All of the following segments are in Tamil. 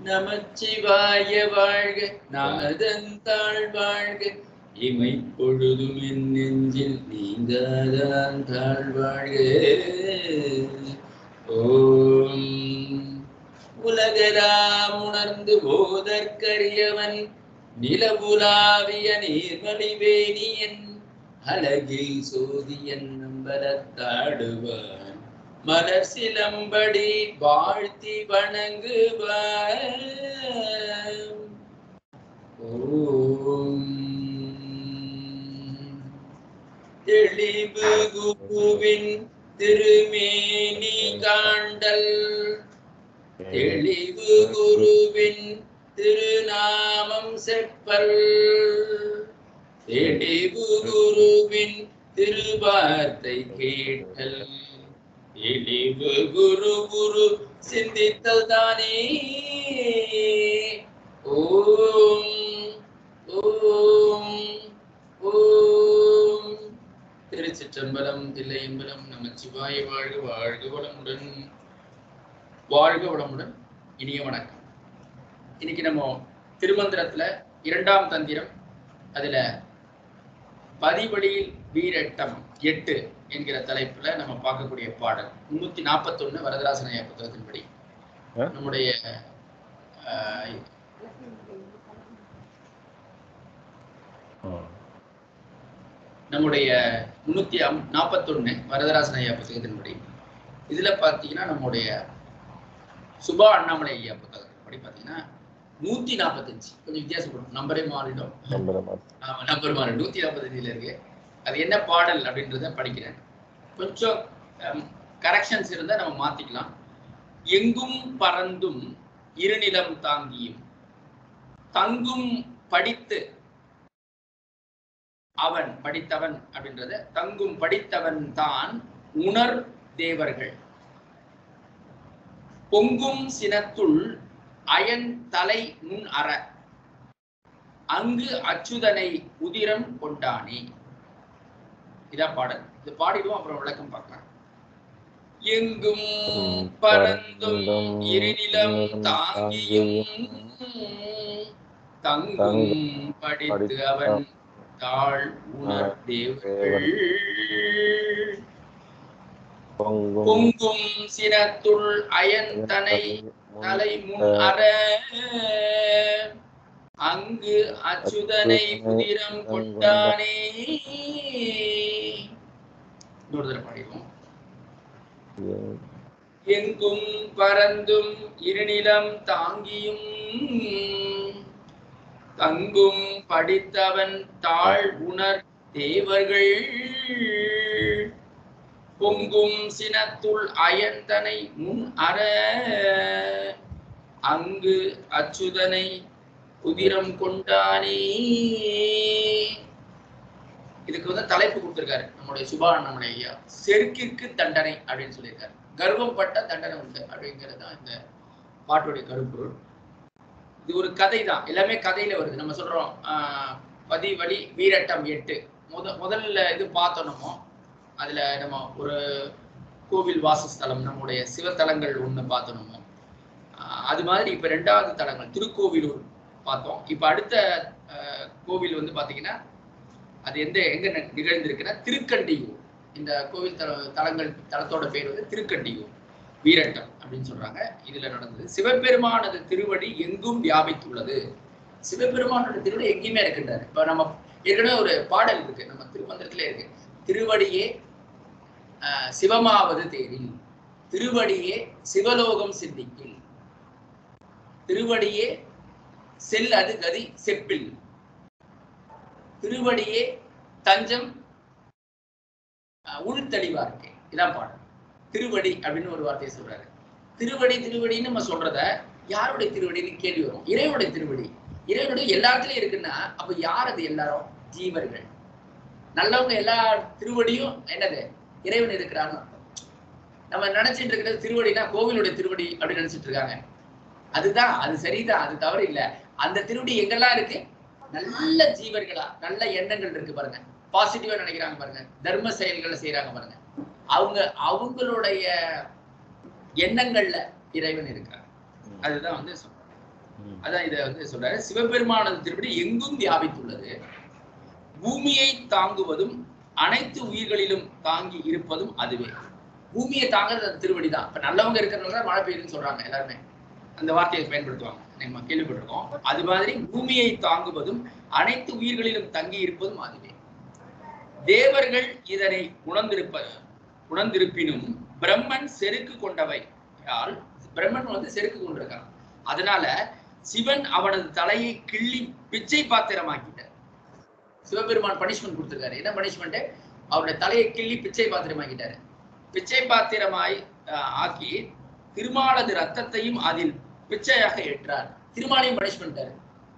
நமச்சிவாய வாழ்க நாதந்தாள் வாழ்க இமை பொழுதும் என் நெஞ்சில் நீங்காதான் தாழ் வாழ்க ஓம் உலகராம் உணர்ந்து போதற்கரியவன் நிலவுலாவிய நீர்மலிவேணியன் அழகில் சோதியன் நம்பலத்தாடுவான் மலர் சிலம்படி வாழ்த்தி வணங்குவான் ஓம் தெளிவு குருவின் திருமேனி காண்டல் தெளிவு குருவின் திருநாமம் செப்பல் தெளிவு குருவின் திருவார்த்தை கேட்டல் தெளிவு குரு குரு சிந்தித்தல் தானே ஓம் ஓம் ஓம் திருச்சிற்றம்பலம் தில்லையம்பலம் நமச்சிவாய வாழ்க வாழ்க வளமுடன் வாழ்க வளமுடன் இனிய வணக்கம் இன்னைக்கு நம்ம திருமந்திரத்துல இரண்டாம் தந்திரம் அதுல பதிவழியில் வீரட்டம் எட்டு என்கிற தலைப்புல நம்ம பார்க்கக்கூடிய பாடல் முன்னூத்தி நாற்பத்தொன்னு வரதராசனைய புத்தகத்தின்படி ஆ? நம்முடைய ஆஹ், நம்முடைய முன்னூத்தி அம்- நாற்பத்தொன்னு வரதராசன் ஐயா புத்தகத்தின்படி இதுல பார்த்தீங்கன்னா நம்முடைய சுபா அண்ணாமலை ஐயா புத்தகத்தின்படி பார்த்தீங்கன்னா நூத்தி நாற்பத்தஞ்சு கொஞ்சம் வித்தியாசப்படும் நம்பரே மாறிடும் நம்புறேன் ஆமா நம்பர் மாறி நூத்தி நாற்பத்தஞ்சுல இருக்கு அது என்ன பாடல் அப்படின்றத படிக்கிறேன் கொஞ்சம் கரெக்ஷன்ஸ் இருந்தா நம்ம மாத்திக்கலாம் எங்கும் பறந்தும் இருநிலம் தாங்கியும் தங்கும் படித்து அவன் படித்தவன் அப்படின்றத தங்கும் படித்தவன் தான் உணர் தேவர்கள் பொங்கும் சினத்துள் அயன் தலை முன் அற அங்கு அச்சுதனை உதிரம் கொண்டானே இதான் பாடல் இது பாடிடுவோம் அப்புறம் விளக்கம் பார்க்கலாம் எங்கும் பறந்தும் இருநிலம் தாங்கியும் தங்கும் படித்து அவன் தாழ் உணர் தேவர்கள் பொங்கும் பொங்கும் சினத்துள் அயன் தனை தலை முன் அற அங்கு அச்சுதனை உதிரம் கொண்டானே இன்னொரு தடவை பாடிடுவோம் எங்கும் பறந்தும் இருநிலம் தாங்கியும் தங்கும் படித்தவன் தாழ் உணர் தேவர்கள் பொங்கும் சினத்துள் அயந்தனை முன் அற அங்கு அச்சுதனை உதிரம் கொண்டானே இதுக்கு வந்து தலைப்பு கொடுத்திருக்காரு நம்முடைய சுபானந்தமணி ஐயா செருக்கிற்கு தண்டனை அப்படின்னு சொல்லியிருக்காரு கர்வம் பட்ட தண்டனை உண்டு அப்படிங்கிறது தான் இந்த பாட்டுடைய கருப்பொருள் இது ஒரு கதை தான் எல்லாமே கதையில வருது நம்ம சொல்றோம் ஆஹ் பதி வழி வீரட்டம் எட்டு முத முதல்ல இது பார்த்தோம் நம்ம அதுல நம்ம ஒரு கோவில் வாசஸ்தலம் நம்முடைய சிவத்தலங்கள் ஒண்ணு பார்த்தோம் நம்ம ஆஹ் அது மாதிரி இப்ப ரெண்டாவது தலங்கள் திருக்கோவிலூர் பார்த்தோம் இப்ப அடுத்த ஆஹ் கோவில் வந்து பாத்தீங்கன்னா அது எந்த எங்க நி- நிகழ்ந்திருக்குன்னா திருக்கண்டியூர் இந்த கோவில் தல தலங்கள் தலத்தோட பேர் வந்து திருக்கண்டியூர் வீரட்டம் அப்படின்னு சொல்றாங்க இதுல நடந்தது சிவபெருமானது திருவடி எங்கும் வியாபித்துள்ளது சிவபெருமானோட திருவடி எங்கேயுமே இருக்கின்றாரு இப்ப நம்ம ஏற்கனவே ஒரு பாடல் இருக்கு நம்ம திருமந்திரத்துல இருக்கு திருவடியே ஆஹ், சிவமாவது தேரில் திருவடியே சிவலோகம் சிந்திக்கில் திருவடியே செல் அது கதி செப்பில் திருவடியே தஞ்சம் ஆஹ், உள்தெளிவார்க்கே இதான் பாடல் திருவடி அப்படின்னு ஒரு வார்த்தையை சொல்றாரு திருவடி திருவடின்னு நம்ம சொல்றத யாருடைய திருவடின்னு கேள்வி வரும் இறைவனுடைய திருவடி இறைவனுடைய எல்லாத்துலயும் இருக்குன்னா அப்ப யார் அது எல்லாரும் ஜீவர்கள் நல்லவங்க எல்லா திருவடியும் என்னது இறைவன் இருக்கிறான்னு அர்த்தம். நம்ம நினைச்சிட்டு இருக்கிறது திருவடினா கோவிலுடைய திருவடி அப்படின்னு நினைச்சிட்டு இருக்காங்க அதுதான் அது சரிதான் அது தவறு இல்ல அந்த திருவடி எங்கெல்லாம் இருக்கு நல்ல ஜீவர்களா நல்ல எண்ணங்கள் இருக்கு பாருங்க பாசிட்டிவா நினைக்கிறாங்க பாருங்க தர்ம செயல்களை செய்யறாங்க பாருங்க அவங்க அவங்களுடைய எண்ணங்கள்ல இறைவன் இருக்கிறார் அதுதான் வந்து சொல்றேன் ம். அதான் இதை வந்து சொல்றாரு சிவபெருமானது திருப்படி எங்கும் வியாபித்துள்ளது பூமியை தாங்குவதும் அனைத்து உயிர்களிலும் தாங்கி இருப்பதும் அதுவே பூமியை தாங்குறது அந்த திருவடி தான் இப்ப நல்லவங்க இருக்கிறதுனால தான் மழை பெய்யுதுன்னு சொல்றாங்க எல்லாருமே அந்த வார்த்தையை பயன்படுத்துவாங்க நம்ம கேள்விப்பட்டிருக்கோம் அது மாதிரி பூமியை தாங்குவதும் அனைத்து உயிர்களிலும் தங்கி இருப்பதும் அதுவே தேவர்கள் இதனை உணர்ந்திருப்ப உணர்ந்திருப்பினும் பிரம்மன் செருக்கு கொண்டவையால் பிரம்மன் வந்து செருக்கு கொண்டிருக்கான் அதனால சிவன் அவனது தலையை கிள்ளி பிச்சை பாத்திரமாக்கிட்டார் சிவபெருமான் பனிஷ்மெண்ட் கொடுத்திருக்காரு என்ன பனிஷ்மெண்ட் அவருடைய தலையை கிள்ளி பிச்சை பாத்திரமாக்கிட்டாரு பிச்சை பாத்திரமாய் அஹ், ஆக்கி திருமாலது ரத்தத்தையும் அதில் பிச்சையாக ஏற்றார் திருமாலையும் பனிஷ் பண்ணிட்டாரு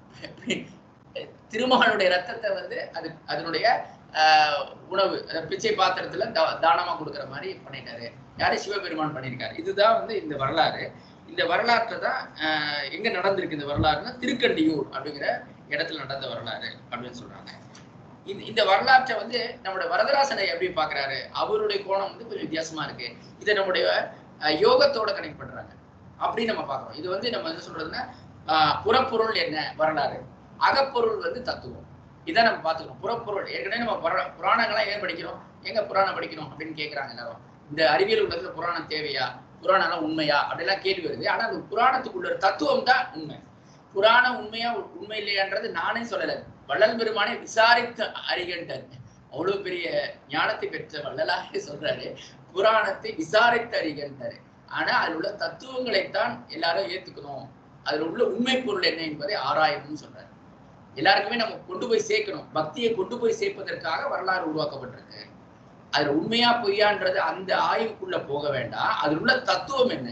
திருமாலுடைய ரத்தத்தை வந்து அது அதனுடைய ஆஹ், உணவு அதாவது பிச்சை பாத்திரத்துல தா- தானமா கொடுக்குற மாதிரி பண்ணிட்டாரு யாரு சிவபெருமான் பண்ணியிருக்காரு இதுதான் வந்து இந்த வரலாறு இந்த வரலாற்றை தான் ஆஹ், எங்க நடந்திருக்கு இந்த வரலாறுனா திருக்கண்டியூர் அப்படிங்கிற இடத்துல நடந்த வரலாறு அப்படின்னு சொல்றாங்க இந்த இந்த வரலாற்றை வந்து நம்முடைய வரதராசனை எப்படி பாக்குறாரு அவருடைய கோணம் வந்து கொஞ்சம் வித்தியாசமா இருக்கு இதை நம்முடைய அஹ், யோகத்தோட கனெக்ட் பண்றாங்க அப்படி நம்ம பார்க்கறோம் இது வந்து நம்ம என்ன சொல்றதுன்னா ஆஹ், புறப்பொருள் என்ன வரலாறு அகப்பொருள் வந்து தத்துவம் இதை நம்ம பார்த்துக்கணும் புறப்பொருள் ஏற்கனவே நம்ம புரா- புராணங்கள்லாம் ஏன் படிக்கிறோம் எங்க புராணம் படிக்கணும் அப்படின்னு கேட்கறாங்க எல்லாரும் இந்த அறிவியல் உலகத்துல புராணம் தேவையா புராணம்லாம் உண்மையா அப்படிலாம் கேள்வி வருது ஆனா அந்த புராணத்துக்குள்ள ஒரு தத்துவம் தான் உண்மை புராணம் உண்மையா உண்மை இல்லையான்றது நானே சொல்லல வள்ளல் பெருமானே விசாரித்து அறிகின்றார் அவ்வளவு பெரிய ஞானத்தை பெற்ற வள்ளலாரே சொல்றாரு புராணத்தை விசாரித்து அறிகின்றாரு ஆனா அதில் உள்ள தத்துவங்களைத்தான் எல்லாரும் ஏத்துக்கணும் அதுல உள்ள உண்மை பொருள் என்ன என்பதை ஆராயணும்னு சொல்றாரு எல்லாருக்குமே நம்ம கொண்டு போய் சேர்க்கணும் பக்தியை கொண்டு போய் சேர்ப்பதற்காக வரலாறு உருவாக்கப்பட்டிருக்கு அதுல உண்மையா பொய்யான்றது அந்த ஆய்வுக்குள்ள போக வேண்டாம் அதில் உள்ள தத்துவம் என்ன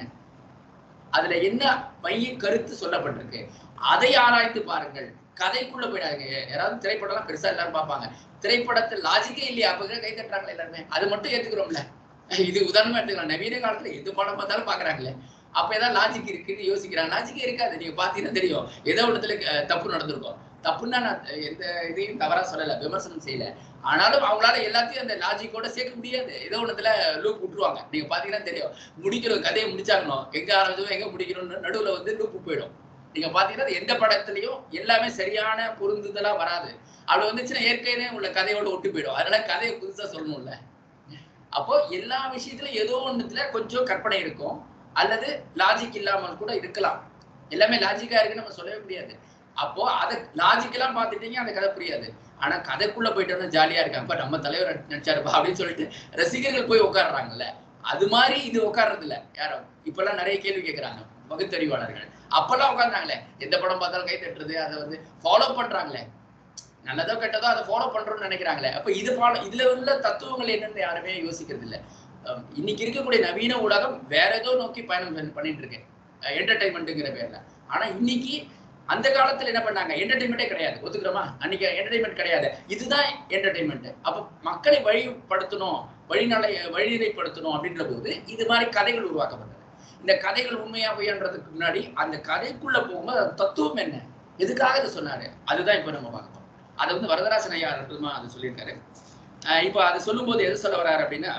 அதுல என்ன மைய கருத்து சொல்லப்பட்டிருக்கு அதை ஆராய்ந்து பாருங்கள் கதைக்குள்ள போயிடாங்க யாராவது திரைப்படம்லாம் பெருசா எல்லாரும் பார்ப்பாங்க திரைப்படத்தில் லாஜிக்கே இல்லையா அப்ப கை தட்டுறாங்களே எல்லாருமே அது மட்டும் ஏத்துக்கிறோம்ல இது உதாரணமா எடுத்துக்கலாம் நவீன காலத்துல எது படம் பார்த்தாலும் பாக்குறாங்களே அப்ப ஏதாவது லாஜிக் இருக்குன்னு யோசிக்கிறாங்க லாஜிக்கே இருக்காது நீங்க பாத்தீங்கன்னா தெரியும் ஏதோ இடத்துல அஹ், தப்பு நடந்திருக்கும் தப்புன்னா நான் எந்த இதையும் தவறா சொல்லல விமர்சனம் செய்யல ஆனாலும் அவங்களால எல்லாத்தையும் அந்த லாஜிக்கோட சேர்க்க முடியாது ஏதோ ஒண்ணுத்துல லூப் விட்டுருவாங்க நீங்க பாத்தீங்கன்னா தெரியும் முடிக்கிறோம் கதையை முடிச்சாங்கனோ எங்க ஆரம்பிச்சோம் எங்க முடிக்கணும்னு நடுவுல வந்து லூப் போயிடும் நீங்க பாத்தீங்கன்னா அது எந்த படத்துலயும் எல்லாமே சரியான பொருந்துதலா வராது அப்படி வந்துச்சுன்னா ஏற்கனவே உள்ள கதையோட ஒட்டு போயிடும் அதனால கதையை புதுசா சொல்லணும்ல அப்போ எல்லா விஷயத்துலயும் ஏதோ ஒண்ணுத்துல கொஞ்சம் கற்பனை இருக்கும் அல்லது லாஜிக் இல்லாமல் கூட இருக்கலாம் எல்லாமே லாஜிக்கா இருக்குன்னு நம்ம சொல்லவே முடியாது அப்போ அதை லாஜிக்கெல்லாம் பார்த்துட்டீங்க அந்த கதை புரியாது ஆனா கதைக்குள்ள போயிட்டோம்னா ஜாலியா இருக்காங்க அப்ப நம்ம தலைவர் நடிச்சாருப்பா அப்படின்னு சொல்லிட்டு ரசிகர்கள் போய் உட்காடுறாங்கல்ல அது மாதிரி இது உட்கார்றது இல்ல யாரும் இப்பெல்லாம் நிறைய கேள்வி கேட்கறாங்க பகுத்தறிவாளர்கள் அப்பெல்லாம் உட்கார்ந்தாங்களே எந்த படம் பார்த்தாலும் கை தட்டுறது அதை வந்து ஃபாலோ பண்றாங்களே நல்லதோ கெட்டதோ அதை ஃபாலோ பண்றோம்னு நினைக்கிறாங்களே அப்ப இது ஃபாலோ இதுல உள்ள தத்துவங்கள் என்னன்னு யாருமே யோசிக்கிறது இல்ல அஹ் இன்னைக்கு இருக்கக்கூடிய நவீன ஊடகம் வேற ஏதோ நோக்கி பயணம் பண்ணி- பண்ணிட்டு இருக்கு என்டர்டைன்மெண்ட்டுங்கிற பேர்ல ஆனா இன்னைக்கு அந்த காலத்துல என்ன பண்ணாங்க என்டர்டைன்மெண்ட்டே கிடையாது ஒத்துக்கிறோமா அன்னைக்கு என்டர்டைன்மெண்ட் கிடையாது இதுதான் என்டர்டைன்மெண்ட் அப்ப மக்களை வழிப்படுத்தணும் வழிநலை வழிநிலைப்படுத்தணும் அப்படின்ற போது இது மாதிரி கதைகள் உருவாக்கப்பட்டது இந்த கதைகள் உண்மையா பொய்யான்றதுக்கு முன்னாடி அந்த கதைக்குள்ள போகும்போது அது தத்துவம் என்ன எதுக்காக இதை சொன்னாரு அதுதான் இப்ப நம்ம பார்க்கணும் அதை வந்து வரதராசன் ஐயா அற்புதமா அது சொல்லியிருக்காரு அஹ் இப்போ அது சொல்லும்போது எது சொல்ல வர்றாரு அப்படின்னா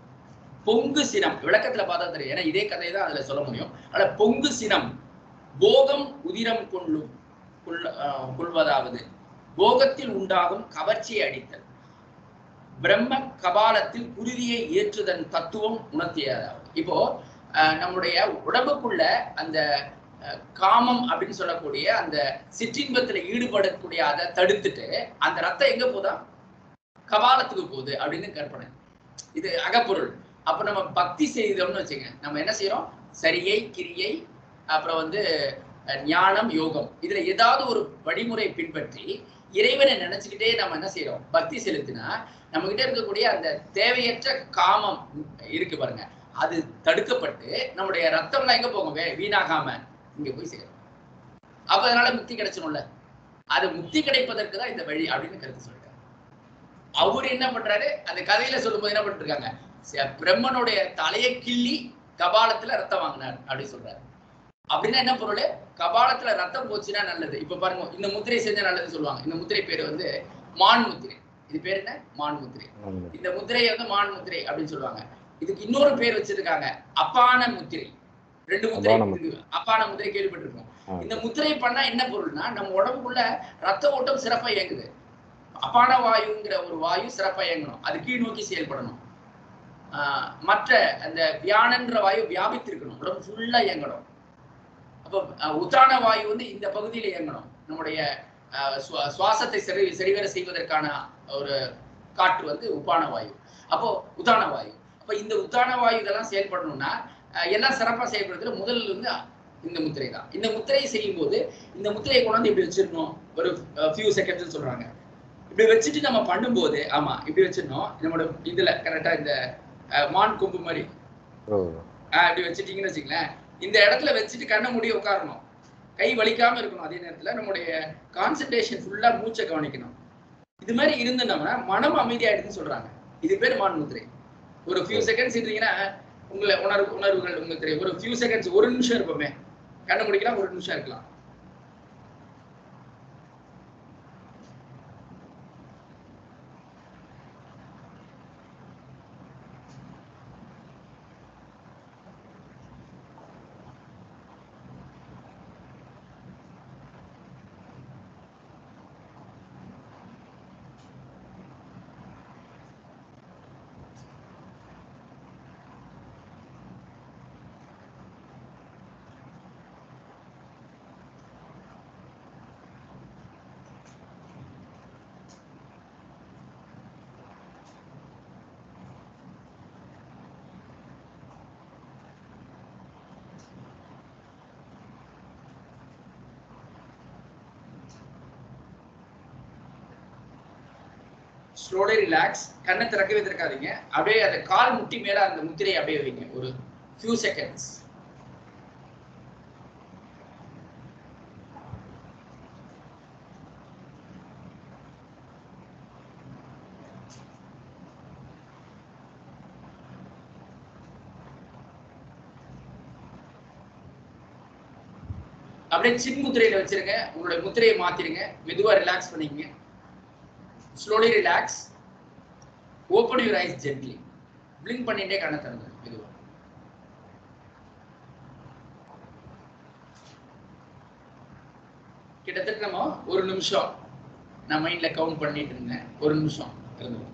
பொங்கு சினம் விளக்கத்துல பார்த்தா தெரியும் ஏன்னா இதே கதை தான் அதுல சொல்ல முடியும் ஆனா பொங்கு சினம் போகம் உதிரம் கொள்ளும் கொள்ள- அஹ் கொள்வதாவது போகத்தில் உண்டாகும் கவர்ச்சியை அடித்தல் பிரம்ம கபாலத்தில் குருதியை ஏற்றுதன் தத்துவம் உணர்த்தியதாவது இப்போ அஹ், நம்முடைய உடம்புக்குள்ள அந்த அஹ், காமம் அப்படின்னு சொல்லக்கூடிய அந்த சிற்றின்பத்துல ஈடுபடக்கூடிய அதை தடுத்துட்டு அந்த ரத்தம் எங்க போதா கபாலத்துக்கு போகுது அப்படின்னு கற்பனை இது அகப்பொருள் அப்ப நம்ம பக்தி செய்தோம்னு வச்சுங்க நம்ம என்ன செய்யறோம் சரியை கிரியை அப்புறம் வந்து அஹ், ஞானம் யோகம் இதுல ஏதாவது ஒரு வழிமுறை பின்பற்றி இறைவனை நினைச்சுக்கிட்டே நம்ம என்ன செய்யறோம் பக்தி செலுத்தினா நம்ம கிட்ட இருக்கக்கூடிய அந்த தேவையற்ற காமம் இருக்கு பாருங்க அது தடுக்கப்பட்டு நம்முடைய ரத்தம்லாம் எங்க போகும் வே- வீணாகாம இங்க போய் சேரும் அப்ப அதனால முக்தி கிடைச்சிடும்ல அது முக்தி கிடைப்பதற்கு தான் இந்த வழி அப்படின்னு கருத்து சொல்லிட்டாரு அவர் என்ன பண்றாரு அந்த கதையில சொல்லும்போது என்ன பண்ணிருக்காங்க ச- பிரம்மனுடைய தலையை கிள்ளி கபாலத்துல ரத்தம் வாங்கினார் அப்படின்னு சொல்றாரு அப்படின்னா என்ன பொருள் கபாலத்துல ரத்தம் போச்சுன்னா நல்லது இப்ப பாருங்க இந்த முத்திரை செஞ்சா நல்லதுன்னு சொல்லுவாங்க இந்த முத்திரை பேர் வந்து மான் முத்திரை இது பேர் என்ன மான் முத்திரை ஆமா. இந்த முத்திரையை வந்து மான் முத்திரை அப்படின்னு சொல்லுவாங்க இதுக்கு இன்னொரு பேர் வச்சிருக்காங்க அப்பான முத்திரை ரெண்டு முத்திரை அபான இருக்கு. அப்பான முத்திரை கேள்விப்பட்டிருக்கோம் ஆ. இந்த முத்திரை பண்ணா என்ன பொருள்னா நம்ம உடம்புக்குள்ள ரத்த ஓட்டம் சிறப்பா இயங்குது அப்பான வாயுங்கிற ஒரு வாயு சிறப்பா இயங்கணும் அது கீழ் நோக்கி செயல்படணும் ஆஹ் மற்ற அந்த வியானன்ற வாயு வியாபித்திருக்கணும் உடம்பு ஃபுல்லா இயங்கணும் அப்போ அஹ், உத்தான வாயு வந்து இந்த பகுதியில இயங்கணும் நம்முடைய அஹ், சுவா- சுவாசத்தை சரி சரிவர செய்வதற்கான ஒரு காற்று வந்து உப்பான வாயு அப்போ உத்தான வாயு அப்போ இந்த உத்தான வாயு இதெல்லாம் செயல்படணும்னா அஹ், எல்லாம் சிறப்பா செயல்படுறதுல முதல்ல வந்து இந்த முத்திரை தான் இந்த முத்திரையை செய்யும் போது இந்த முத்திரையை கொண்டாந்து இப்படி வச்சிடணும் ஒரு ஃபியூ செகண்ட்ஸ் சொல்றாங்க இப்படி வச்சுட்டு நம்ம பண்ணும்போது ஆமா இப்படி வச்சிடணும் நம்மளோட இதுல கரெக்டா இந்த அஹ், மான் கொம்பு மாதிரி ஓ ஆஹ் இப்படி வச்சுட்டீங்கன்னு வச்சுங்களேன் இந்த இடத்துல வச்சுட்டு கண்ணை மூடி உட்காரணும் கை வலிக்காம இருக்கணும் அதே நேரத்துல நம்முடைய கான்சென்ட்ரேஷன் ஃபுல்லா மூச்சை கவனிக்கணும் இது மாதிரி இருந்தோம்னா மனம் அமைதியாயிடுதுன்னு சொல்றாங்க இது பேர் மான் முத்திரை ஒரு ஃபியூ செகண்ட்ஸ் இருந்தீங்கன்னா உங்களை உணர்வு உணர்வுகள் உங்களுக்கு தெரியும் ஒரு ஃபியூ செகண்ட்ஸ் ஒரு நிமிஷம் இருப்போமே கண்ணை முடிக்கலாம் ஒரு நிமிஷம் இருக்கலாம் ஸ்லோலி ரிலாக்ஸ் கண்ணை திறக்கவே திறக்காதீங்க அப்படியே அந்த கால் முட்டி மேல அந்த முத்திரையை அப்படியே வைங்க ஒரு ஃபியூ செகண்ட்ஸ் அப்படியே சின் முத்திரையில வச்சிருங்க உங்களுடைய முத்திரையை மாத்திருங்க மெதுவா ரிலாக்ஸ் பண்ணிக்கங்க slowly relax open your eyes gently blink பண்ணிட்டே கண்ணை திறந்து மெதுவா கிட்டத்தட்ட நம்ம ஒரு நிமிஷம் நான் மைண்ட்ல கவுண்ட் பண்ணிட்டு இருந்தேன் ஒரு நிமிஷம் இருந்தோம்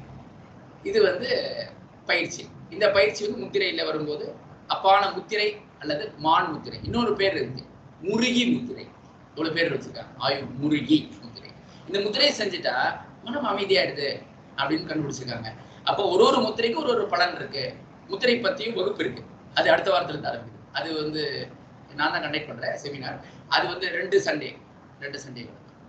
இது வந்து பயிற்சி இந்த பயிற்சி வந்து முத்திரையில வரும்போது அப்பான முத்திரை அல்லது மான் முத்திரை இன்னொரு பேர் இருக்கு முருகி முத்திரை இவ்வளவு பேர் வச்சிருக்காங்க ஆயு முருகி முத்திரை இந்த முத்திரையை செஞ்சுட்டா மனம் அமைதியாயிடுது அப்படின்னு கண்டுபிடிச்சிருக்காங்க அப்போ ஒரு ஒரு முத்திரைக்கு ஒரு ஒரு பலன் இருக்கு முத்திரை பத்தியும் வகுப்பு இருக்கு அது அடுத்த வாரத்துல இருந்து ஆரம்பிக்குது அது வந்து நான் தான் கண்டக்ட் பண்றேன் செமினார் அது வந்து ரெண்டு சண்டே ரெண்டு சண்டே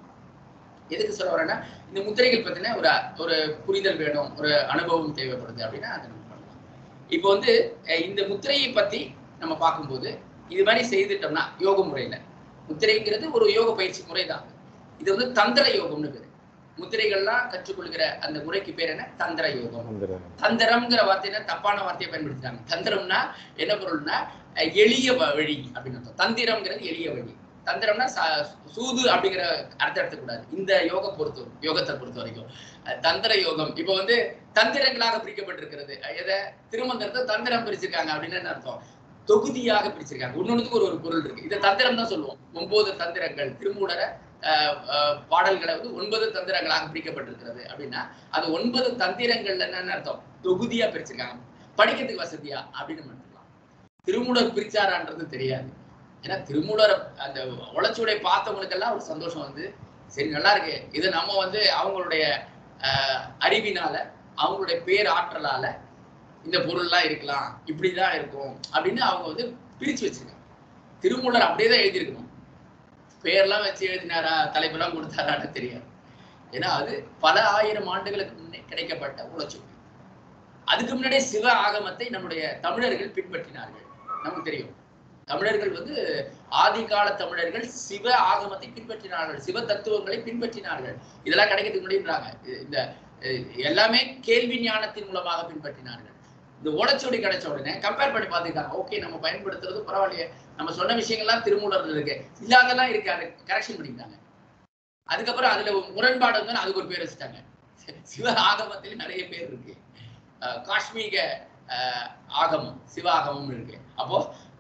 எதுக்கு சொல்ல வரேன்னா இந்த முத்திரைகள் பத்தின ஒரு ஒரு புரிதல் வேணும் ஒரு அனுபவம் தேவைப்படுது அப்படின்னா அதை நம்ம பண்ணலாம் இப்போ வந்து அஹ், இந்த முத்திரையை பத்தி நம்ம பார்க்கும்போது இது மாதிரி செய்துட்டோம்னா யோக முறையில முத்திரைங்கிறது ஒரு யோக பயிற்சி முறை தான் இது வந்து தந்திர யோகம்னு பேரு முத்திரைகள்லாம் கற்றுக்கொள்கிற அந்த முறைக்கு பேர் என்ன தந்திர யோகம் அந்த தந்திரம்ங்கிற வார்த்தையில தப்பான வார்த்தையை பயன்படுத்திட்டாங்க தந்திரம்னா என்ன பொருள்னா அஹ், எளிய வ- வழி அப்படின்னு அர்த்தம் தந்திரம்ங்கிறது எளிய வழி தந்திரம்னா ச- சூது அப்படிங்கிற அர்த்தம் எடுத்துக்கூடாது இந்த யோக பொறுத்த யோகத்தை பொறுத்த வரைக்கும் அஹ், தந்திர யோகம் இப்போ வந்து தந்திரங்களாக பிரிக்கப்பட்டிருக்கிறது அஹ், எதை திருமந்திரத்தை தந்திரம் பிரிச்சிருக்காங்க அப்படின்னு என்ன அர்த்தம் தொகுதியாக பிரிச்சிருக்காங்க ஒன்னொன்னுக்கு ஒரு ஒரு பொருள் இருக்கு இதை தந்திரம் தான் சொல்லுவோம் ஒன்பது தந்திரங்கள் திருமூலர அஹ், அஹ், பாடல்களை வந்து ஒன்பது தந்திரங்களாக பிரிக்கப்பட்டிருக்கிறது அப்படின்னா அது ஒன்பது தந்திரங்கள்ல என்னன்னு அர்த்தம் தொகுதியா பிரிச்சிருக்காங்க படிக்கிறதுக்கு வசதியா அப்படின்னு நம்ம எடுத்துக்கலாம் திருமூலர் பிரிச்சாரான்றது தெரியாது ஏன்னா திருமூலர் அந்த உழைச்சுடைய பார்த்தவங்களுக்கெல்லாம் ஒரு சந்தோஷம் வந்து சரி நல்லா இருக்கு இது நம்ம வந்து அவங்களுடைய ஆஹ், அறிவினால அவங்களுடைய பேர் ஆற்றலால இந்த பொருள்லாம் இருக்கலாம் இப்படிதான் இருக்கும் அப்படின்னு அவங்க வந்து பிரிச்சு வச்சிருக்காங்க திருமூலர் அப்படியே தான் எழுதியிருக்கணும் பேர்லாம் வச்சு எழுதினாரா தலைப்பெல்லாம் கொடுத்தாரான்னு தெரியாது ஏன்னா அது பல ஆயிரம் ஆண்டுகளுக்கு முன்னே கிடைக்கப்பட்ட உழைச்சொல் அதுக்கு முன்னாடியே சிவ ஆகமத்தை நம்முடைய தமிழர்கள் பின்பற்றினார்கள் நமக்கு தெரியும் தமிழர்கள் வந்து ஆதி கால தமிழர்கள் சிவ ஆகமத்தை பின்பற்றினார்கள் சிவ தத்துவங்களை பின்பற்றினார்கள் இதெல்லாம் கிடைக்கிறதுக்கு முன்னாடின்றாங்க இது- இந்த அஹ், எல்லாமே கேள்வி ஞானத்தின் மூலமாக பின்பற்றினார்கள் இந்த ஓலைச்சுவடி கிடைச்ச உடனே கம்பேர் பண்ணி பார்த்துக்கிட்டாங்க ஓகே நம்ம பயன்படுத்துறது பரவாயில்லையே நம்ம சொன்ன விஷயங்கள்லாம் திருமூலர்ல இருக்கு இல்லாதெல்லாம் இருக்கு அதை கரெக்ஷன் பண்ணிக்கிட்டாங்க அதுக்கப்புறம் அதுல முரண்பாடு வந்து அதுக்கு ஒரு பேர் வச்சுட்டாங்க சிவ ஆகமத்துல நிறைய பேர் இருக்கு அஹ் காஷ்மீக அஹ், ஆகமம் சிவ ஆகமம் இருக்கு அப்போ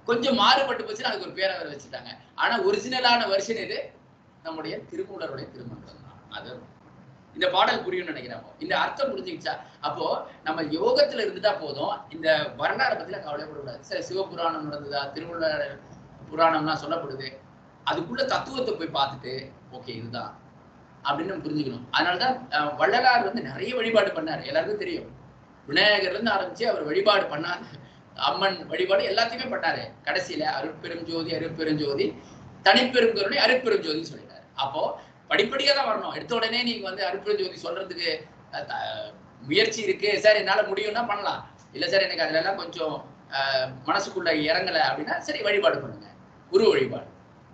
கொஞ்சம் மாறுபட்டு போச்சுன்னா அதுக்கு ஒரு பேரை வேற வச்சுட்டாங்க ஆனா ஒரிஜினலான வருஷன் இது நம்முடைய திருமூலருடைய திருமந்திரம் தான் அது இந்த பாடல் புரியும்னு நினைக்கிறேன் இந்த அர்த்தம் புரிஞ்சுக்கிச்சா அப்போ நம்ம யோகத்துல இருந்துட்டா போதும் இந்த வரலாறை பத்திலாம் கவலைப்படக்கூடாது சரி சிவபுராணம் நடந்ததா திருமூலர் புராணம்லாம் சொல்லப்படுது அதுக்குள்ள தத்துவத்தை போய் பார்த்துட்டு ஓகே இதுதான் அப்படின்னு நம்ம புரிஞ்சுக்கணும் அதனாலதான் அஹ், வள்ளலார் வந்து நிறைய வழிபாடு பண்ணாரு எல்லாருக்கும் தெரியும் விநாயகர்ல இருந்து ஆரம்பிச்சு அவர் வழிபாடு பண்ணாரு அம்மன் வழிபாடு எல்லாத்தையுமே பண்ணாரு கடைசியில அருட்பெரும் ஜோதி அருட்பெரும் ஜோதி தனிப்பெரும் கருணை அருட்பெரும் ஜோதி சொல்லிட்டாரு அப்போ படிப்படியா தான் வரணும் எடுத்த உடனே நீங்க வந்து அருட்பெரும் ஜோதி சொல்றதுக்கு அஹ், த- முயற்சி இருக்கு சார் என்னால முடியும்னா பண்ணலாம் இல்ல சார் எனக்கு அதுல எல்லாம் கொஞ்சம் அஹ், மனசுக்குள்ள இறங்கல அப்படின்னா சரி வழிபாடு பண்ணுங்க குரு வழிபாடு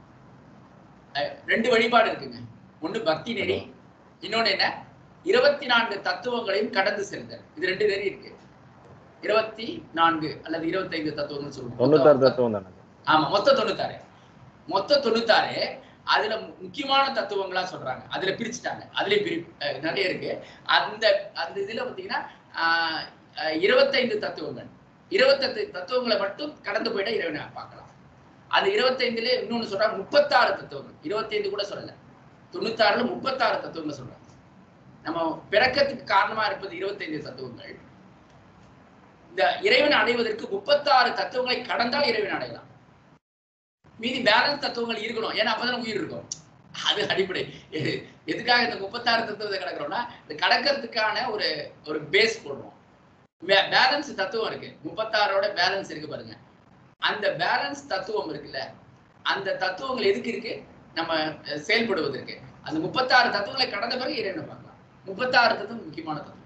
அஹ், ரெண்டு வழிபாடு இருக்குங்க ஒண்ணு பக்தி நெறி இன்னொன்னு என்ன இருபத்தி நான்கு தத்துவங்களையும் கடந்து செல்தல் இது ரெண்டு நெறி இருக்கு இருபத்தி நான்கு அல்லது இருபத்தைந்து தத்துவங்கள் சொல்லுவோம் தொண்ணூத்தாறு தத்துவம் தானே ஆமா மொத்த தொண்ணூத்தாறு மொத்த தொண்ணூத்தாறு அதுல மு- முக்கியமான தத்துவங்களா சொல்றாங்க அதுல பிரிச்சுட்டாங்க அதுலயும் பிரி அஹ் நிறைய இருக்கு அந்த அந்த இதுல பாத்தீங்கன்னா ஆஹ் அஹ் இருபத்தைந்து தத்துவங்கள் இருபத்தெட்டு தத்துவங்களை மட்டும் கடந்து போயிட்டா இறைவனை பார்க்கலாம் அது இருபத்தைந்துல இன்னொன்னு சொல்றாங்க முப்பத்தாறு தத்துவங்கள் இருபத்தைந்து கூட சொல்லல தொண்ணூத்தாறுல முப்பத்தாறு தத்துவங்கள் சொல்றாங்க நம்ம பிறக்கத்துக்கு காரணமா இருப்பது இருபத்தைந்து தத்துவங்கள் இந்த இறைவனை அடைவதற்கு முப்பத்தாறு தத்துவங்களை கடந்தால் இறைவனை அடையலாம் மீதி பேலன்ஸ் தத்துவங்கள் இருக்கணும் ஏன்னா அப்பதான் உயிர் இருக்கும் அது அடிப்படை எ- எதுக்காக இந்த முப்பத்தாறு தத்துவத்தை கடக்கிறோம்னா இந்த கடக்கிறதுக்கான ஒரு ஒரு பேஸ் போடுறோம் பேலன்ஸ் தத்துவம் இருக்கு முப்பத்தாறோட பேலன்ஸ் இருக்கு பாருங்க அந்த பேலன்ஸ் தத்துவம் இருக்குல்ல அந்த தத்துவங்கள் எதுக்கு இருக்கு நம்ம அஹ், செயல்படுவதற்கு அந்த முப்பத்தாறு தத்துவங்களை கடந்த பிறகு இறைவனை பார்க்கலாம் முப்பத்தாறு தத்துவம் முக்கியமான தத்துவம்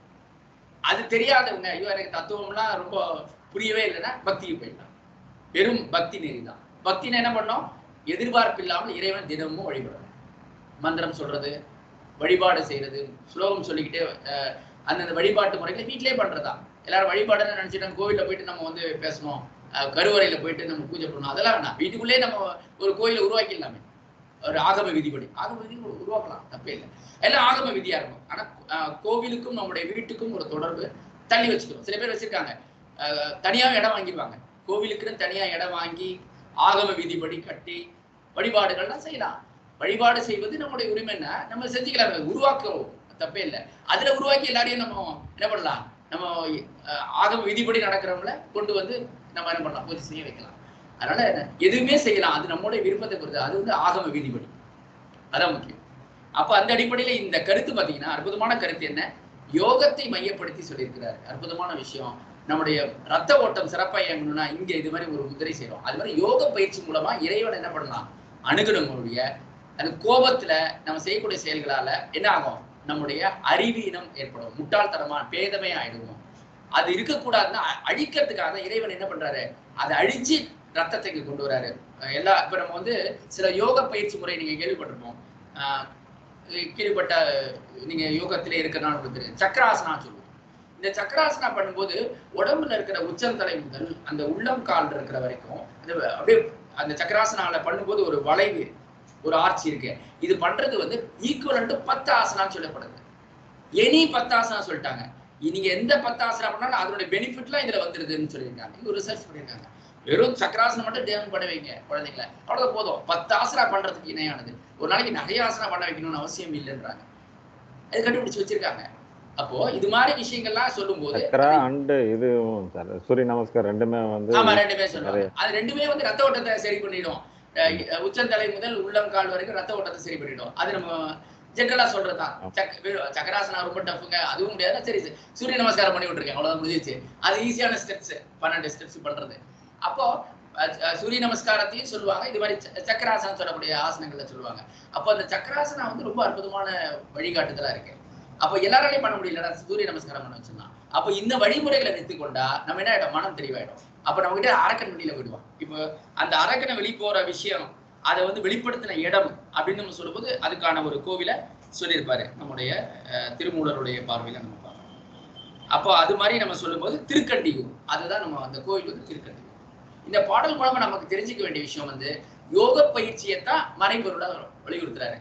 அது தெரியாதவங்க ஐயோ எனக்கு தத்துவம்லாம் ரொம்ப புரியவே இல்லைன்னா பக்திக்கு போயிடலாம் வெறும் பக்தி நெறி தான் பக்தின்னு என்ன பண்ணோம் எதிர்பார்ப்பு இல்லாமல் இறைவன் தினமும் வழிபடணும் மந்திரம் சொல்றது வழிபாடு செய்யறது ஸ்லோகம் சொல்லிக்கிட்டே அஹ், அந்தந்த வழிபாட்டு முறைகளை வீட்டிலே பண்றதா எல்லாரும் வழிபாடுன்னு நினைச்சிட்டு கோவில்ல போயிட்டு நம்ம வந்து பேசணும் அஹ், கருவறையில போயிட்டு நம்ம பூஜை பண்ணணும் அதெல்லாம் வேணாம் வீட்டுக்குள்ளே நம்ம ஒரு கோயிலை உருவாக்கிடலாமே ஒரு ஆகம விதிப்படி ஆகம விதி உருவாக்கலாம் தப்பே இல்லை எல்லாம் ஆகம விதியா இருக்கும் ஆனா அஹ், கோவிலுக்கும் நம்முடைய வீட்டுக்கும் ஒரு தொடர்பு தள்ளி வச்சுக்கணும் சில பேர் வச்சிருக்காங்க அஹ், தனியாவே இடம் வாங்கிடுவாங்க கோவிலுக்குன்னு தனியா இடம் வாங்கி ஆகம விதிப்படி கட்டி வழிபாடுகள்லாம் செய்யலாம் வழிபாடு செய்வது நம்முடைய உரிமை என்ன நம்ம செஞ்சுக்கலாம் உருவாக்குறோம் தப்பே இல்லை அதுல உருவாக்கி எல்லாரையும் நம்ம என்ன பண்ணலாம் நம்ம அஹ், ஆகம விதிப்படி நடக்கிறவங்கள கொண்டு வந்து நம்ம என்ன பண்ணலாம் பூஜை செய்ய வைக்கலாம் அதனால என்ன, எதுவுமே செய்யலாம் அது நம்மளுடைய விருப்பத்தை பொறுத்து அது வந்து ஆகம விதிப்படி அதான் முக்கியம் அப்ப அந்த அடிப்படையில இந்த கருத்து பாத்தீங்கன்னா அற்புதமான கருத்து என்ன யோகத்தை மையப்படுத்தி சொல்லியிருக்கிறார் அற்புதமான விஷயம் நம்முடைய ரத்த ஓட்டம் சிறப்பா இயங்கணும்னா இங்க இது மாதிரி ஒரு முதிரை செய்றோம் அது மாதிரி யோக பயிற்சி மூலமா இறைவனை என்ன பண்ணலாம் அணுகணுங்களுடைய அந்த கோபத்துல நம்ம செய்யக்கூடிய செயல்களால என்ன ஆகும் நம்முடைய அறிவீனம் ஏற்படும் முட்டாள்தனமா பேதமே ஆயிடுவோம் அது இருக்கக்கூடாதுன்னா அ- அழிக்கிறதுக்காக தான் இறைவன் என்ன பண்றாரு அதை அழிச்சு ரத்தத்துக்கு கொண்டு வராரு அஹ் எல்லா இப்ப நம்ம வந்து சில யோக பயிற்சி முறை நீங்க கேள்விப்பட்டிருப்போம் ஆஹ் கேள்விப்பட்ட நீங்க யோகத்திலே இருக்கிறனால உங்களுக்கு தெரியும் சக்கராசனா சொல்லுவோம் இந்த சக்கராசனா பண்ணும்போது உடம்புல இருக்கிற உச்சந்தலை முதல் அந்த உள்ளம் கால் இருக்கிற வரைக்கும் அது அப்படியே அந்த சக்கராசனால பண்ணும்போது ஒரு வளைவு ஒரு ஆர்ச்சி இருக்கு இது பண்றது வந்து ஈக்குவலண்ட் பத்து ஆசனான்னு சொல்லப்படுது எனி பத்து ஆசனா சொல்லிட்டாங்க நீங்க எந்த பத்து ஆசனா பண்ணாலும் அதோட பெனிஃபிட்லாம் இதுல வந்துருதுன்னு சொல்லியிருக்காங்க இது ரிசர்ச் பண்ணியிருக்காங்க வெறும் சக்கராசனம் மட்டும் தியானம் பண்ண வைங்க குழந்தைங்கள அவ்வளவு போதும் பத்து ஆசனா பண்றதுக்கு இணையானது ஒரு நாளைக்கு நிறைய ஆசனா பண்ண வைக்கணும்னு அவசியம் இல்லைன்றாங்க அது கண்டுபிடிச்சு வச்சிருக்காங்க அப்போ இது மாதிரி விஷயங்கள்லாம் சொல்லும்போது சக்கரா அண்டு இது சார் சூரிய நமஸ்கார் ரெண்டுமே வந்து ஆமா ரெண்டுமே சொல்லுவாங்க அது ரெண்டுமே வந்து ரத்த ஓட்டத்தை சரி பண்ணிடும் அஹ் உச்சந்தலை முதல் உள்ளம் கால் வரைக்கும் ரத்த ஓட்டத்தை சரி பண்ணிடும் அது நம்ம ஜென்ரலா சொல்றதுதான் சக் வெறும் சக்கராசனா ரொம்ப டஃப்புங்க அதுவும் முடியாது சரி சரி. சூரிய நமஸ்காரம் பண்ணி விட்டுருக்கேன் அவ்வளவுதான் முடிஞ்சிச்சு அது ஈஸியான ஸ்டெப்ஸ் பன்னெண்டு ஸ்டெப்ஸ் பண்றது அப்போ அஹ், அஹ், சூரிய நமஸ்காரத்தையும் சொல்லுவாங்க இது மாதிரி ச- சக்கராசனம் சொல்லக்கூடிய ஆசனங்கள்ல சொல்லுவாங்க அப்போ அந்த சக்கராசனா வந்து ரொம்ப அற்புதமான வழிகாட்டுதலா இருக்கு அப்போ எல்லாராலையும் பண்ண முடியலடா சூரிய நமஸ்காரம் பண்ண வச்சிடலாம் அப்போ இந்த வழிமுறைகளை வைத்துக்கொண்டா நம்ம என்ன ஆயிடும் மனம் தெளிவாயிடும் அப்ப நம்ம கிட்ட அரக்கன் வெளியில போயிடுவான் இப்போ அந்த அரக்கனை வெளி போற விஷயம் அதை வந்து வெளிப்படுத்தின இடம் அப்படின்னு நம்ம சொல்லும்போது அதுக்கான ஒரு கோவிலை சொல்லியிருப்பாரு நம்முடைய அஹ், திருமூலருடைய பார்வையில நம்ம பார்க்கணும் அப்போ அது மாதிரி நம்ம சொல்லும்போது திருக்கண்டியூர் அதுதான் நம்ம அந்த கோவில் வந்து திருக்கண்டியூர் இந்த பாடல் மூலமா நமக்கு தெரிஞ்சுக்க வேண்டிய விஷயம் வந்து யோக பயிற்சியை தான் மறைபொருளா வலியுறுத்துறாரு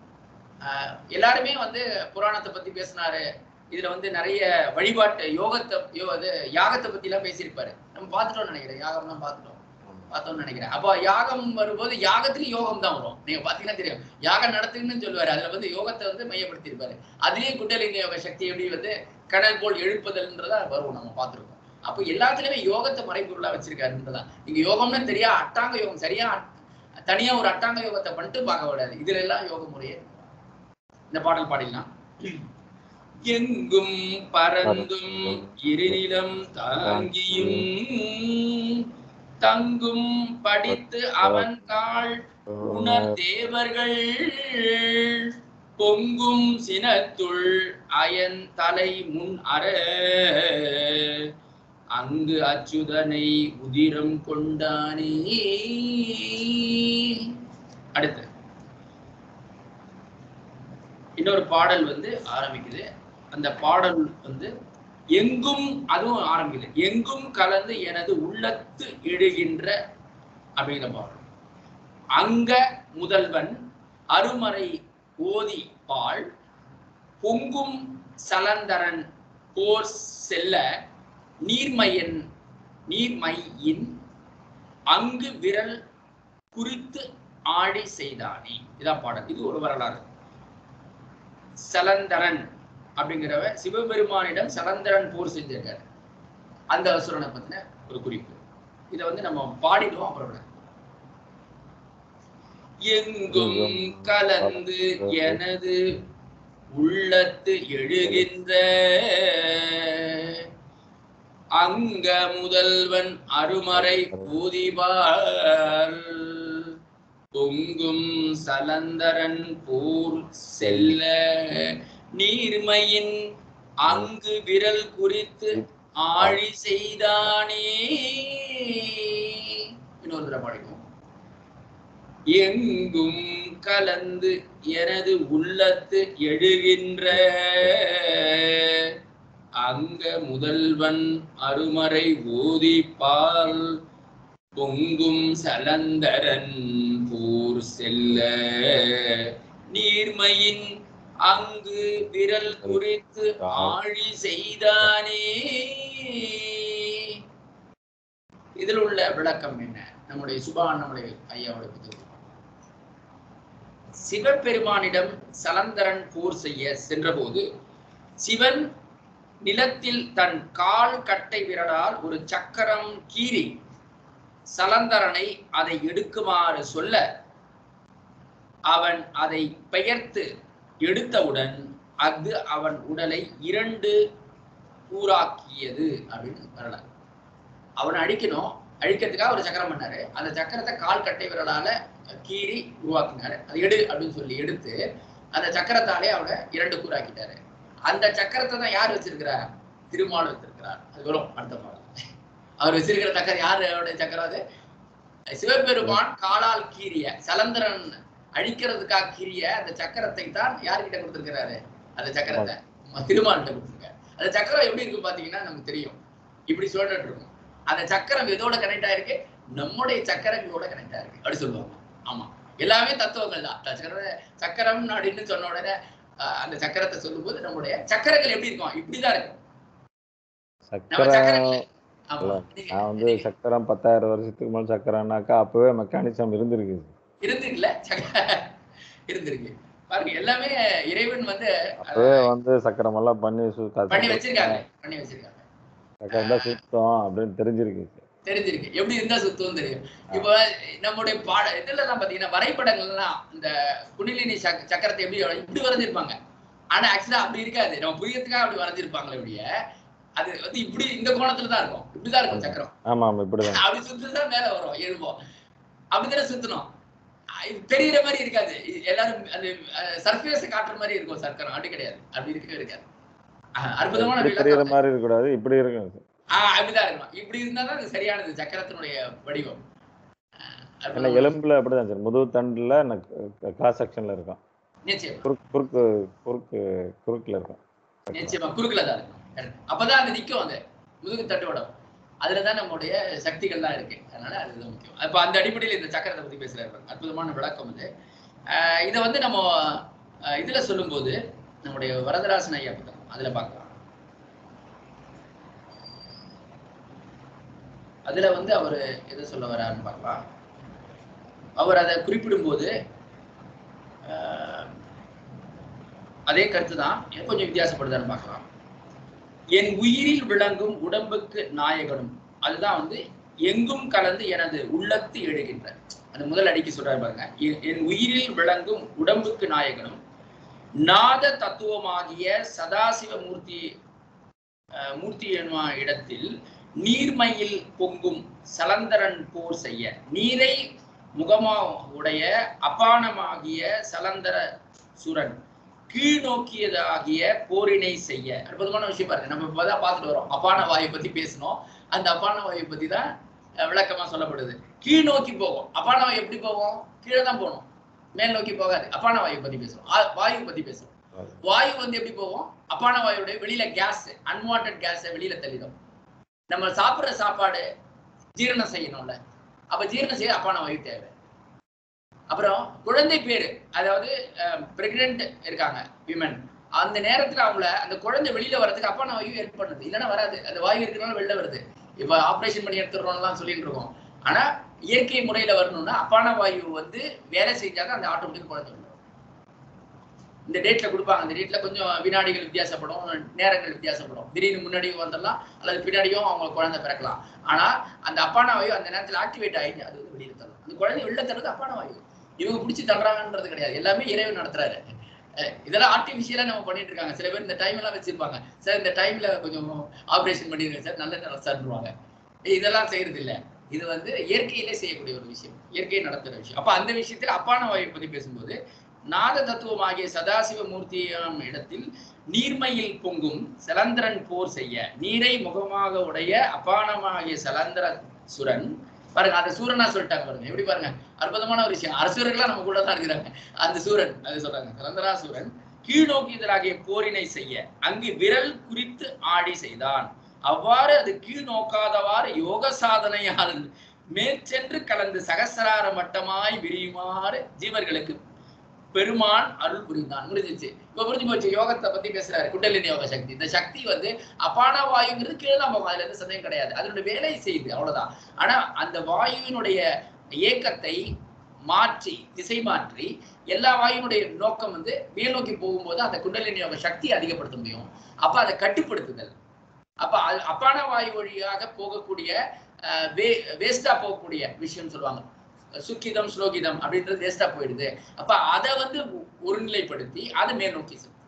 ஆஹ் எல்லாருமே வந்து புராணத்தை பத்தி பேசினாரு இதுல வந்து நிறைய வழிபாட்டு யோகத்தை யோ இது யாகத்தை பத்தி எல்லாம் பேசியிருப்பாரு நம்ம பார்த்துட்டோம்னு நினைக்கிறேன் யாகம்லாம் பார்த்துட்டோம் பார்த்தோம்னு நினைக்கிறேன் அப்போ யாகம் வரும்போது யாகத்துக்கு யோகம் தான் வரும் நீங்க பாத்தீங்கன்னா தெரியும் யாகம் நடத்துன்னு சொல்லுவாரு அதுல வந்து யோகத்தை வந்து மையப்படுத்தி இருப்பாரு அதுலயும் குண்டலிங்க யோக சக்தி எப்படி வந்து கடல் போல் எழுப்புதல்ன்றதா வரும் நம்ம பார்த்திருக்கோம் அப்போ எல்லாத்துலயுமே யோகத்தை மறைபொருளா வச்சிருக்காருன்றதான் நீங்க யோகம்னு தெரியா அட்டாங்க யோகம் சரியா தனியா ஒரு அட்டாங்க யோகத்தை பண்ணிட்டு பார்க்க விடாது இதுல எல்லாம் யோக முறையே இந்த பாடல் பாடிடலாம் எங்கும் பறந்தும் இருநிலம் தாங்கியும் தங்கும் படித்து அவன் கால் உணர் தேவர்கள் பொங்கும் சினத்துள் அயன் தலை முன் அற அங்கு அச்சுதனை உதிரம் கொண்டானே அடுத்து இன்னொரு பாடல் வந்து ஆரம்பிக்குது அந்த பாடல் வந்து எங்கும் அதுவும் ஆரம்பிக்குது எங்கும் கலந்து எனது உள்ளத்து எழுகின்ற அப்படிங்கிற பாடல் அங்க முதல்வன் அருமறை ஓதி பால் பொங்கும் சலந்தரன் போர் செல்ல நீர்மையன் நீர்மையின் அங்கு விரல் குறித்து ஆடி செய்தானே இதான் பாடல் இது ஒரு வரலாறு சலந்தரன் அப்படிங்கிறவ சிவபெருமானிடம் சலந்தரன் போர் செஞ்சிருக்காரு அந்த அசுரனை பத்தின ஒரு குறிப்பு இதை வந்து நம்ம பாடிடுவோம் அப்புறம் விட. எங்கும் கலந்து எனது உள்ளத்து எழுகின்ற அங்க முதல்வன் அருமறை பூதிபார் பொங்கும் சலந்தரன் போர் செல்ல நீர்மையின் அங்கு விரல் குறித்து ஆழி செய்தானே இன்னொரு தடவை பாடிக்குவோம் எங்கும் கலந்து எனது உள்ளத்து எழுகின்ற அங்க முதல்வன் அருமறை ஓதிப்பால் பொங்கும் சலந்தரன் போர் செல்ல நீர்மையின் அங்கு விரல் குறித்து ஆழி செய்தானே இதில் உள்ள விளக்கம் என்ன நம்முடைய சுபா அண்ணாமலை ஐயாவோட புத்தகம் சிவபெருமானிடம் சலந்தரன் போர் செய்ய சென்றபோது சிவன் நிலத்தில் தன் கால் கட்டை விரலால் ஒரு சக்கரம் கீறி சலந்தரனை அதை எடுக்குமாறு சொல்ல அவன் அதை பெயர்த்து எடுத்தவுடன் அது அவன் உடலை இரண்டு கூறாக்கியது அப்படின்னு வரலாறு அவனை அழிக்கணும் அழிக்கிறதுக்காக ஒரு சக்கரம் பண்ணாரு அந்த சக்கரத்தை கால் கட்டை விரலால கீறி உருவாக்கினாரு அதை எடு அப்படின்னு சொல்லி எடுத்து அந்த சக்கரத்தாலே அவனை இரண்டு கூறாக்கிட்டாரு அந்த சக்கரத்தை தான் யார் வச்சிருக்கிறா திருமால் வச்சிருக்கிறார் அது வரும் அடுத்த பாடல் அவர் வச்சிருக்கிற சக்கரம் யாரோட சக்கரம் அது சிவபெருமான் காலால் கீறிய சலந்தரன் அழிக்கிறதுக்காக கீறிய அந்த சக்கரத்தை தான் யார்கிட்ட கொடுத்திருக்கிறாரு அந்த சக்கரத்தை திருமால்கிட்ட கொடுத்திருக்காரு அந்த சக்கரம் எப்படி இருக்கும் பாத்தீங்கன்னா நமக்கு தெரியும் இப்படி சொல்லிட்டு இருக்கும் அந்த சக்கரம் எதோட கனெக்ட் ஆயிருக்கு நம்முடைய சக்கரங்களோட கனெக்ட் ஆயிருக்கு அப்படி சொல்லுவாங்க ஆமா எல்லாமே தத்துவங்கள் தான் சக்கர சக்கரம் அப்படின்னு சொன்ன உடனே அஹ், அந்த சக்கரத்தை சொல்லும்போது நம்முடைய சக்கரங்கள் எப்படி இருக்கும் இப்படிதான் இருக்கும் நம்ம சக்கரம் சக்கரங்கள் ஆமா இல்ல, நீங்க- நான் வந்து நீங்க- சக்கரம் பத்தாயிரம் வருஷத்துக்கு மேல சக்கரம்னாக்கா அப்பவே மெக்கானிசம் இருந்திருக்கு இருந்திருக்குல்ல சக்க- இருந்திருக்கு பாருங்க எல்லாமே இறைவன் வந்து அப்பவே வந்து சக்கரம் எல்லாம் பண்ணி சு- க- பண்ணி வச்சிருக்காங்க பண்ணி வச்சிருக்காங்க சக்கரம் தான் சுத்தம் அப்படின்னு தெரிஞ்சிருக்கு தெரிஞ்சிருக்கு எப்படி இருந்தா சுத்தம் தெரியும் இப்போ நம்முடைய பாட இதுல எல்லாம் பாத்தீங்கன்னா வரைபடங்கள்லாம் இந்த குணிலினி சக் சக்கரத்தை எப்படி வரை- இப்படி வரைஞ்சிருப்பாங்க ஆனா ஆக்சுவலா அப்படி இருக்காது நம்ம புரியறதுக்காக அப்படி வரைஞ்சிருப்பாங்களே இப்படிய அது வந்து இப்படி இந்த கோணத்துல தான் இருக்கும் இப்படிதான் இருக்கும் சக்கரம் ஆமா ஆமா இப்படிதான் அப்படி சுத்துதான் மேல வரும் எழுவோம் அப்படித்தானே சுத்தணும் அஹ் இது தெரியுற மாதிரி இருக்காது இது எல்லாரும் அந்த சர்ஃபேஸ் காட்டுற மாதிரி இருக்கும் சக்கரம் அப்படி கிடையாது அப்படி இருக்கவே இருக்காது அஹ் அற்புதமான இப்படி தெரியற விளக்கம் மாதிரி இருக்கக்கூடாது இப்படி இருக்கும் ஆஹ் அப்படிதான் இருக்கணும் இப்படி இருந்தா தான் அது சரியானது சக்கரத்தினுடைய வடிவம் அஹ் ஏன்னா அற்புதமான- எலும்புல அப்படிதான் சார் முதுகு தண்டுல கிராஸ் செக்ஷன்ல இருக்கும் நிச்சயம் குறுக்கு குறுக்கு குறுக்கு குறுக்குல இருக்கும் நிச்சயமா குறுக்குல தான் இருக்கும் Correct. அப்பதான் அது நிக்கும் அது முதுகு தட்டோட அதுலதான் நம்முடைய சக்திகள்லாம் இருக்கு அதனால அதுதான் முக்கியம் அப்ப அந்த அடிப்படையில் இந்த சக்கரத்தை பத்தி பேசுறாரு பாருங்க. அற்புதமான விளக்கம் இது ஆஹ் இதை வந்து நம்ம ஆஹ் இதுல சொல்லும்போது நம்முடைய வரதராசன் ஐயா புத்தகம் அதுல பார்க்கலாம் அதுல வந்து அவர் எதை சொல்ல வர்றாருன்னு பார்க்கலாம் அவர் அதை குறிப்பிடும்போது ஆஹ், அதே கருத்து தான் கொஞ்சம் வித்தியாசப்படுதான்னு பார்க்கலாம் என் உயிரில் விளங்கும் உடம்புக்கு நாயகனும் அதுதான் வந்து எங்கும் கலந்து எனது உள்ளத்து எழுகின்ற அந்த முதல் அடிக்கு சொல்றாரு பாருங்க என்- என் உயிரில் விளங்கும் உடம்புக்கு நாயகனும் நாத தத்துவமாகிய சதாசிவ மூர்த்தி அஹ், மூர்த்தி எனுமா இடத்தில் நீர்மையில் பொங்கும் சலந்தரன் போர் செய்ய நீரை முகமா உடைய அபானமாகிய சலந்தர சுரன் கீழ் நோக்கியதாகிய போரினை செய்ய அற்புதமான விஷயம் பாருங்க நம்ம இப்பதான் பார்த்துட்டு வரோம் அபான வாயை பத்தி பேசணும் அந்த அபான வாயை பத்தி தான் அஹ், விளக்கமா சொல்லப்படுது கீழ் நோக்கி போகும் அபான வாயு எப்படி போகும் கீழே தான் போகணும் மேல் நோக்கி போகாது அபான வாயு பத்தி பேசுறோம் ஆ- வாயு பத்தி பேசுறோம் வாயு வந்து எப்படி போகும் அப்பான வாயுடைய வெளியில கேஸ் அன்வான்ட் கேஸை வெளியில தள்ளிடும் நம்ம சாப்பிடுற சாப்பாடு ஜீரணம் செய்யணும்ல அப்ப ஜீரணம் செய்ய அப்பான வாயு தேவை அப்புறம் குழந்தை பேரு அதாவது பிரெக்னென்ட் இருக்காங்க விமன் அந்த நேரத்துல அவங்கள அந்த குழந்தை வெளியில வர்றதுக்கு அப்பான வாயு ஹெல்ப் பண்ணுது இல்லைன்னா வராது அந்த வாயு இருக்கிறனால வெளில வருது இப்ப ஆபரேஷன் பண்ணி எடுத்துடுறோம்லாம் சொல்லிட்டு இருக்கோம் ஆனா இயற்கை முறையில வரணும்னா அப்பான வாயு வந்து வேலை செஞ்சாதான் அந்த ஆட்டோமேட்டிக் குழந்தை வந்துடும் இந்த டேட்ல கொடுப்பாங்க அந்த டேட்ல கொஞ்சம் வினாடிகள் வித்தியாசப்படும் நேரங்கள் வித்தியாசப்படும் திடீர்னு முன்னாடியும் வந்துடலாம் அல்லது பின்னாடியும் அவங்க குழந்தை பிறக்கலாம் ஆனா அந்த அப்பான வாயு அந்த நேரத்துல ஆக்டிவேட் ஆயிடுச்சு அது வந்து வெளியில தள்ளும் அந்த குழந்தை வெளில தள்ளுறது அப்பான வாயு இவங்க பிடிச்சி தள்ளுறாங்கன்றது கிடையாது எல்லாமே இறைவன் நடத்துறாரு அஹ் இதெல்லாம் ஆர்டிஃபிஷியலா நம்ம பண்ணிட்டு இருக்காங்க சில பேர் இந்த டைம் எல்லாம் வச்சிருப்பாங்க சார் இந்த டைம்ல கொஞ்சம் ஆபரேஷன் பண்ணிருங்க சார் நல்ல நேரம் சார்ன்றுவாங்க இதெல்லாம் செய்யறது இல்ல இது வந்து இயற்கையிலே செய்யக்கூடிய ஒரு விஷயம் இயற்கை நடத்துற விஷயம் அப்ப அந்த விஷயத்துல அப்பான வாயு பத்தி பேசும்போது நாத தத்துவமாகிய சதாசிவ மூர்த்தியாம் இடத்தில் நீர்மையில் பொங்கும் சலந்திரன் போர் செய்ய நீரை முகமாக உடைய அபானமாகிய சலந்திர சுரன் பாருங்க அந்த சூரனா சொல்லிட்டாங்க பாருங்க எப்படி பாருங்க அற்புதமான ஒரு விஷயம் அரசுரர்களா நம்ம கூட தான் இருக்கிறாங்க அந்த சூரன் அது சொல்றாங்க சலந்தராசூரன் கீழ் நோக்கியதராகிய போரினை செய்ய அங்கு விரல் குறித்து ஆடி செய்தான் அவ்வாறு அது கீழ் நோக்காதவாறு யோக சாதனையால் மேற்சென்று கலந்து சகசரார மட்டமாய் விரியுமாறு ஜீவர்களுக்கு பெருமான் அருள் புரிந்தான் முடிஞ்சிச்சு இப்ப புரிஞ்சு போச்சு யோகத்தை பத்தி பேசுறாரு குண்டலினி யோக சக்தி இந்த சக்தி வந்து அபான வாயுங்கிறது கீழே தான் போகும் அதுல எந்த சந்தேகம் கிடையாது அதனுடைய வேலை செய்யுது அவ்வளவுதான் ஆனா அந்த வாயுவினுடைய இயக்கத்தை மாற்றி திசை மாற்றி எல்லா வாயுனுடைய நோக்கம் வந்து மேல் நோக்கி போகும்போது அந்த குண்டலினி யோக சக்தி அதிகப்படுத்த முடியும் அப்ப அதை கட்டுப்படுத்துதல் அப்ப அது அப்பான வாயு வழியாக போகக்கூடிய அஹ், வே வேஸ்டா போகக்கூடிய விஷயம் சொல்லுவாங்க சுக்கிதம் ஸ்லோகிதம் அப்படின்றது வேஸ்டா போயிடுது அப்ப அதை வந்து ஒ- ஒருநிலைப்படுத்தி அதை மேல் நோக்கி செலுத்தும்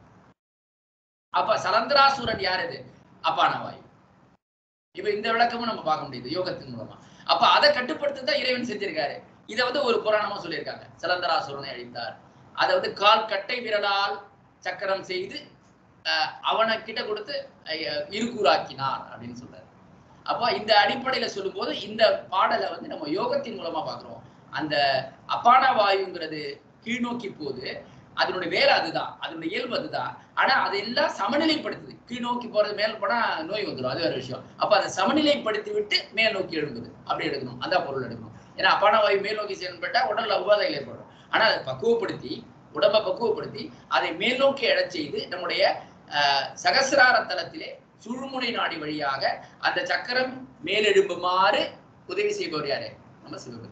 அப்ப சலந்திராசூரன் யார் இது அப்பான வாயு இப்ப இந்த விளக்கமும் நம்ம பார்க்க முடியுது யோகத்தின் மூலமா அப்ப அதை கட்டுப்படுத்த தான் இறைவன் செஞ்சிருக்காரு இதை வந்து ஒரு புராணமா சொல்லியிருக்காங்க சலந்தராசுரனை அழித்தார் அதை வந்து கால் கட்டை விரலால் சக்கரம் செய்து அஹ், அவனை கிட்ட கொடுத்து அஹ், இருகூறாக்கினார் அப்படின்னு சொல்றாரு அப்போ இந்த அடிப்படையில சொல்லும்போது இந்த பாடலை வந்து நம்ம யோகத்தின் மூலமா பார்க்கிறோம் அந்த அப்பான வாயுங்கிறது கீழ்நோக்கி போகுது அதனுடைய வேலை அதுதான் அதனுடைய இயல்பு அதுதான் ஆனா அதெல்லாம் சமநிலைப்படுத்துது கீழ் நோக்கி போறது மேல் போனா நோய் வந்துடும் அது வேற விஷயம் அப்ப அதை சமநிலைப்படுத்தி விட்டு மேல் நோக்கி எழும்புது அப்படி எடுக்கணும் அந்த பொருள் எடுக்கணும் ஏன்னா அப்பான வாயு மேல் நோக்கி செயல்பட்டா உடல்ல உபாதைகள் ஏற்படும் ஆனா அதை பக்குவப்படுத்தி உடம்பை பக்குவப்படுத்தி அதை மேல் நோக்கி எழச் செய்து நம்முடைய ஆஹ், சகசிரார தலத்திலே சுழுமுனை நாடி வழியாக அந்த சக்கரம் மேலெழும்புமாறு உதவி செய்பவர் யாரு நம்ம சிவபெருமான்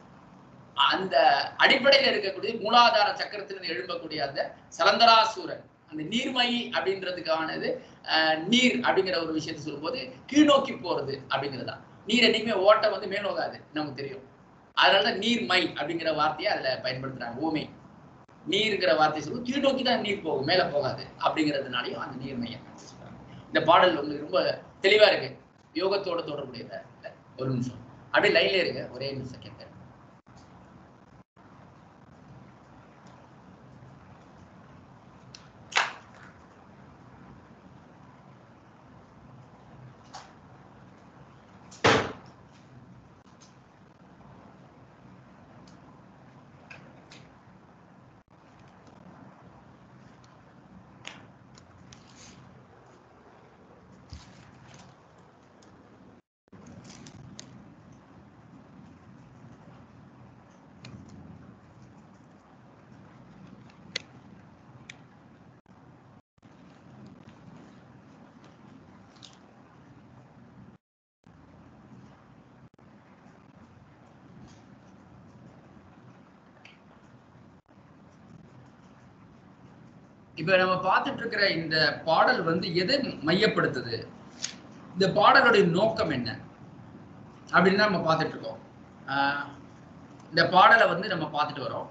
அந்த அடிப்படையில இருக்கக்கூடிய மூலாதார சக்கரத்திலிருந்து எழும்பக்கூடிய அந்த சலந்தராசூரன் அந்த நீர்மை அப்படின்றதுக்கானது ஆஹ், நீர் அப்படிங்கிற ஒரு விஷயத்தை சொல்லும்போது கீழ்நோக்கி போறது அப்படிங்கிறது தான் நீர் என்னைக்குமே ஓட்டம் வந்து மேல் நோக்காது நமக்கு தெரியும் அதனாலதான் நீர்மை அப்படிங்கிற வார்த்தையை அதுல பயன்படுத்துறாங்க ஊமை நீருங்கிற வார்த்தை சொல்லுவோம் கீழ் நோக்கி தான் நீர் போகும் மேல போகாது அப்படிங்கிறதுனாலையும் அந்த நீர்மையை சொல்றாங்க. இந்த பாடல் உங்களுக்கு ரொம்ப தெளிவா இருக்கு யோகத்தோட தொடர்புடையதா இல்ல ஒரு நிமிஷம் அப்படியே லைன்ல இருங்க ஒரே நிமிஷம் கேட்க இப்ப நம்ம பார்த்துட்டு இருக்கிற இந்த பாடல் வந்து எதை மையப்படுத்துது இந்த பாடலுடைய நோக்கம் என்ன அப்படின்னு தான் நம்ம பார்த்துட்டு இருக்கோம் ஆஹ் இந்த பாடலை வந்து நம்ம பார்த்துட்டு வரோம்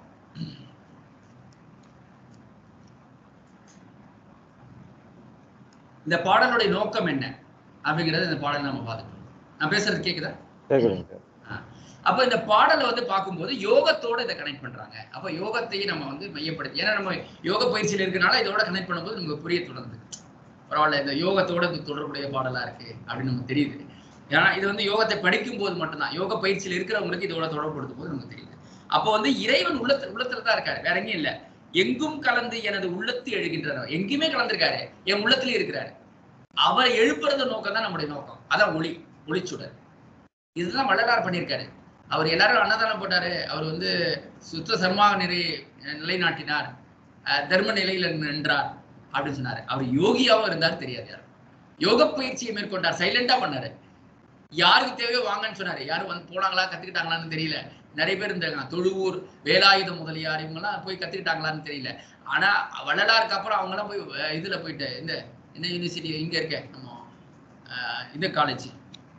இந்த பாடலுடைய நோக்கம் என்ன அப்படிங்கறத இந்த பாடல் நம்ம பார்த்துட்டு இருக்கோம் நான் பேசுறது கேக்குதா கேக்குதுங்க சார் அப்ப இந்த பாடலை வந்து பார்க்கும்போது யோகத்தோட இதை கனெக்ட் பண்றாங்க அப்ப யோகத்தையும் நம்ம வந்து மையப்படுத்தி ஏன்னா நம்ம யோக பயிற்சியில் இருக்கனால இதோட கனெக்ட் பண்ணும்போது நமக்கு புரிய தொடர்ந்து பரவாயில்ல இந்த யோகத்தோட இது தொடர்புடைய பாடலா இருக்கு அப்படின்னு நமக்கு தெரியுது ஏன்னா இது வந்து யோகத்தை படிக்கும் போது மட்டும்தான் யோக பயிற்சியில் இருக்கிறவங்களுக்கு இதோட தொடர்புபடுத்தும் போது நமக்கு தெரியுது அப்போ வந்து இறைவன் உள்ளத்து உள்ளத்துல தான் இருக்காரு வேற எங்கேயும் இல்ல எங்கும் கலந்து எனது உள்ளத்து எழுகின்றனர் எங்கேயுமே கலந்திருக்காரு என் உள்ளத்திலேயே இருக்கிறாரு அவரை எழுப்புறத நோக்கம் தான் நம்முடைய நோக்கம் அதான் ஒளி ஒளிச்சுடர் இதுதான் வள்ளலார் பண்ணியிருக்காரு அவர் எல்லாரும் அன்னதானம் போட்டாரு அவர் வந்து சுத்த சர்மாக நிறை நிலைநாட்டினார் அஹ் தர்ம நிலையில நின்றார் அப்படின்னு சொன்னாரு அவர் யோகியாவும் இருந்தார் தெரியாது யாரும் யோக பயிற்சியை மேற்கொண்டார் சைலண்டா பண்ணாரு யாருக்கு தேவையோ வாங்கன்னு சொன்னாரு யாரும் வந்து போனாங்களா கத்துக்கிட்டாங்களான்னு தெரியல நிறைய பேர் இருந்தாங்க தொழுவூர் வேலாயுதம் முதலியார் இவங்கெல்லாம் போய் கத்துக்கிட்டாங்களான்னு தெரியல ஆனா வள்ளலாருக்கு அப்புறம் அவங்கெல்லாம் போய் அஹ் இதுல போயிட்டு இந்த என்ன யூனிவர்சிட்டி இங்க இருக்க நம்ம அஹ் இந்த காலேஜ்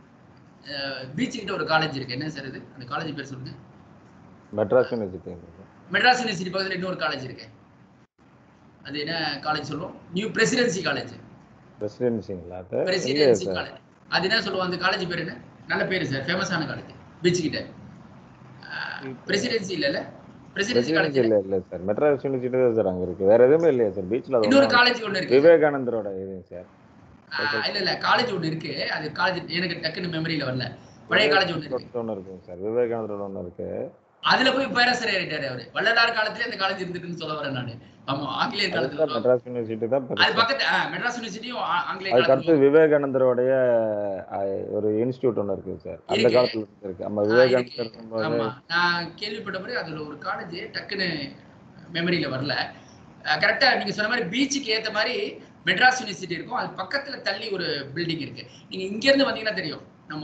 பீச் கிட்ட ஒரு காலேஜ் இருக்கு என்ன சார் இது அந்த காலேஜ் பேர் சொல்லுங்க மெட்ராஸ் யூனிவர்சிட்டி மெட்ராஸ் யூனிவர்சிட்டி பக்கத்துல இன்னொரு காலேஜ் இருக்கு அது என்ன காலேஜ் சொல்லுவோம் நியூ பிரசிடென்சி காலேஜ் பிரசிடென்சிங்களா அது இல்லையா பிரசிடென்சி சார் காலேஜ் அது என்ன சொல்லுவோம் அந்த காலேஜ் பேர் என்ன நல்ல பேரு சார் ஃபேமஸான காலேஜ் பீச் கிட்ட பிரசிடென்சி இல்ல பிரசிடென்சி காலேஜ் பிரசிடென்சி இல்ல இல்ல சார் மெட்ராஸ் யூனிவர்சிட்டி தான் சார் அங்க இருக்கு வேற எதுவுமே இல்லையா சார் பீச்ல இன்னொரு காலேஜ் ஒண்ணு இருக்கு விவேகானந்தரோட இதுங்க சார் ஆஹ் இல்ல இல்ல காலேஜ் ஒண்ணு இருக்கு அது காலேஜ் எனக்கு டக்குன்னு மெமரியில வரல பழைய காலேஜ் ஒண்ணு இருக்கு ஒன்று இருக்குங்க சார் விவேகானந்தரோட ஒன்று இருக்கு அதுல போய் பேராசிரியர் ஆயிட்டாரு அவரு வள்ளலார் காலத்துல இந்த காலேஜ் இருந்துக்குன்னு சொல்ல வரேன் நானு ஆமா ஆங்கிலேயர் காலத்துல அதுதான் மெட்ராஸ் யூனிவர்சிட்டி தான் அது பெருசு. பக்கத்து ஆ, மெட்ராஸ் யூனிவர்சிட்டியும் ஆ- ஆங்கிலேய அதுக்கு காலத்துல அடுத்து விவேகானந்தரோடைய அஹ், ஒரு இன்ஸ்டியூட் ஒன்று இருக்குங்க சார் அந்த இருக்கு. காலத்துல இருந்து இருக்கு நம்ம ஆ, விவேகானந்தர் இருக்கு. இருக்கும்போது ஆமா நான் கேள்விப்பட்ட பிறகு அதுல ஒரு காலேஜ் டக்குன்னு மெமரியில வரல கரெக்டா நீங்க சொன்ன மாதிரி பீச்சுக்கு ஏத்த மாதிரி மெட்ராஸ் யூனிவர்சிட்டி இருக்கும் அது பக்கத்துல தள்ளி ஒரு பில்டிங் இருக்கு நீங்க இங்க இருந்து வந்தீங்கன்னா தெரியும் நம்ம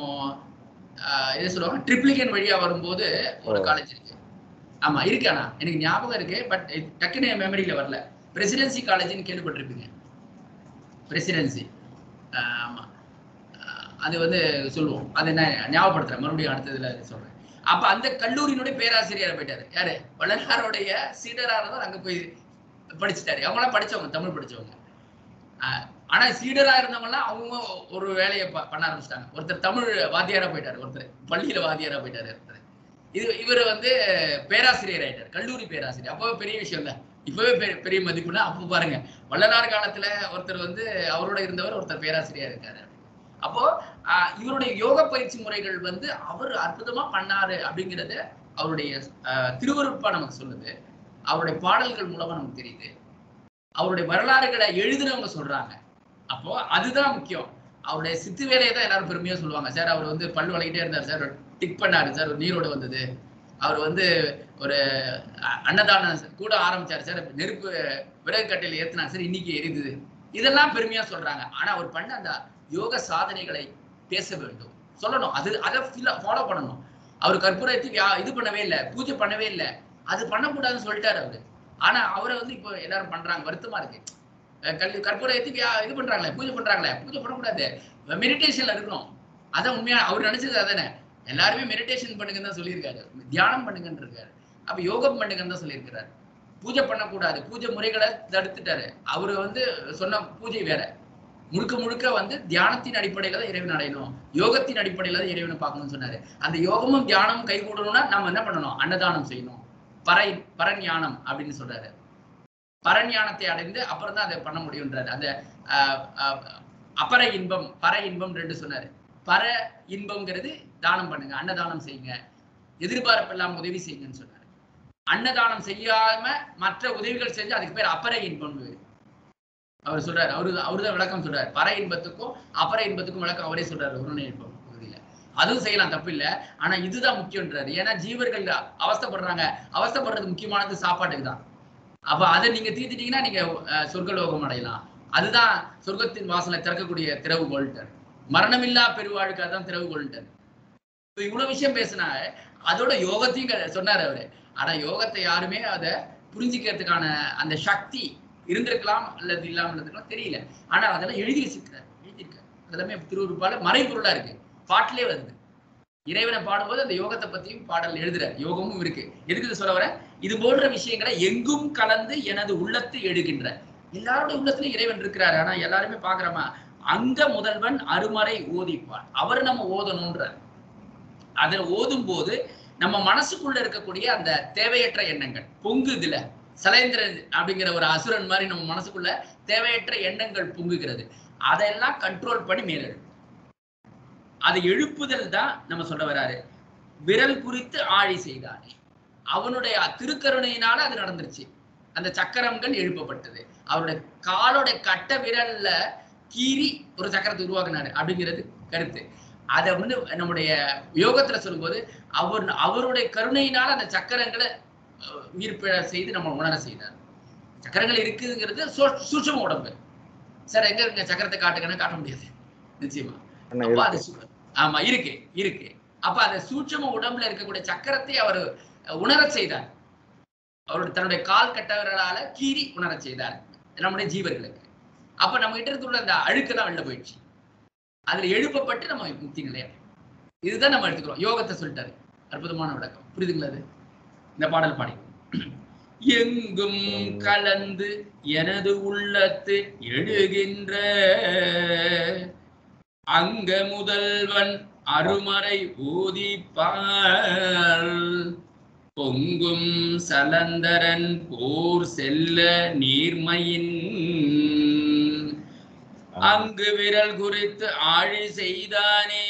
ஆ, எது சொல்லுவாங்க ட்ரிப்ளிகன் வழியா வரும்போது ஒரு ஓ. காலேஜ் இருக்கு ஆமா இருக்கு ஆனா எனக்கு ஞாபகம் இருக்கு பட் டக்குன்னு மெமரியில வரல பிரசிடென்சி காலேஜ்னு கேள்விப்பட்டிருப்பீங்க பிரசிடென்சி ஆமா ஆஹ் அது வந்து சொல்லுவோம் அது என்ன ஞாபகப்படுத்துறேன் மறுபடியும் அடுத்ததுல சொல்றேன் அப்ப அந்த கல்லூரியினுடைய பேராசிரியரா போயிட்டாரு யாரு வள்ளலாருடைய சீடரா இருந்தவர் அங்க போய் படிச்சுட்டாரு அவங்களாம் படிச்சவங்க தமிழ் படிச்சவங்க ஆஹ் ஆனா சீடரா இருந்தவங்கலாம் அவங்க ஒரு வேலையை ப- பண்ண ஆரம்பிச்சிட்டாங்க ஒருத்தர் தமிழ் வாத்தியாரா போயிட்டாரு ஒருத்தர் பள்ளியில வாத்தியாரா போயிட்டாரு ஒருத்தர் இது இவர் வந்து பேராசிரியர் ஆயிட்டார் கல்லூரி பேராசிரியர் அப்போ பெரிய விஷயம் இல்ல இப்பவே பெரிய பெரிய மதிப்புனா அப்போ பாருங்க வள்ளலார் காலத்துல ஒருத்தர் வந்து அவரோட இருந்தவர் ஒருத்தர் பேராசிரியர் இருக்காரு அப்போ ஆஹ் இவருடைய யோக பயிற்சி முறைகள் வந்து அவர் அற்புதமா பண்ணாரு அப்படிங்கறத அவருடைய ஆஹ் திருவருட்பா நமக்கு சொல்லுது அவருடைய பாடல்கள் மூலமா நமக்கு தெரியுது அவருடைய வரலாறுகளை எழுதுனவங்க சொல்றாங்க அப்போ அதுதான் முக்கியம் அவருடைய சித்து வேலையை தான் எல்லாரும் பெருமையா சொல்லுவாங்க சார் அவர் வந்து பல் வளைக்கிட்டே இருந்தார் சார் டிக் பண்ணாரு சார் ஒரு நீரோடு வந்தது அவர் வந்து ஒரு அ- அன்னதானம் கூட ஆரம்பிச்சாரு சார் நெருப்பு விறகு கட்டையில ஏத்துனாங்க சார் இன்னைக்கு எரியுது இதெல்லாம் பெருமையா சொல்றாங்க ஆனா அவர் பண்ண அந்த யோக சாதனைகளை பேச வேண்டும் சொல்லணும் அது அதை ஃபாலோ பண்ணணும் அவர் கற்பூரத்தை வியா- இது பண்ணவே இல்லை பூஜை பண்ணவே இல்லை அது பண்ணக்கூடாதுன்னு சொல்லிட்டாரு அவரு ஆனா அவரை வந்து இப்போ எல்லாரும் பண்றாங்க வருத்தமா இருக்கு அஹ் கல் கற்பூர ஏத்தி வியா- இது பண்றாங்களே பூஜை பண்றாங்களே பூஜை பண்ணக்கூடாது மெடிடேஷன்ல இருக்கணும் அதான் உண்மையா அவர் நினைச்சது அதானே எல்லாருமே மெடிடேஷன் பண்ணுங்கன்னு தான் சொல்லியிருக்காரு தியானம் பண்ணுங்கன்னு இருக்காரு அப்ப யோகம் பண்ணுங்கன்னு தான் சொல்லியிருக்கிறாரு பூஜை பண்ணக்கூடாது பூஜை முறைகளை தடுத்துட்டாரு அவரு வந்து சொன்ன பூஜை வேற முழுக்க முழுக்க வந்து தியானத்தின் அடிப்படையில தான் இறைவன் அடையணும் யோகத்தின் அடிப்படையில தான் இறைவனை பார்க்கணும்னு சொன்னாரு அந்த யோகமும் தியானமும் கைகூடணும்னா நம்ம என்ன பண்ணணும் அன்னதானம் செய்யணும் பறை பரஞானம் அப்படின்னு சொல்றாரு பரஞானத்தை அடைந்து அப்புறம் தான் அதை பண்ண முடியுன்றாரு அந்த ஆஹ், ஆஹ், அபர இன்பம் பர இன்பம் ரெண்டு சொன்னாரு பர இன்பம்ங்கிறது தானம் பண்ணுங்க அன்னதானம் செய்யுங்க எதிர்பார்ப்பெல்லாம் உதவி செய்யுங்கன்னு சொன்னாரு அன்னதானம் செய்யாம மற்ற உதவிகள் செஞ்சு அதுக்கு பேர் அபர இன்பம் அவர் சொல்றாரு அவரு அவருதான் விளக்கம் சொல்றாரு பர இன்பத்துக்கும் அபர இன்பத்துக்கும் விளக்கம் அவரே சொல்றாரு உருணை இன்பம் பகுதியில அதுவும் செய்யலாம் தப்பு இல்ல ஆனா இதுதான் முக்கியன்றாரு ஏன்னா ஜீவர்கள் அவஸ்தைப்படுறாங்க அவஸ்தைப்படுறது முக்கியமானது சாப்பாட்டுக்கு தான் அப்ப அதை நீங்க தீர்த்துட்டீங்கன்னா நீங்க அஹ், சொர்க்கலோகம் அடையலாம் அதுதான் சொர்க்கத்தின் வாசலை திறக்கக்கூடிய திறவுகோல்ட்டர் மரணமில்லா பெருவாழ்க்கை தான் திறவுகோல்ட்டர் இப்ப இவ்வளவு விஷயம் பேசினா அதோட யோகத்தையும் க- சொன்னாரு அவரு ஆனா யோகத்தை யாருமே அதை புரிஞ்சுக்கிறதுக்கான அந்த சக்தி இருந்திருக்கலாம் அல்லது இல்லாமல் இருந்திருக்கலாம் தெரியல ஆனா அதெல்லாம் எழுதி வச்சிருக்காரு எழுதியிருக்காரு அதெல்லாமே திருவுருப்பால மறைபொருளா இருக்கு பாட்டிலே வருது இறைவனை பாடும்போது அந்த யோகத்தை பத்தியும் பாடல் எழுதுற யோகமும் இருக்கு எதுக்கு இது சொல்ல வரேன் இது போன்ற விஷயங்களை எங்கும் கலந்து எனது உள்ளத்தை எடுக்கின்ற எல்லாருடைய உள்ளத்துலயும் இறைவன் இருக்கிறாரு ஆனா எல்லாருமே பாக்குறோமா அங்க முதல்வன் அருமறை ஓதிப்பான் அவர் நம்ம ஓதணும்ன்ற அதுல ஓதும் போது நம்ம மனசுக்குள்ள இருக்கக்கூடிய அந்த தேவையற்ற எண்ணங்கள் பொங்குதுல சலேந்திரன் அப்படிங்கிற ஒரு அசுரன் மாதிரி நம்ம மனசுக்குள்ள தேவையற்ற எண்ணங்கள் பொங்குகிறது அதெல்லாம் கண்ட்ரோல் பண்ணி மேலெழு அதை எழுப்புதல் தான் நம்ம சொல்ல வராரு விரல் குறித்து ஆழி செய்தானே அவனுடைய திருக்கருணையினால அது நடந்துருச்சு அந்த சக்கரங்கள் எழுப்பப்பட்டது அவருடைய காலோட கட்ட விரல்ல கீறி ஒரு சக்கரத்தை உருவாக்குனாரு அப்படிங்கிறது கருத்து அதை வந்து நம்முடைய யோகத்துல சொல்லும்போது அவர் அவருடைய கருணையினால அந்த சக்கரங்களை அஹ், உயிர்ப்பிழ செய்து நம்ம உணர செய்தார் சக்கரங்கள் இருக்குதுங்கிறது சூ- சூட்சும உடம்பு சார் எங்க இங்க சக்கரத்தை காட்டுங்கன்னா காட்ட முடியாது நிச்சயமா அண்ணா அப்ப இருக்கு. அது சு- ஆமா இருக்கு இருக்கு அப்ப அந்த சூட்சும உடம்புல இருக்கக்கூடிய சக்கரத்தை அவர் உணரச் செய்தார் அவருடைய தன்னுடைய கால் கட்டவர்களால கீறி உணரச் செய்தார் நம்முடைய ஜீவர்களுக்கு அப்ப நம்ம கிட்ட இருக்கிற அந்த அழுக்கு தான் வெளில போயிடுச்சு அதுல எழுப்பப்பட்டு நம்ம முக்தி நிலையம் இதுதான் நம்ம எடுத்துக்கிறோம் யோகத்தை சொல்லிட்டாரு அற்புதமான விளக்கம் புரியுதுங்களா அது இந்த பாடல் பாடி எங்கும் கலந்து எனது உள்ளத்து எழுகின்ற அங்க முதல்வன் அருமறை ஊதிப்பார் பொங்கும் சலந்தரன் போர் செல்ல நீர்மையின் அங்கு விரல் குறித்து ஆழி செய்தானே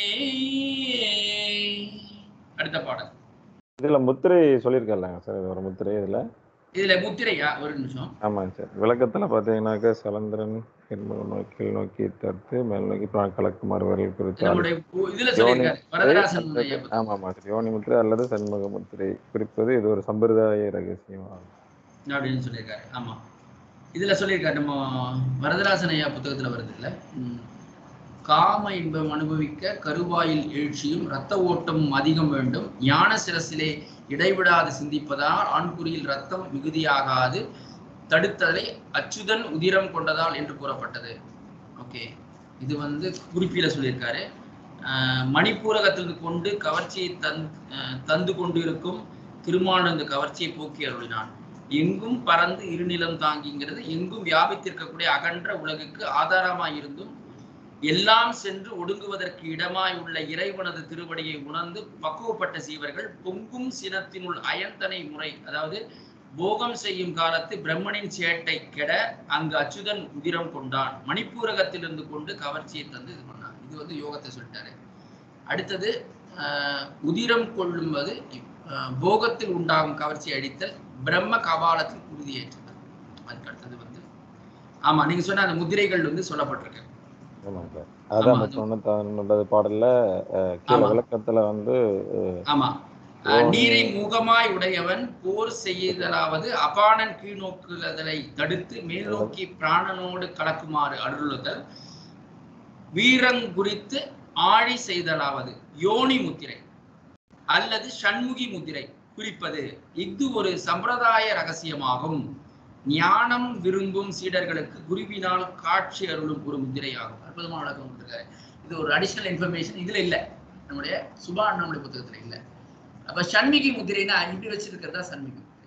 அடுத்த பாடல் இதுல முத்திரை சொல்லியிருக்கலாங்க சார் இது ஒரு முத்திரை இதுல இதுல முத்திரையா ஒரு நிமிஷம் ஆமாங்க சார் விளக்கத்துல பாத்தீங்கன்னாக்கா சலந்திரன் கீழ்முகம் நோக்கி கீழ் நோக்கி தடுத்து மேல் நோக்கி பிராண கலக்குமாறு விரல் குறித்து நம்முடைய பு- இதுல சொல்லியிருக்காரு வரதராசன் ஐயா பத்தி. ஆமா ஆமா சார் யோனி முத்திரை அல்லது சண்முக முத்திரை குறிப்பது இது ஒரு சம்பிரதாய ரகசியம் ஆகும் அப்படின்னு சொல்லியிருக்காரு ஆமா இதுல சொல்லியிருக்காரு நம்ம வரதராசன் ஐயா புத்தகத்துல வருது இல்ல ம். காம இன்பம் அனுபவிக்க கருவாயில் எழுச்சியும் இரத்த ஓட்டமும் அதிகம் வேண்டும் ஞான சிரசிலே இடைவிடாது சிந்திப்பதால் ஆண்குறியில் ரத்தம் மிகுதியாகாது தடுத்ததை அச்சுதன் உதிரம் கொண்டதால் என்று கூறப்பட்டது ஓகே இது வந்து குறிப்பில சொல்லியிருக்காரு ஆஹ் மணிப்பூரகத்திலிருந்து கொண்டு கவர்ச்சியை தந் ஆஹ் தந்து கொண்டிருக்கும் திருமால் இந்த கவர்ச்சியை போக்கி அருளினான் எங்கும் பறந்து இருநிலம் தாங்கிங்கிறது எங்கும் வியாபித்திருக்கக்கூடிய அகன்ற உலகுக்கு ஆதாரமாய் இருந்தும் எல்லாம் சென்று ஒடுங்குவதற்கு இடமாய் உள்ள இறைவனது திருவடியை உணர்ந்து பக்குவப்பட்ட சீவர்கள் பொங்கும் சினத்தினுள் அயந்தனை முறை அதாவது போகம் செய்யும் காலத்து பிரம்மனின் சேட்டை கெட அங்கு அச்சுதன் உதிரம் கொண்டான் மணிப்பூரகத்திலிருந்து கொண்டு கவர்ச்சியை தந்து இது பண்ணான் இது வந்து யோகத்தை சொல்லிட்டாரு அடுத்தது ஆஹ், உதிரம் கொள்ளும்போது ஆஹ், போகத்தில் உண்டாகும் கவர்ச்சி அடித்தல் பிரம்ம கபாலத்தில் உறுதியேற்றுதல் அதுக்கு அடுத்தது வந்து ஆமா நீங்க சொன்ன அந்த முதிரைகள் வந்து சொல்லப்பட்டிருக்கு ஆமாங்க சார் அதான் ஆமா, மொத்தம் தொண்ணூத்தாறு பாடல்ல அஹ், கீழே ஆமா. விளக்கத்துல வந்து ஆமா அஹ், நீரை முகமாய் உடையவன் போர் செய்தலாவது அபானன் கீழ்நோக்குதலை தடுத்து மேல் நோக்கி பிராணனோடு கலக்குமாறு அருளுதல் வீரங்குறித்து ஆழி செய்தலாவது யோனி முத்திரை அல்லது சண்முகி முத்திரை குறிப்பது இஃது ஒரு சம்பிரதாய ரகசியமாகும் ஞானம் விரும்பும் சீடர்களுக்கு குருவினால் காட்சி அருளும் ஒரு முத்திரையாகும் அற்புதமான விளக்கம் கொடுத்திருக்காரு இது ஒரு அடிஷனல் இன்ஃபர்மேஷன் இதுல இல்ல நம்முடைய சுபா அண்ணாமலை புத்தகத்துல இல்ல அப்ப சண்மிகி முத்திரைனா இப்படி வச்சிருக்கிறதா சண்மிகி முத்திரை.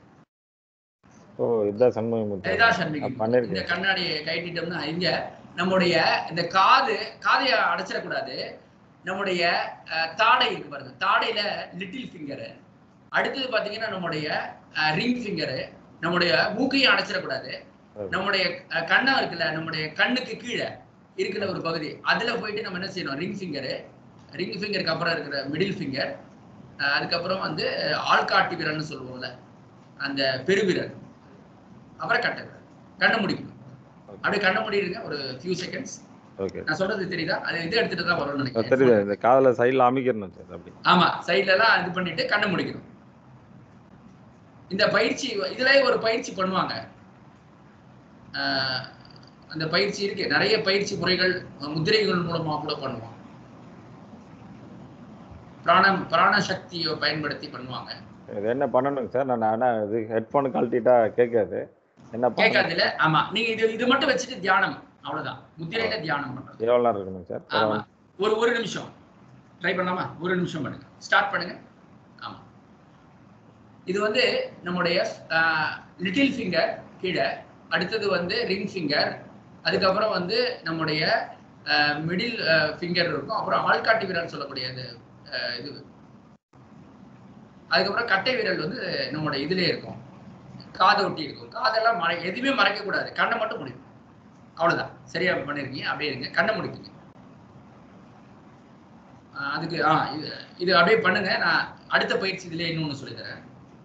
ஓ இதுதான் சண்முக முத்திரை இதுதான் சண்மிகி நான் முத்திரை. பண்ணிருக்கேன். இந்த கண்ணாடியை கைட்டிட்டோம்னா இங்க நம்முடைய இந்த காது காதைய அடைச்சிடக்கூடாது நம்முடைய அஹ், தாடை இருக்கு பாருங்க தாடையில லிட்டில் ஃபிங்கரு அடுத்தது பாத்தீங்கன்னா நம்முடைய ரிங் ஃபிங்கரு நம்முடைய மூக்கையும் அடைச்சிடக்கூடாது சரி. நம்முடைய அஹ், கண்ணம் இருக்குல்ல நம்முடைய கண்ணுக்கு கீழே இருக்கிற ஒரு பகுதி அதுல போயிட்டு நம்ம என்ன செய்யணும் ரிங் ஃபிங்கரு ரிங் ஃபிங்கருக்கு அப்புறம் இருக்கிற மிடில் ஃபிங்கர் அதுக்கப்புறம் வந்து அஹ், ஆள்காட்டி விரல்னு சொல்லுவோம்ல அந்த பெருவிரல் அப்புறம் கட்டை விரல் கண்ணை முடிக்கணும் அப்படியே கண்ணை மூடிடுங்க ஒரு ஃபியூ செகண்ட்ஸ் ஓகே நான் சொல்றது தெரியுதா அது இது எடுத்துட்டு தான் வரும்னு நினைக்கிறேன் தெரியுது இந்த காதுல சைடுல அமைக்கிறணும் சார் அப்படி ஆமா சைடுல எல்லாம் இது பண்ணிட்டு கண்ணை முடிக்கணும் இந்த பயிற்சி இதுலயே ஒரு பயிற்சி பண்ணுவாங்க ஆஹ் அந்த பயிற்சி இருக்கு நிறைய பயிற்சி முறைகள் முத்திரைகள் மூலமா கூட பண்ணுவாங்க பிராணம் பிராண சக்தியை பயன்படுத்தி பண்ணுவாங்க இது என்ன பண்ணணுங்க சார் நான் ஆனா இது ஹெட்ஃபோன் கழட்டிட்டா கேட்காது என்ன பண்ணணும் கேட்காதுல ஆமா நீங்க இது இது மட்டும் வச்சுட்டு தியானம் அவ்வளவுதான் முத்திரையில தியானம் பண்றது எவ்வளவு நேரம் இருக்கணும் சார் ஆமா ஒரு ஒரு நிமிஷம் ட்ரை பண்ணலாமா ஒரு நிமிஷம் பண்ணுங்க ஸ்டார்ட் பண்ணுங்க ஆமா இது வந்து நம்முடைய லிட்டில் ஃபிங்கர் கீழே அடுத்தது வந்து ரிங் ஃபிங்கர் அதுக்கப்புறம் வந்து நம்முடைய மிடில் ஃபிங்கர் இருக்கும் அப்புறம் ஆள்காட்டி விரல் சொல்லக்கூடியது அஹ், இது அதுக்கப்புறம் கட்டை விரல் வந்து நம்முடைய இதுலயே இருக்கும் காதை ஒட்டி இருக்கும் காதெல்லாம் மறை எதுவுமே மறைக்க கூடாது கண்ணை மட்டும் முடியும் அவ்வளவுதான் சரியா பண்ணிருக்கீங்க அப்படியே இருங்க கண்ணை முடிப்பீங்க ஆஹ் அதுக்கு ஆ இது இது அப்படியே பண்ணுங்க நான் அடுத்த பயிற்சி இதுல இன்னொன்னு சொல்லித் தரேன்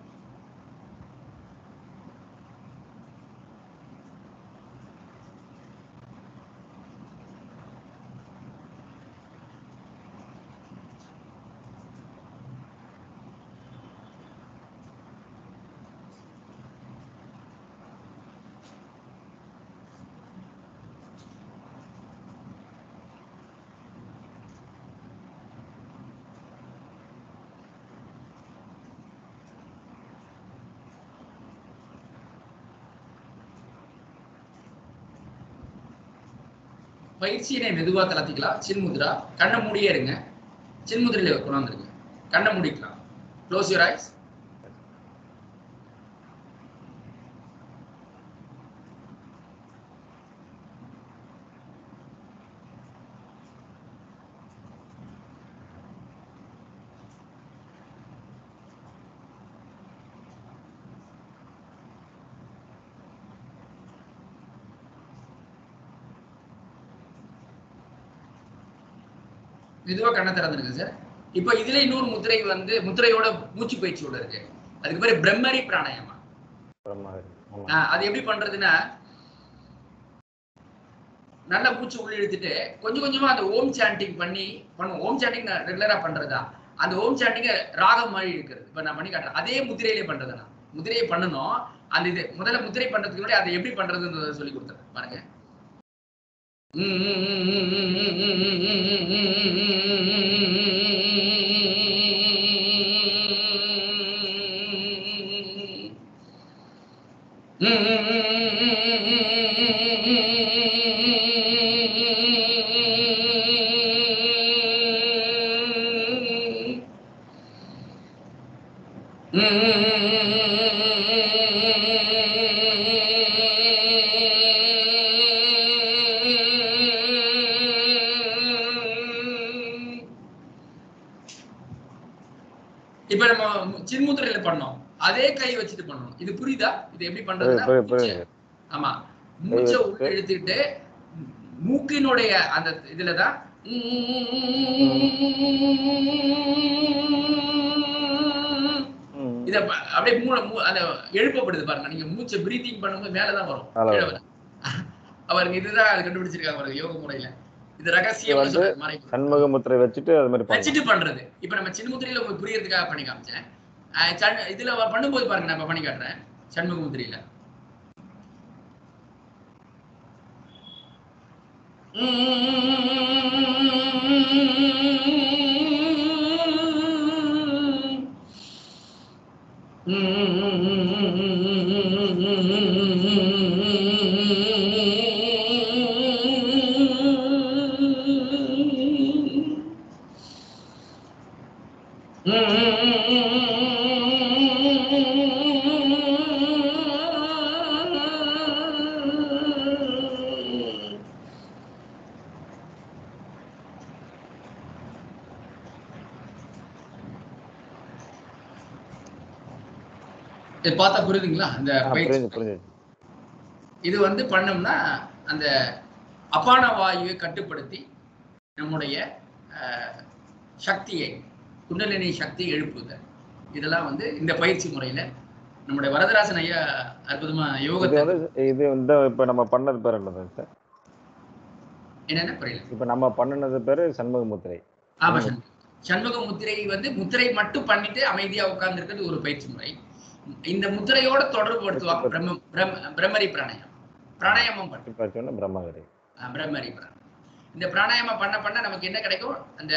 பயிற்சியினை மெதுவா தளர்த்திக்கலாம் சின்முத்ரா கண்ணை மூடியே இருங்க சின்முதிரையில கொண்டாந்துருங்க கண்ணை மூடிக்கலாம் க்ளோஸ் யூர் ஐஸ் மெதுவா கண்ணை திறந்துருங்க சார் இப்போ இதுல இன்னொரு முத்திரை வந்து முத்திரையோட மூச்சு பயிற்சியோட இருக்கு அதுக்கு பேரு பிரம்மரி பிராணாயாமா மாதிரி ஆமா. ஆஹ் அது எப்படி பண்றதுன்னா நல்ல மூச்சு உள்ள இழுத்துட்டு கொஞ்சம் கொஞ்சமா அந்த ஓம் சாண்டிங் பண்ணி பண்ணுவோம் ஓம் சாண்டிங் ரெகுலரா பண்றதா அந்த ஓம் சாண்டிங்க ராகம் மாதிரி இருக்கிறது இப்ப நான் பண்ணி காட்டுறேன் அதே முத்திரையிலே பண்றது நான் முத்திரையை பண்ணணும் அந்த இது முதல்ல முத்திரை பண்றதுக்கு முன்னாடி அதை எப்படி பண்றதுன்னு சொல்லி கொடுத்துறேன் பாருங்க இப்ப நம்ம சின்முத்திரையில பண்ணோம் அதே கை வச்சுட்டு பண்ணணும் இது புரியுதா இது எப்படி பண்றதுன்னா புரியுது, மூச்சை- புரியுது. ஆமா மூச்சை உள்ள இழுத்துட்டு மூக்கினுடைய அந்த இதுலதான் ம். இத ப- அப்படியே மூளை மூ- அந்த எழுப்பப்படுது பாருங்க நீங்க மூச்சை பிரீத்திங் பண்ணும்போது மேலதான் வரும் மேல கீழே வரும். வரும். அவருக்கு இதுதான் அது கண்டுபிடிச்சிருக்காங்க பாருங்க யோக முறையில இது இது ரகசியம் வந்து சண்முக முத்திரை வச்சுட்டு அது மாதிரி பண்ணலாம் வச்சுட்டு பண்றது இப்ப நம்ம சின்முத்திரையில உங்களுக்கு புரியறதுக்காக பண்ணி காமிச்சேன் அஹ் சண்- இதுல வ- பண்ணும்போது பாருங்க நான் இப்ப பண்ணி காட்டுறேன் சண்முக முத்திரையில இது பார்த்தா புரியுதுங்களா அந்த ஆ, பயிற்சி புரியுது புரியுது இது வந்து பண்ணோம்னா அந்த அபான வாயுவை கட்டுப்படுத்தி நம்முடைய அஹ், சக்தியை குண்டலினி சக்தியை எழுப்புதல் இதெல்லாம் வந்து இந்த பயிற்சி முறையில நம்முடைய வரதராசன் ஐயா அற்புதமா இது யோகத்தை வந்து இது இந்த இப்ப நம்ம பண்ணது பேர் என்னது சார் என்னென்ன புரியல இப்ப நம்ம பண்ணினது பேரு சண்முக முத்திரை ஆமா சண்முக சண்முக முத்திரை வந்து முத்திரை மட்டும் பண்ணிட்டு அமைதியா உட்கார்ந்து இருக்கிறது ஒரு பயிற்சி முறை இந்த முத்திரையோட தொடர்பு படுத்துவாங்க பிரம்ம பிரம்ம பிரம்மரி பிராணாயாமம் பிராணாயாமம் பண்ண இப்ப சொன்ன பிரம்மகரி அஹ் பிரம்மரி பிராணம் இந்த பிராணாயாமம் பண்ண பண்ண நமக்கு என்ன கிடைக்கும் அந்த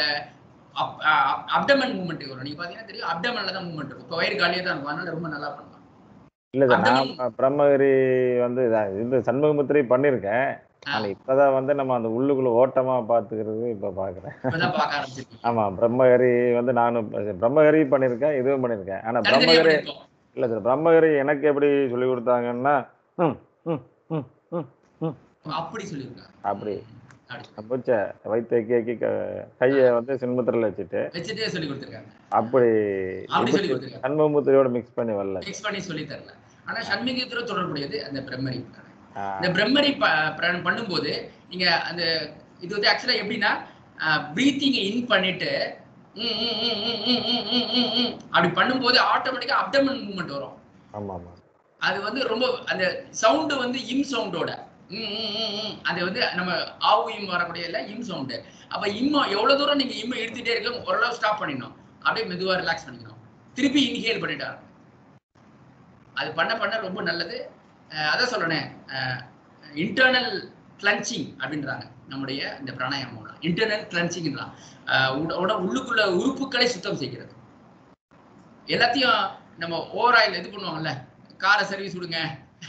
அப்டமன் மூவ்மெண்ட் வரும் நீங்க பாத்தீங்கன்னா தெரியும் அப்டமன்ல தான் மூவ்மெண்ட் இருக்கும் இப்போ வயிறு காலியா தான் இருக்கும் அதனால ரொம்ப நல்லா பண்ணலாம் இல்ல சார் நான் abdomen- பிரம்மகிரி வந்து இதான் இந்த சண்முகமுத்திரை பண்ணியிருக்கேன் ஆ, ஆனா இப்பதான் வந்து நம்ம அந்த உள்ளுக்குள்ள ஓட்டமா பாத்துக்கிறது இப்ப பாக்குறேன் இப்பதான் பார்க்க ஆரம்பிச்சிருக்கீங்க ஆமா பிரம்மகிரி வந்து நானும் பிரம்மகிரி பண்ணியிருக்கேன் இதுவும் பண்ணியிருக்கேன் ஆனா தனித்தனியா பிரம்மகிரி பண்ணிருக்கோம் இல்ல சார் பிரம்மகிரி எனக்கு எப்படி சொல்லி கொடுத்தாங்கன்னா ம், ம், ம், ம், ம், அப்படி சொல்லியிருக்காங்க அப்படி அப்படி பூச்ச வயிற்று கேக்கி கையை வந்து சின்முத்திரையில் வச்சுட்டு வச்சுட்டே சொல்லி கொடுத்துருக்காங்க அப்படி அப்படி சொல்லி கொடுத்துருக்காங்க சண்முகமுத்திரையோட மிக்ஸ் பண்ணி வரல மிக்ஸ் பண்ணி சொல்லி தரல ஆனா சண்முகத்தோட தொடர்புடையது அந்த பிரம்மரி ஆ, இந்த பிரம்மரி ப- பிராணம் பண்ணும்போது நீங்க அந்த இது வந்து ஆக்சுவலா எப்படின்னா பிரீத்திங் இன் பண்ணிட்டு ம், ம், ம், ம், ம், ம், ம், ம், ம், அப்படி பண்ணும்போது ஆட்டோமேட்டிக்கா அப்டமன் மூவ்மெண்ட் வரும் ஆமா ஆமா அது வந்து ரொம்ப அந்த சவுண்டு வந்து இம் சவுண்டோட அது வந்து நம்ம ஆவு இம் வரக்கூடிய இல்ல இம் சவுண்டு அப்ப இம்ம எவ்வளவு தூரம் நீங்க இம்ம எடுத்துட்டே இருக்க ஓரளவு ஸ்டாப் பண்ணிடணும் அப்படியே மெதுவா ரிலாக்ஸ் பண்ணிக்கணும் திருப்பி இன்ஹேல் பண்ணிட்டாரு அது பண்ண பண்ண ரொம்ப நல்லது அஹ் அதான் சொல்றேன் இன்டர்னல் கிளன்ச்சிங் அப்படின்றாங்க நம்முடைய இந்த பிராணாயாமம் இன்டர்னல் கிளன்ச்சிங்ன்றான் உட உள்ளுக்குள்ள உறுப்புகளை சுத்தம் செய்கிறது எல்லாத்தையும் நம்ம ஓவர் ஆயில் இது பண்ணுவாங்கல்ல காரை சர்வீஸ் விடுங்க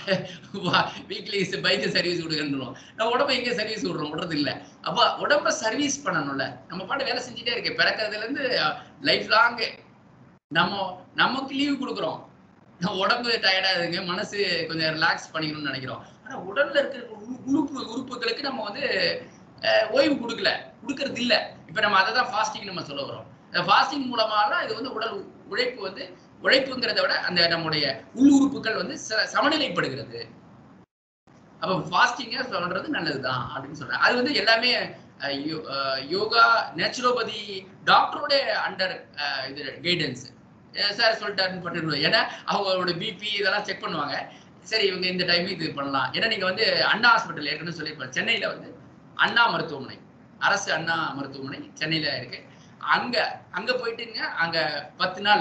வீக்லி பைக்கை சர்வீஸ் விடுங்கன்றோம் நம்ம உடம்ப எங்க சர்வீஸ் விடுறோம் விடுறது இல்ல அப்ப உடம்ப சர்வீஸ் பண்ணணும்ல நம்ம பாட்டு வேலை செஞ்சுட்டே இருக்கு பிறக்கிறதுல இருந்து லைஃப் லாங் நம்ம நமக்கு லீவ் கொடுக்குறோம் நம்ம உடம்பு டயர்டாகுதுங்க மனசு கொஞ்சம் ரிலாக்ஸ் பண்ணிக்கணும்னு நினைக்கிறோம் ஆனா உடல்ல இருக்கிற உறு- உறுப்பு உறுப்புகளுக்கு நம்ம வந்து அஹ், ஓய்வு கொடுக்கல கொடுக்கறது இல்ல இப்ப நம்ம அதை தான் ஃபாஸ்டிங் நம்ம சொல்ல வரோம் ஃபாஸ்டிங் மூலமாக இது வந்து உடல் உ- உழைப்பு வந்து உழைப்புங்கிறத விட அந்த நம்முடைய உள் உறுப்புகள் வந்து ச- சமநிலைப்படுகிறது அப்ப ஃபாஸ்டிங்க சொல்றது நல்லதுதான் அப்படின்னு சொல்றேன் அது வந்து எல்லாமே அஹ், யோ- அஹ், யோகா நேச்சுரோபதி டாக்டரோட அண்டர் இது கைடன்ஸ் சார் சொல்லிட்டாருன்னு பண்ணிடுவோம் ஏன்னா அவங்களோட பிபி இதெல்லாம் செக் பண்ணுவாங்க சரி இவங்க இந்த டைம் இது பண்ணலாம் ஏன்னா நீங்க வந்து அண்ணா ஹாஸ்பிட்டல் ஏற்கனவே சொல்லியிருப்பாங்க சென்னையில வந்து அண்ணா மருத்துவமனை அரசு அண்ணா மருத்துவமனை சென்னையில இருக்கு அங்க அங்க போயிட்டுங்க அங்க பத்து நாள்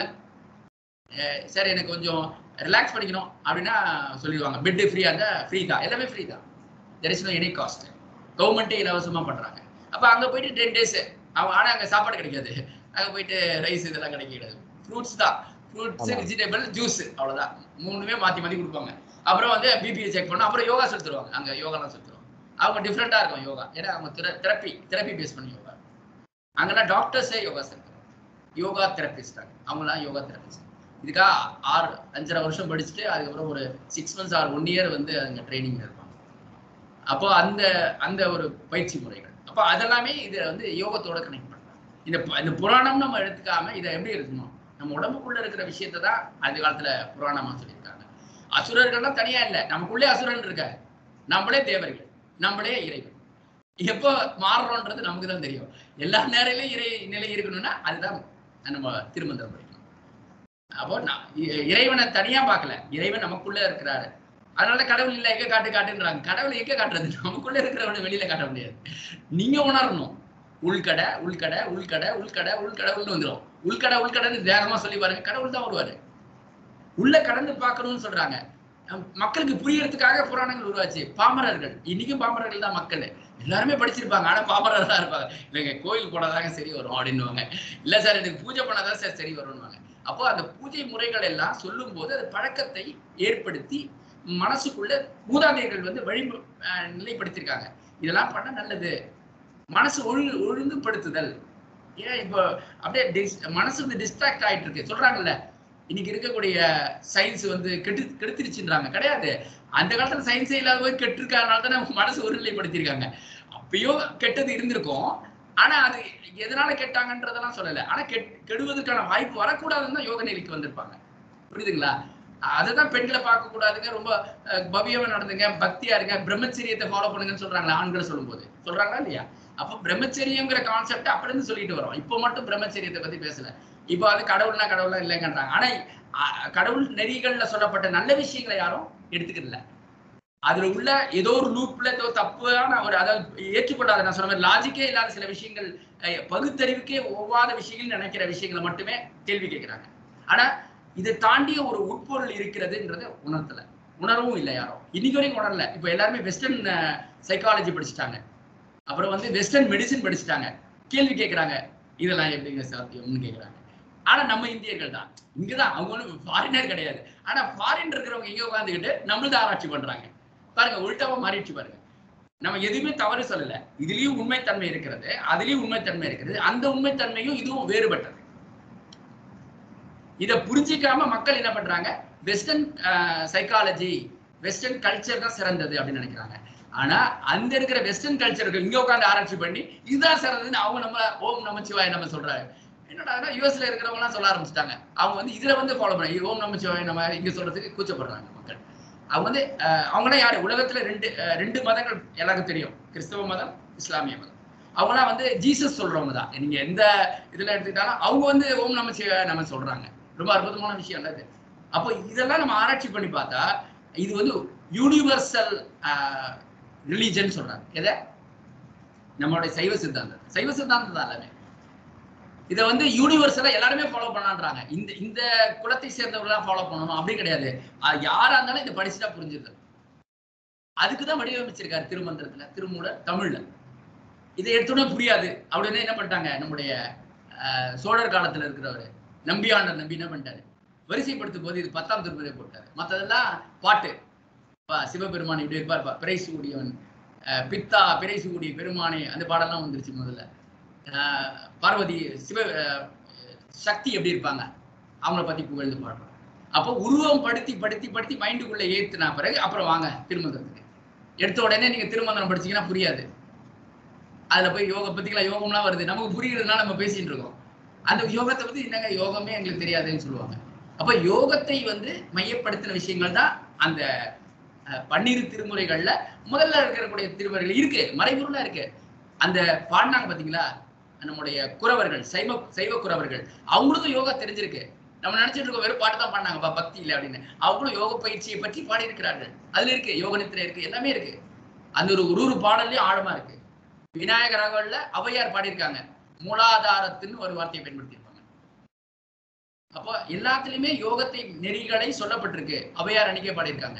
அஹ் சார் எனக்கு கொஞ்சம் ரிலாக்ஸ் பண்ணிக்கணும் அப்படின்னா சொல்லிடுவாங்க பெட் ஃப்ரீயா இருந்தா ஃப்ரீ தான் எல்லாமே ஃப்ரீ தான் there is no any cost கவர்மெண்ட்டே இலவசமா பண்றாங்க அப்ப அங்க போயிட்டு டென் டேஸ் அவங்க ஆனா அங்க சாப்பாடு கிடைக்காது அங்க போயிட்டு ரைஸ் இதெல்லாம் கிடைக்காது ஃப்ரூட்ஸ் தான் ஃப்ரூட்ஸ் ஆமா. வெஜிடபிள் ஜூஸ் அவ்வளவுதான் மூணுமே மாத்தி மாத்தி கொடுப்பாங்க அப்புறம் வந்து பிபிஐ செக் பண்ணோம் அப்புறம் யோகா சொல்லி தருவாங்க அங்க யோகாலாம் சொல்லி தருவாங்க அவங்க டிஃப்ரெண்டா இருக்கும் யோகா ஏன்னா அவங்க தெரப்பி தெரப்பி பேஸ் பண்ணி யோகா அங்கெல்லாம் டாக்டர்ஸே யோகா சொல்லி தருவாங்க யோகா தெரபிஸ்ட் அவங்களாம் யோகா தெரபிஸ்ட் இதுக்காக ஆறு அஞ்சரை வருஷம் படிச்சுட்டு அதுக்கப்புறம் ஒரு six months or one year வந்து அங்க ட்ரைனிங் இருப்பாங்க அப்போ அந்த அந்த ஒரு பயிற்சி முறைகள் அப்போ அதெல்லாமே இதை வந்து யோகத்தோட கனெக்ட் பண்றாங்க இந்த ப- இந்த புராணம் நம்ம எடுத்துக்காம இதை எப்படி இருக்கணும் நம்ம உடம்புக்குள்ள இருக்கிற விஷயத்தை தான் அந்த காலத்துல புராணமா சொல்லியிருக்காங்க அசுரர்கள்லாம் தனியா இல்லை நமக்குள்ளே அசுரன் இருக்காரு நம்மளே தேவர்கள் நம்மளே இறைவன் எப்போ மாறுறோன்றது நமக்கு தான் தெரியும் எல்லா நேரிலும் இறை நிலை இருக்கணும்னா அதுதான் நம்ம திருமந்திரம் படிக்கணும் அப்போ நான் இ- இறைவனை தனியா பார்க்கல இறைவன் நமக்குள்ள இருக்கிறாரு அதனால கடவுள் இல்ல எங்க காட்டு காட்டுன்றாங்க கடவுள் எங்க காட்டுறது நமக்குள்ள இருக்கிறவனை வெளியில காட்ட முடியாது நீங்க உணரணும் உள்கடை உள்கடை உள்கடை உள்கடை உள்கடவுள்னு வந்துடும் உள்கடை உள்கடைன்னு வேகமா சொல்லி பாருங்க கடவுள் தான் வருவாரு உள்ள கடந்து பார்க்கணும்னு சொல்றாங்க நம் மக்களுக்கு புரியறதுக்காக புராணங்கள் உருவாச்சு பாமரர்கள் இன்னைக்கும் பாமரர்கள் தான் மக்கள் எல்லாருமே படிச்சிருப்பாங்க ஆனா பாமரர் தான் இருப்பாங்க இல்லைங்க கோயில் போனாதாங்க சரி வரும் அப்படின்னுவாங்க இல்ல சார் எனக்கு பூஜை பண்ணாதான் சார் சரி வரும்னுவாங்க அப்போ அந்த பூஜை முறைகள் எல்லாம் சொல்லும் போது அது பழக்கத்தை ஏற்படுத்தி மனசுக்குள்ள மூதாதையர்கள் வந்து வழி அஹ் நிலைப்படுத்தியிருக்காங்க இதெல்லாம் பண்ண நல்லது மனசு ஒழுங்கு ஒழுங்குபடுத்துதல் ஏன் இப்போ அப்படியே dis- மனசு வந்து டிஸ்ட்ராக்ட் ஆயிட்டு இருக்கு சொல்றாங்கல்ல இன்னைக்கு இருக்கக்கூடிய சயின்ஸ் வந்து கெட்டு கெடுத்துருச்சுன்றாங்க கிடையாது அந்த காலத்துல சயின்ஸே இல்லாத போய் கெட்டிருக்கனால தானே மனசு ஒருநிலைப்படுத்தியிருக்காங்க அப்பயோ கெட்டது இருந்திருக்கும் ஆனா அது எதனால கெட்டாங்கன்றதெல்லாம் சொல்லல ஆனா கெட் கெடுவதற்கான வாய்ப்பு வரக்கூடாதுன்னு தான் யோக நிலைக்கு வந்திருப்பாங்க புரியுதுங்களா அதுதான் பெண்களை பார்க்க கூடாதுங்க ரொம்ப அஹ், பவ்யமா நடந்துங்க பக்தியா இருங்க பிரம்மச்சரியத்தை ஃபாலோ பண்ணுங்கன்னு சொல்றாங்களா ஆண்கள் சொல்லும்போது சொல்றாங்களா இல்லையா அப்போ பிரம்மச்சரியங்கிற கான்செப்ட் அப்படி இருந்து சொல்லிட்டு வரோம் இப்போ மட்டும் பிரம்மச்சரியத்தை பத்தி பேசல இப்போ அது கடவுள்னா கடவுளா இல்லைங்கன்றாங்க ஆனா அஹ், கடவுள் நெறிகள்ல சொல்லப்பட்ட நல்ல விஷயங்களை யாரும் எடுத்துக்கல அதுல உள்ள ஏதோ ஒரு லூப்ல ஏதோ தப்பான ஒரு அதாவது ஏற்றுக்கொள்ளாத நான் சொன்ன மாதிரி லாஜிக்கே இல்லாத சில விஷயங்கள் அஹ், பகுத்தறிவுக்கே ஒவ்வாத விஷயங்கள் நினைக்கிற விஷயங்களை மட்டுமே கேள்வி கேட்கிறாங்க ஆனா இதை தாண்டிய ஒரு உட்பொருள் இருக்கிறதுன்றத உணர்த்தல உணரவும் இல்லை யாரும் இன்னைக்கு வரைக்கும் உணரல இப்போ எல்லாருமே வெஸ்டர்ன் சைக்காலஜி படிச்சுட்டாங்க அப்புறம் வந்து வெஸ்டர்ன் மெடிசின் படிச்சுட்டாங்க கேள்வி கேட்குறாங்க இதெல்லாம் எப்படிங்க சாத்தியம்னு கேட்குறாங்க ஆனா நம்ம இந்தியர்கள் தான் இங்கதான் அவங்க ஒன்றும் ஃபாரினர் கிடையாது ஆனா ஃபாரின் இருக்கிறவங்க இங்க உட்காந்துக்கிட்டு நம்மளது ஆராய்ச்சி பண்றாங்க பாருங்க உள்டாவா மாறிடுச்சு பாருங்க நம்ம எதுவுமே தவறு சொல்லல இதுலயும் உண்மைத்தன்மை இருக்கிறது அதுலயும் உண்மைத்தன்மை இருக்கிறது அந்த உண்மைத்தன்மையும் இதுவும் வேறுபட்டது இதை புரிஞ்சிக்காம மக்கள் என்ன பண்றாங்க வெஸ்டர்ன் சைக்காலஜி வெஸ்டர்ன் கல்ச்சர் தான் சிறந்தது அப்படின்னு நினைக்கிறாங்க ஆனா அந்த இருக்கிற வெஸ்டர்ன் கல்ச்சருக்கு இங்க உட்காந்து ஆராய்ச்சி பண்ணி இதுதான் சிறந்ததுன்னு அவங்க நம்ம ஓம் நமச்சிவாய நம்ம சொல்றாங்க என்னடா யூஎஸ்ல இருக்கிறவங்க எல்லாம் சொல்ல ஆரம்பிச்சிட்டாங்க அவங்க வந்து இதுல வந்து ஃபாலோ பண்ணி ஓம் நமச்சிவாய நம்ம இங்க சொல்றதுக்கு கூச்சப்படுறாங்க மக்கள் அவங்க வந்து அஹ், அவங்களாம் யாரு உலகத்துல ரெண்டு அஹ், ரெண்டு மதங்கள் எல்லாருக்கும் தெரியும் கிறிஸ்தவ மதம் இஸ்லாமிய மதம் அவங்களாம் வந்து ஜீசஸ் சொல்றவங்க தான் நீங்க எந்த இதுல எடுத்துக்கிட்டாலும் அவங்க வந்து ஓம் நமச்சிவாய நம்ம சொல்றாங்க ரொம்ப அற்புதமான விஷயம் இல்ல இது அப்போ இதெல்லாம் நம்ம ஆராய்ச்சி பண்ணி பார்த்தா இது வந்து யூனிவர்சல் ரிலீஜன் சொல்றாங்க எதை நம்மளுடைய சைவ சித்தாந்தம் சைவ சித்தாந்தம் தான் எல்லாமே இதை வந்து யூனிவர்சலா எல்லாருமே ஃபாலோ பண்ணலான்றாங்க இந்த இந்த குலத்தை சேர்ந்தவர்களாம் ஃபாலோ பண்ணணும் அப்படி கிடையாது அது யாரா இருந்தாலும் இதை படிச்சுட்டா புரிஞ்சுது அதுக்குதான் வடிவமைச்சிருக்காரு திருமந்திரத்துல திருமூலர் தமிழ்ல இதை எடுத்தோன்னே புரியாது அப்படின்னு என்ன பண்ணிட்டாங்க நம்முடைய அஹ், சோழர் காலத்துல இருக்கிறவர் நம்பியாண்டர் நம்பி என்ன பண்ணிட்டாரு வரிசைப்படுத்தும் போது இது பத்தாம் திருமுறை போட்டாரு மத்ததெல்லாம் பாட்டு பா, சிவபெருமான் இப்படி இருப்பார்ப்பா பிறை சூடியவன் அஹ், பித்தா பிறை சூடிய பெருமானே அந்த பாடலாம் வந்துருச்சு முதல்ல அஹ், பார்வதி சிவ அஹ், சக்தி எப்படி இருப்பாங்க அவங்கள பத்தி புகழ்ந்து பாடுறோம் அப்போ உருவம் படுத்தி படுத்தி படுத்தி மைண்டுக்குள்ள ஏத்துனா பிறகு அப்புறம் வாங்க திருமந்திரத்துக்கு எடுத்த உடனே நீங்க திருமந்திரம் படிச்சீங்கன்னா புரியாது அதுல போய் யோக பத்திக்கலாம் யோகம்லாம் வருது நமக்கு புரியுறதுனால நம்ம பேசிட்டு இருக்கோம் அந்த யோகத்தை பத்தி என்னங்க யோகமே எங்களுக்கு தெரியாதுன்னு சொல்லுவாங்க அப்ப யோகத்தை வந்து மையப்படுத்தின விஷயங்கள் தான் அந்த அஹ், பன்னிரு திருமுறைகள்ல முதல்ல இருக்கக்கூடிய திருமுறைகள் இருக்கு மறைபொருளா இருக்கு அந்த பாடினாங்க பாத்தீங்களா நம்முடைய குறவர்கள் சைவ சைவ குறவர்கள் அவங்களுக்கும் யோகா தெரிஞ்சிருக்கு நம்ம நினைச்சிட்டு இருக்கோம் வெறும் பாட்டு தான் பாடினாங்கப்பா பக்தி இல்லை அப்படின்னு அவங்களும் யோக பயிற்சியை பற்றி பாடி இருக்கிறார்கள் அதுல இருக்கு யோக நித்திரை இருக்கு எல்லாமே இருக்கு அந்த ஒரு ஒரு ஒரு பாடல்லையும் ஆழமா இருக்கு விநாயகர் ராகவல்ல ஔவையார் பாடியிருக்காங்க மூலாதாரத்துன்னு ஒரு வார்த்தையை பயன்படுத்தியிருப்பாங்க அப்போ எல்லாத்துலயுமே யோகத்தை நெறிகளை சொல்லப்பட்டிருக்கு ஔவையார் அன்னைக்கே பாடியிருக்காங்க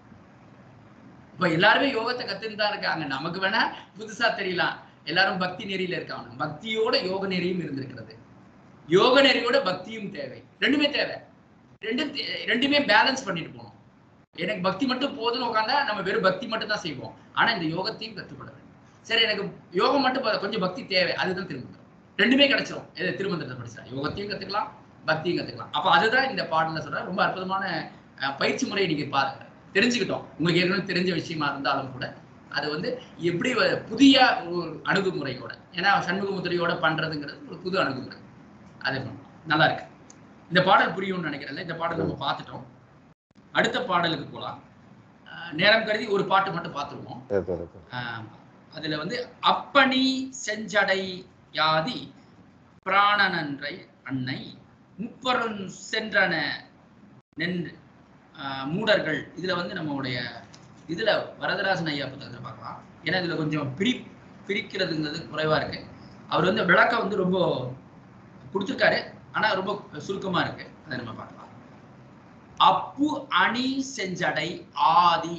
இப்ப எல்லாருமே யோகத்தை கத்துன்னு தான் இருக்காங்க நமக்கு வேணா புதுசா தெரியலாம் எல்லாரும் பக்தி நெறியில இருக்காங்க பக்தியோட யோக நெறியும் இருந்திருக்கிறது யோக நெறியோட பக்தியும் தேவை ரெண்டுமே தேவை ரெண்டும் தே- ரெண்டுமே பேலன்ஸ் பண்ணிட்டு போகணும் எனக்கு பக்தி மட்டும் போதும்னு உட்காந்தா நம்ம வெறும் பக்தி மட்டும் தான் செய்வோம் ஆனா இந்த யோகத்தையும் கற்றுக்கொள்ள வேண்டும் சரி எனக்கு யோகம் மட்டும் போதும், கொஞ்சம் பக்தி தேவை அதுதான் திருமந்திரம் ரெண்டுமே கிடைச்சிரும் எது திருமந்திரத்தை படிச்சா யோகத்தையும் கத்துக்கலாம் பக்தியும் கத்துக்கலாம் அப்ப அதுதான் இந்த பாடல்ல சொல்ற ரொம்ப அற்புதமான அஹ், பயிற்சி முறையை நீங்க பா தெரிஞ்சுக்கிட்டோம் உங்களுக்கு ஏற்கனவே தெரிஞ்ச விஷயமா இருந்தாலும் கூட அது வந்து எப்படி வ- புதிய ஒரு அணுகுமுறையோட ஏன்னா சண்முக முத்திரையோட பண்றதுங்கிறது ஒரு புது அணுகுமுறை அதே பண்ணலாம் நல்லா இருக்கு இந்த பாடல் புரியும்னு நினைக்கிறேன்ல இந்த பாடல் நம்ம பார்த்துட்டோம் அடுத்த பாடலுக்கு போலாம் அஹ், நேரம் கருதி ஒரு பாட்டு மட்டும் பார்த்துருவோம் சரி, சரி, சரி. ஆஹ் அதுல வந்து அப்பணி செஞ்சடை யாதி பிராணனன்றை அன்னை முப்பரும் சென்றன நின்று ஆஹ் மூடர்கள் இதுல வந்து நம்மளுடைய இதுல வரதராசன் ஐயா புத்தகத்துல பார்க்கலாம் ஏன்னா இதுல கொஞ்சம் பிரி பிரிக்கிறதுங்கிறது குறைவா இருக்கு அவர் வந்து விளக்கம் வந்து ரொம்ப கொடுத்துருக்காரு ஆனா ரொம்ப சுருக்கமா இருக்கு அதை நம்ம பார்க்கலாம் அப்பு அணி செஞ்சடை ஆதி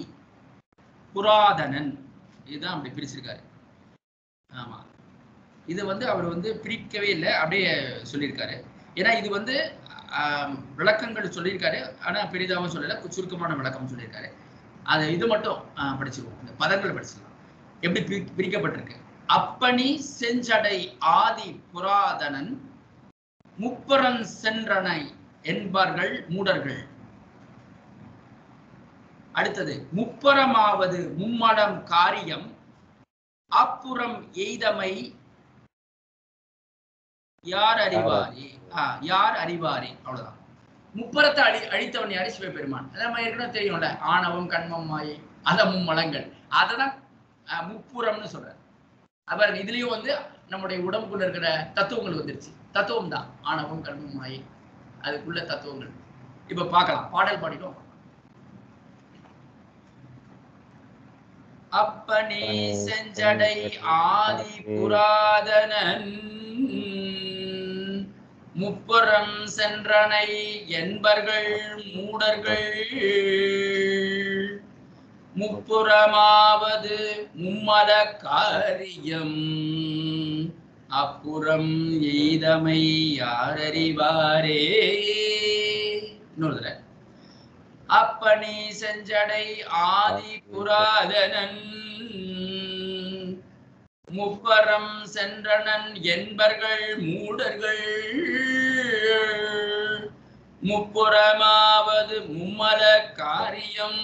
புராதனன் இதுதான் அப்படி பிரிச்சிருக்காரு ஆமா இது வந்து அவர் வந்து பிரிக்கவே இல்லை அப்படியே சொல்லியிருக்காரு ஏன்னா இது வந்து ஆம், விளக்கங்கள் சொல்லியிருக்காரு ஆனா பெரிதாகவும் சொல்லல சுருக்கமான விளக்கம் சொல்லியிருக்காரு அது இது மட்டும் ஆ, படிச்சுக்குவோம் இந்த பதங்கள் படிச்சுக்கலாம் எப்படி பிரி பிரிக்கப்பட்டிருக்கு அப்பனி செஞ்சடை ஆதி புராதனன் முப்பரன் சென்றனை என்பார்கள் மூடர்கள் அடுத்தது முப்பரமாவது மும்மடம் காரியம் அப்புறம் எய்தமை யார் அறிவாரே ஆ, யார் அறிவாரே அவ்வளவுதான் முப்பரத்தை அழி அழித்தவன் யாரு சிவபெருமான் அதான் நம்ம ஏற்கனவே தெரியும்ல ஆணவம் கண்மம் மாயை அதமும் மலங்கள் அததான் ஆ, முப்புறம்னு சொல்றாரு அவர் இதுலயும் வந்து நம்முடைய உடம்புக்குள்ள இருக்கிற தத்துவங்கள் வந்துருச்சு தத்துவம் தான் ஆணவம் கண்மம் மாயை அதுக்குள்ள தத்துவங்கள் இப்ப பார்க்கலாம் பாடல் பாடிட்டோம் அப்பனே செஞ்சடை ஆதி புராதனன் முப்புறம் சென்றனை என்பர்கள் மூடர்கள் முப்புறமாவது மும்மல காரியம் அப்புறம் எய்தமை யாரறிவாரே இன்னொரு தடவை அப்பனி செஞ்சடை ஆதி புராதனன் முப்பரம் சென்றனன் என்பர்கள் மூடர்கள் முப்புறமாவது மும்மல காரியம்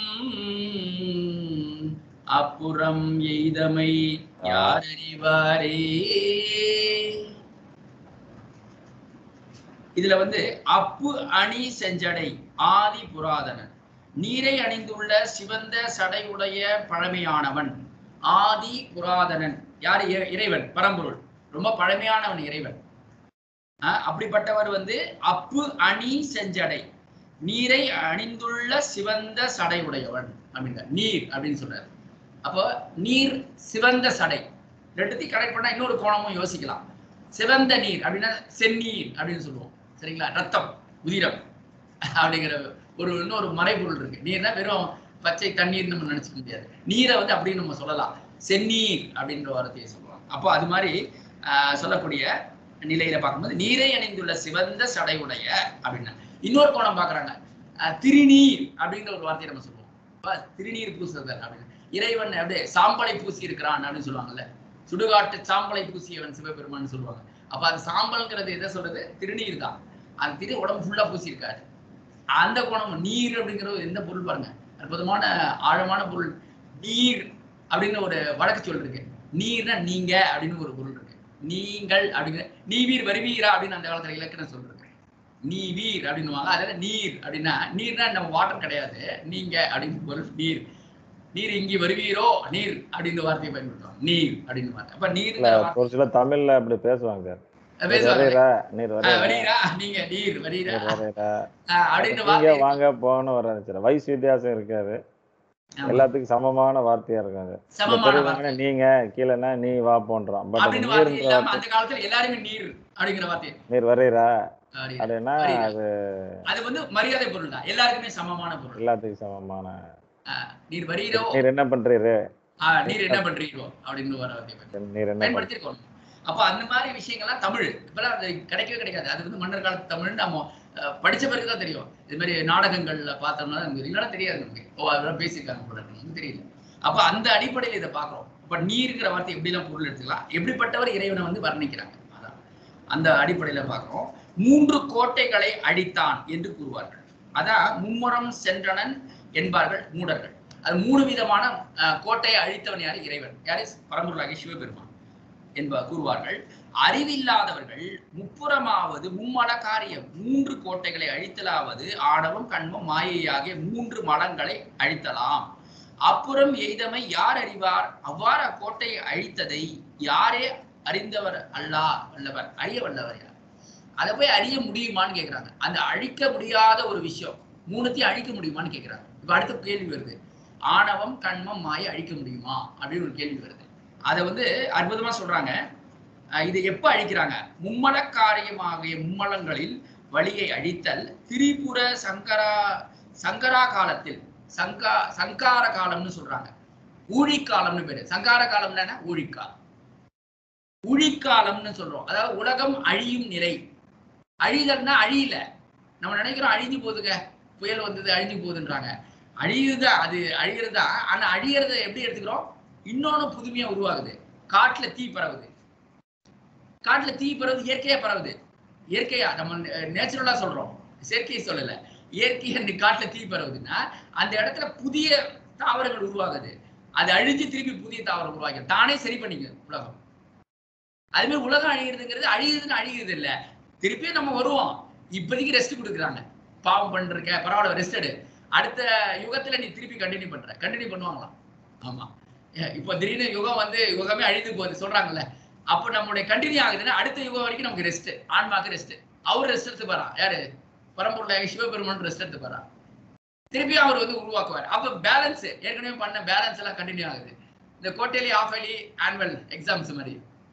அப்புறம் எய்தமை யாரறிவாரே இதுல வந்து அப்பு அணி செஞ்சடை ஆதி புராதனன் நீரை அணிந்துள்ள சிவந்த சடையுடைய பழமையானவன் ஆதி புராதனன் யார் இறை- இறைவன் பரம்பொருள் ரொம்ப பழமையானவன் இறைவன் ஆஹ் அப்படிப்பட்டவர் வந்து அப்பு அணி செஞ்சடை நீரை அணிந்துள்ள சிவந்த சடை உடையவன் அப்படின்ற நீர் அப்படின்னு சொல்றாரு அப்போ நீர் சிவந்த சடை ரெண்டுத்தையும் கனெக்ட் பண்ணா இன்னொரு கோணமும் யோசிக்கலாம் சிவந்த நீர் அப்படின்னா செந்நீர் அப்படின்னு சொல்லுவோம் சரிங்களா ரத்தம் உதிரம் அப்படிங்கிற ஒரு இன்னொரு மறைபொருள் இருக்கு நீர்னா வெறும் பச்சை தண்ணீர் நம்ம நினைச்சுக்க முடியாது நீரை வந்து அப்படின்னு நம்ம சொல்லலாம் செந்நீர் அப்படின்ற வார்த்தையை சொல்லலாம் அப்போ அது மாதிரி ஆஹ், சொல்லக்கூடிய நிலையில பார்க்கும்போது நீரை அணிந்துள்ள சிவந்த சடையுடைய அப்படின்னா இன்னொரு கோணம் பார்க்கறாங்க ஆஹ், திருநீர் அப்படின்ற ஒரு வார்த்தையை நம்ம சொல்லுவோம் அப்ப திருநீர் பூசுதல் அப்படின்னு இறைவன் அப்படியே சாம்பலை பூசி இருக்கிறான் அப்படின்னு சொல்லுவாங்கல்ல சுடுகாட்டு சாம்பலை பூசியவன் சிவபெருமான் சொல்லுவாங்க அப்ப அது சாம்பல்ங்கிறது எதை சொல்றது திருநீர் தான் அந்த திரு உடம்பு ஃபுல்லா பூசி இருக்காரு அந்த குணம் நீர் அப்படிங்கிறது எந்த பொருள் பாருங்க அற்புதமான ஆழமான பொருள் நீர் அப்படின்னு ஒரு வழக்கு சொல் இருக்கு நீர்னா நீங்க அப்படின்னு ஒரு பொருள் இருக்கு நீங்கள் அப்படிங்கிற நீ வீர் வருவீரா அப்படின்னு அந்த காலத்துல இலக்கணம் சொல்றது நீ வீர் அப்படின்னுவாங்க அதில் நீர் அப்படின்னா நீர்னா நம்ம வாட்டர் கிடையாது நீங்க அப்படின்னு பொருள் நீர் நீர் இங்கே வருவீரோ நீர் அப்படின்னு வார்த்தையை பயன்படுத்துவாங்க நீர் அப்படின்னு வார்த்தை அப்ப நீர் இல்ல ஒரு சில தமிழ்ல அப்படி பேசுவாங்க நீர் பேசுவாங்க வரையறா நீர் ஆ, வரையறா வரீரா நீங்க நீர் வரீரா நீர் வரையறா ஆ, அப்படின்னு நீங்க வார்த்தை வாங்க போன்னு வர வயசு வித்தியாசம் இருக்காது ஆமா. எல்லாத்துக்கும் சமமான வார்த்தையா இருக்காங்க இந்த சமமான பெரியவங்க வார்த்தை நீங்க கீழேனா நீ வா போன்றான் பட் அப்படின்னு வார்த்தை நீர்ன்ற இல்லாம வார்த்தை அந்த காலத்துல எல்லாருமே நீர் அப்படிங்கிற வார்த்தை நீர் வரையறா வரீரா. அப்படின்னா வரீரா. அது அது வந்து மரியாதை பொருள் தான் எல்லாருக்குமே சமமான பொருள் எல்லாத்துக்கும் சமமான ஆ, நீர் வரீரோ நீர் என்ன பண்றீரு ஆ, நீர் என்ன பண்றீரோ அப்படின்னு வர வார்த்தை பயன்படுத்தும். நீர் என்ன பண்ற பயன்படுத்திருக்கோம் அப்ப அந்த மாதிரி விஷயங்கள்லாம் தமிழ் இப்பெல்லாம் அது கிடைக்கவே கிடைக்காது அது வந்து மன்னர் காலத்து தமிழ் நம்ம அஹ், படிச்ச பிறகு தான் தெரியும் இது மாதிரி நாடகங்கள்ல பார்த்தோம்னா நமக்கு தெரியும். இல்லைன்னா தெரியாது நமக்கு ஓ அதெல்லாம் பேசியிருக்காங்க போல இருக்கு. நமக்கு தெரியல அப்ப அந்த அடிப்படையில் இதை பார்க்கிறோம் அப்ப நீருங்கிற வார்த்தை எப்படிலாம் பொருள் எடுத்துக்கலாம் எப்படிப்பட்டவர் இறைவனை வந்து வர்ணிக்கிறாங்க அதான் அந்த அடிப்படையில பார்க்கிறோம் மூன்று கோட்டைகளை அழித்தான் என்று கூறுவார்கள் அதான் மும்முரம் சென்றனன் என்பார்கள் மூடர்கள் அது மூணு விதமான அஹ், கோட்டையை அழித்தவன் யாரு இறைவன் யாரு பரம்பொருளாகிய சிவபெருமான் என்ப கூறுவார்கள் அறிவில்லாதவர்கள் முப்புறமாவது மும்மல காரியம் மூன்று கோட்டைகளை அழித்தலாவது ஆணவம் கண்மம் மாயையாகிய மூன்று மலங்களை அழித்தலாம் அப்புறம் எய்தமை யார் அறிவார் அவ்வாறு அக்கோட்டையை அழித்ததை யாரே அறிந்தவர் அல்லா வல்லவர் அறிய வல்லவர் யார் அதை போய் அறிய முடியுமான்னு கேக்குறாங்க அந்த அழிக்க முடியாத ஒரு விஷயம் மூணுத்தையும் அழிக்க முடியுமான்னு கேக்குறாங்க இப்ப அடுத்த கேள்வி வருது ஆணவம் கண்மம் மாயை அழிக்க முடியுமா அப்படின்னு ஒரு கேள்வி வருது அதை வந்து அற்புதமா சொல்றாங்க அஹ் இதை எப்ப அழிக்கிறாங்க மும்மல காரியமாகிய மும்மலங்களில் வழியை அழித்தல் திரிபுர சங்கரா சங்கரா காலத்தில் சங்கா சங்கார காலம்னு சொல்றாங்க ஊழிக்காலம்னு பேரு சங்கார காலம்னா என்ன ஊழிக்காலம் ஊழிக்காலம்னு சொல்றோம் அதாவது உலகம் அழியும் நிலை அழிதல்னா அழியல நம்ம நினைக்கிறோம் அழிஞ்சு போகுதுங்க புயல் வந்தது அழிஞ்சு போகுதுன்றாங்க அழியுதா அது அழிகிறதா ஆனா அழியறத எப்படி எடுத்துக்கிறோம் இன்னொன்னு புதுமையா உருவாகுது காட்டுல தீ பரவுது காட்டுல தீ பரவுது இயற்கையா பரவுது இயற்கையா நம்ம நேச்சுரலா சொல்றோம் செயற்கையை சொல்லல இயற்கையா இந்த காட்டுல தீ பரவுதுன்னா அந்த இடத்துல புதிய தாவரங்கள் உருவாகுது அது அழிஞ்சு திருப்பி புதிய தாவரம் உருவாக்கி தானே சரி பண்ணிக்க உலகம் அது மாதிரி உலகம் அழிகிறதுங்கிறது அழியுதுன்னு அழிகிறது இல்ல திருப்பியும் நம்ம வருவோம் இப்போதைக்கு ரெஸ்ட் கொடுக்குறாங்க பாவம் பண்ணிருக்க பரவாயில்ல ரெஸ்ட் எடு அடுத்த யுகத்துல நீ திருப்பி கண்டினியூ பண்ற கண்டினியூ பண்ணுவாங்களாம் ஆமா ஏ, இப்போ திடீர்னு யுகம் வந்து யுகமே அழிந்து போகுது சொல்றாங்கல்ல அப்போ நம்மளுடைய கண்டினியூ ஆகுதுன்னா அடுத்த யுகம் வரைக்கும் நமக்கு ரெஸ்ட் ஆன்மாக்கு ரெஸ்ட் அவர் ரெஸ்ட் எடுத்து போறான் யாரு பரம்பொருளாக சிவபெருமான் ரெஸ்ட் எடுத்து போறான் திருப்பியும் அவர் வந்து உருவாக்குவார் அப்போ பேலன்ஸ் ஏற்கனவே பண்ண பேலன்ஸ் எல்லாம் கண்டினியூ ஆகுது இந்த quarterly half yearly annual exams மாதிரி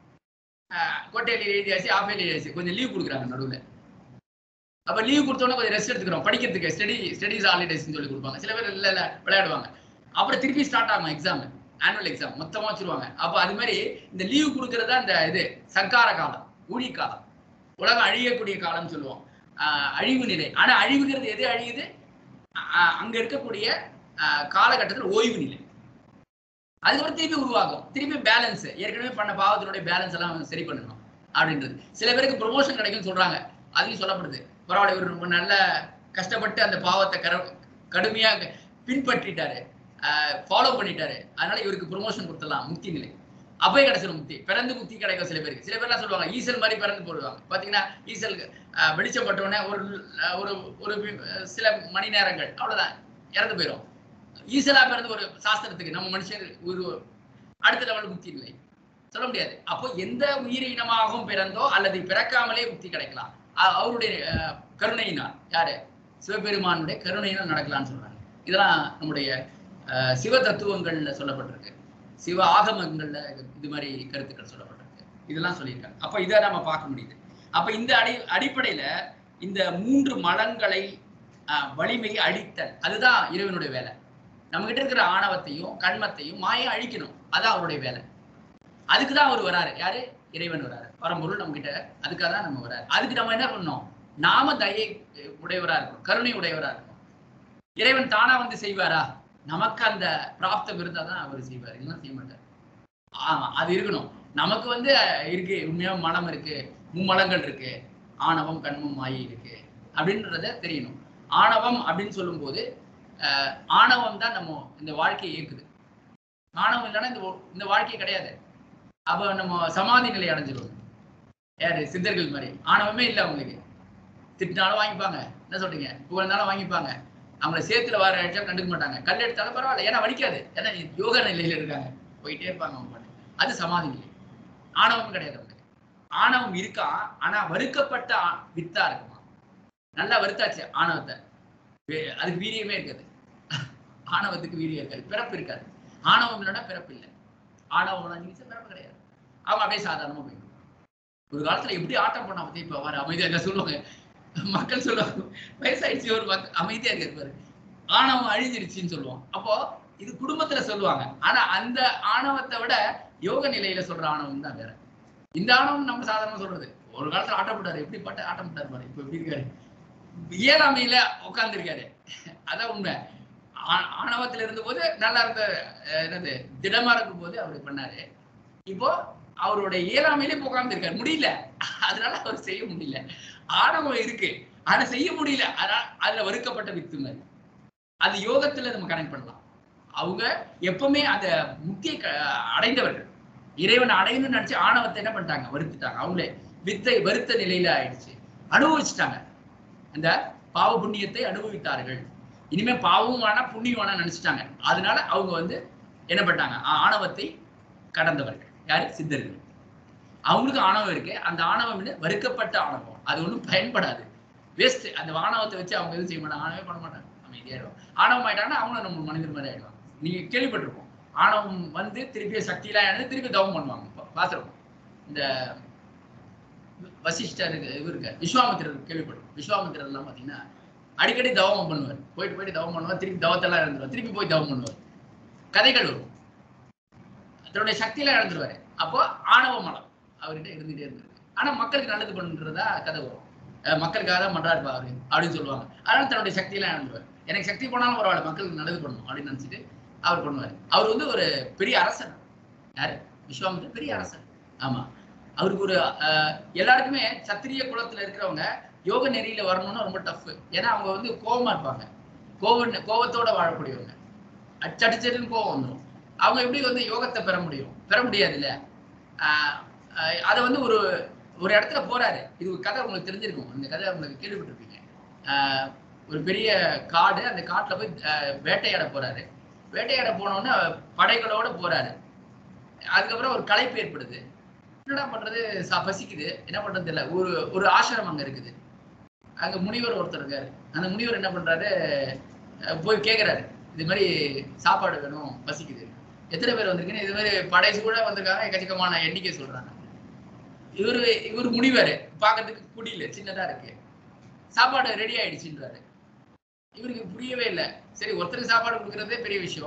ஆஹ், கோட்டேலி எழுதியாச்சு ஆஃப் ஏலி எழுதியாச்சு கொஞ்சம் லீவ் கொடுக்குறாங்க நடுவில் அப்ப லீவ் கொடுத்தோன்னே கொஞ்சம் ரெஸ்ட் எடுத்துக்கிறோம் படிக்கிறதுக்கு ஸ்டடி ஸ்டடிஸ் ஹாலிடேஸ்னு சொல்லி கொடுப்பாங்க சில பேர் இல்ல இல்ல விளையாடுவாங்க அப்புறம் திருப்பி ஸ்டார்ட் ஆகும் எக்ஸாம் ஆனுவல் எக்ஸாம் மொத்தமா வச்சிருவாங்க அப்போ அது மாதிரி இந்த லீவு கொடுக்கறதா இந்த இது சங்கார காலம் ஊழி காலம் உலகம் அழியக்கூடிய காலம்னு சொல்லுவோம் ஆஹ் அழிவு நிலை ஆனா அழிவுங்கிறது எது அழியுது ஆஹ் அங்க இருக்கக்கூடிய ஆஹ் காலகட்டத்தில் ஓய்வு நிலை அதுக்கப்புறம் திருப்பி உருவாகும் திருப்பி பேலன்ஸ் ஏற்கனவே பண்ண பாவத்தினுடைய பேலன்ஸ் எல்லாம் சரி பண்ணணும் அப்படின்றது சில பேருக்கு ப்ரொமோஷன் கிடைக்கும்னு சொல்றாங்க அதையும் சொல்லப்படுது பரவாயில்ல இவர் ரொம்ப நல்ல கஷ்டப்பட்டு அந்த பாவத்தை கர கடுமையாக பின்பற்றிட்டாரு ஃபாலோ பண்ணிட்டாரு அதனால இவருக்கு ப்ரொமோஷன் கொடுத்துடலாம் முக்தி நிலை அப்பயே கிடைச்சிடும் முக்தி பிறந்து முக்தி கிடைக்கும் சில பேருக்கு சில பேர்லாம் சொல்லுவாங்க ஈசல் மாதிரி பிறந்து போடுவாங்க பாத்தீங்கன்னா ஈசல் அஹ், வெளிச்சம் பட்ட உடனே ஒரு அஹ், ஒரு ஒரு வி- அஹ், சில மணி நேரங்கள் அவ்வளவுதான் இறந்து போயிடும் ஈசலா பிறந்து ஒரு சாஸ்திரத்துக்கு நம்ம மனுஷர் ஒரு அடுத்த லெவல் முக்தி இல்லை சொல்ல முடியாது அப்போ எந்த உயிரினமாகவும் பிறந்தோ அல்லது பிறக்காமலே முக்தி கிடைக்கலாம் அ- அவருடைய அஹ், கருணையினால் யாரு சிவபெருமானுடைய கருணையினால் நடக்கலாம்னு சொல்றாங்க இதெல்லாம் நம்முடைய அஹ், சிவ தத்துவங்கள்ல சொல்லப்பட்டிருக்கு சிவ ஆகமங்கள்ல இது- இது மாதிரி கருத்துக்கள் சொல்லப்பட்டிருக்கு இதெல்லாம் சொல்லியிருக்காங்க அப்ப இதை நம்ம பார்க்க முடியுது அப்ப இந்த அடி அடிப்படையில இந்த மூன்று மலங்களை அஹ், வலிமையை அழித்தல் அதுதான் இறைவனுடைய வேலை நம்ம கிட்ட இருக்கிற ஆணவத்தையும் கண்மத்தையும் மாயை அழிக்கணும் அதான் அவருடைய வேலை அதுக்கு தான் அவர் வராரு யாரு இறைவன் வராரு பரம்பொருள் நம்ம கிட்ட அதுக்காக தான் நம்ம வராரு அதுக்கு நம்ம என்ன பண்ணணும் நாம தயை உடையவரா இருக்கணும் கருணை உடையவரா இருக்கணும் இறைவன் தானா வந்து செய்வாரா நமக்கு அந்த பிராப்தம் இருந்தா தான் அவர் செய்வார் இல்லைன்னா செய்ய மாட்டார் ஆமா அது இருக்கணும் நமக்கு வந்து அஹ், இருக்கு உண்மையா மனம் இருக்கு மும்மலங்கள் இருக்கு ஆணவம் கண்மம் மாயை இருக்கு அப்படின்றத தெரியணும் ஆணவம் அப்படின்னு சொல்லும்போது அஹ், ஆணவம் தான் நம்ம இந்த வாழ்க்கையை இயக்குது ஆணவம் இல்லைன்னா இந்த ஒ- இந்த வாழ்க்கை கிடையாது அப்ப நம்ம சமாதி நிலை அடைஞ்சிருவோம் யாரு சித்தர்கள் மாதிரி ஆணவமே இல்லை அவங்களுக்கு திட்டினாலும் வாங்கிப்பாங்க என்ன சொல்றீங்க புகழ்ந்தாலும் வாங்கிப்பாங்க அவங்கள சேத்துல வர அடிச்சா கண்டுக்க மாட்டாங்க கல் எடுத்தாலும் பரவாயில்ல ஏன்னா வலிக்காது ஏன்னா நீ யோக நிலையில இருக்காங்க போயிட்டே இருப்பாங்க அவங்க பாட்டு. அது சமாதி நிலை ஆணவம் கிடையாது அவங்களுக்கு ஆணவம் இருக்கா ஆனா வறுக்கப்பட்ட ஆ- வித்தா இருக்குமா நல்லா வறுத்தாச்சு ஆணவத்தை வே- அதுக்கு வீரியமே இருக்காது ஆணவத்துக்கு வீரியம் இருக்காது பிறப்பு இருக்காது ஆணவம் இல்லைன்னா பிறப்பு இல்லை ஆணவம் நீங்க பிறப்பு கிடையாது அவங்க அப்படியே சாதாரணமா போயிடும் ஒரு காலத்துல எப்படி ஆட்டம் பண்ணா பத்தி இப்ப வர அமைதியா இருக்க சொல்லுவாங்க மக்கள் சொல்லுவாங்க வயசாயிடுச்சு ஒரு மக்கள் அமைதியா இருக்காரு பாரு ஆணவம் அழிஞ்சிருச்சுன்னு சொல்லுவோம் அப்போ இது குடும்பத்துல சொல்லுவாங்க ஆனா அந்த ஆணவத்தை விட யோக நிலையில சொல்ற ஆணவம் தான் வேற இந்த ஆணவம் நம்ம சாதாரணமா சொல்றது ஒரு காலத்துல ஆட்டம் போட்டாரு எப்படி பட்ட ஆட்டம் போட்டாரு பாரு இப்ப எப்படி இருக்காரு இயலாமையில உட்கார்ந்துருக்காரு அதான் உண்மை ஆ- ஆணவத்துல இருந்தபோது நல்லா இருந்த அஹ், என்னது திடமா இருக்கும் போது அவர் பண்ணாரு இப்போ அவருடைய இயலாமையிலே இப்ப உட்கார்ந்துருக்காரு முடியல அதனால அவர் செய்ய முடியல ஆணவம் இருக்கு ஆனா செய்ய முடியல அதனால அதுல வறுக்கப்பட்ட வித்துங்க அது யோகத்துல நம்ம கனெக்ட் பண்ணலாம் அவங்க எப்பவுமே அந்த முக்கிய அடைந்தவர்கள் இறைவன் அடையணும்னு நினைச்சு ஆணவத்தை என்ன பண்ணிட்டாங்க வறுத்துட்டாங்க அவங்களே வித்தை வருத்த நிலையில ஆயிடுச்சு அனுபவிச்சுட்டாங்க அந்த பாவ புண்ணியத்தை அனுபவித்தார்கள் இனிமே பாவமும் வேணா புண்ணியம் வேணா நினைச்சிட்டாங்க அதனால அவங்க வந்து என்ன பண்ணிட்டாங்க ஆ- ஆணவத்தை கடந்தவர்கள் யாரு சித்தர்கள் அவங்களுக்கு ஆணவம் இருக்கு அந்த ஆணவம் என்ன வறுக்கப்பட்ட ஆணவம் அது ஒண்ணும் பயன்படாது வேஸ்ட் அந்த ஆணவத்தை வச்சு அவங்க எதுவும் செய்ய மாட்டாங்க ஆணவமே பண்ண மாட்டாங்க அமைதியாயிடும் ஆணவம் ஆயிட்டாங்கன்னா அவங்களும் நம்ம மனிதர் மாதிரி ஆயிடுவாங்க நீங்க கேள்விப்பட்டிருப்போம் ஆணவம் வந்து திருப்பி சக்தியெல்லாம் இழந்து திருப்பி தவம் பண்ணுவாங்க பா- பார்த்திருப்போம் இந்த வசிஷ்டர் இவருக்கு விஸ்வாமித்திரர் கேள்விப்பட்டிருப்போம் விஸ்வாமித்திரர் எல்லாம் பாத்தீங்கன்னா அடிக்கடி தவம் பண்ணுவார் போயிட்டு போயிட்டு தவம் பண்ணுவார் திருப்பி தவத்தெல்லாம் இழந்துருவார் திருப்பி போய் தவம் பண்ணுவார் கதைகள் வரும் தன்னுடைய சக்தியெல்லாம் இழந்துருவாரு அப்போ ஆணவ மலம் அவர்கிட்ட இருந்துட்டே இருந்திருக்கு ஆனா மக்களுக்கு நல்லது பண்றதா கதை வரும் அஹ் மக்களுக்காக தான் பண்றாரு பா அவரு அப்படின்னு சொல்லுவாங்க அதனால தன்னுடைய சக்தியெல்லாம் இழந்துருவார் எனக்கு சக்தி போனாலும் பரவாயில்ல மக்களுக்கு நல்லது பண்ணணும் அப்படின்னு நினைச்சிட்டு அவர் பண்ணுவார் அவர் வந்து ஒரு பெரிய அரசன் யாரு விஸ்வாமித்திரர் பெரிய அரசன் ஆமா அவருக்கு ஒரு அஹ், எல்லாருக்குமே சத்திரிய குலத்துல இருக்கிறவங்க யோக நெறியில வரணும்னா ரொம்ப டஃப் ஏன்னா அவங்க வந்து கோவமா இருப்பாங்க கோவ கோவத்தோட வாழக்கூடியவங்க சட்டு சட்டுன்னு கோவம் வந்துடும் அவங்க எப்படி வந்து யோகத்தை பெற முடியும் பெற முடியாது இல்ல அதை வந்து ஒரு ஒரு இடத்துல போறாரு இது ஒரு கதை உங்களுக்கு தெரிஞ்சிருக்கும் அந்த கதை உங்களுக்கு கேள்விப்பட்டிருப்பீங்க ஆஹ் ஒரு பெரிய காடு அந்த காட்டுல போய் ஆஹ் வேட்டையாட போறாரு வேட்டையாட போனோடனே படைகளோட போறாரு அதுக்கப்புறம் ஒரு களைப்பு ஏற்படுது என்னடா பண்றது ச- பசிக்குது என்ன பண்றது தெரியல ஒரு ஒரு ஆசிரமம் அங்க இருக்குது அங்க முனிவர் ஒருத்தர் இருக்காரு அந்த முனிவர் என்ன பண்றாரு அஹ் போய் கேக்குறாரு இது மாதிரி சாப்பாடு வேணும் பசிக்குது எத்தனை பேர் வந்திருக்குன்னு இது மாதிரி படை கூட வந்திருக்காங்க எக்கச்சக்கமான எண்ணிக்கை சொல்றாங்க இவரு இவர் முனிவர் பார்க்கறதுக்கு குடியில சின்னதா இருக்கு சாப்பாடு ரெடி ஆயிடுச்சுன்றாரு இவருக்கு புரியவே இல்லை சரி ஒருத்தருக்கு சாப்பாடு கொடுக்கறதே பெரிய விஷயம்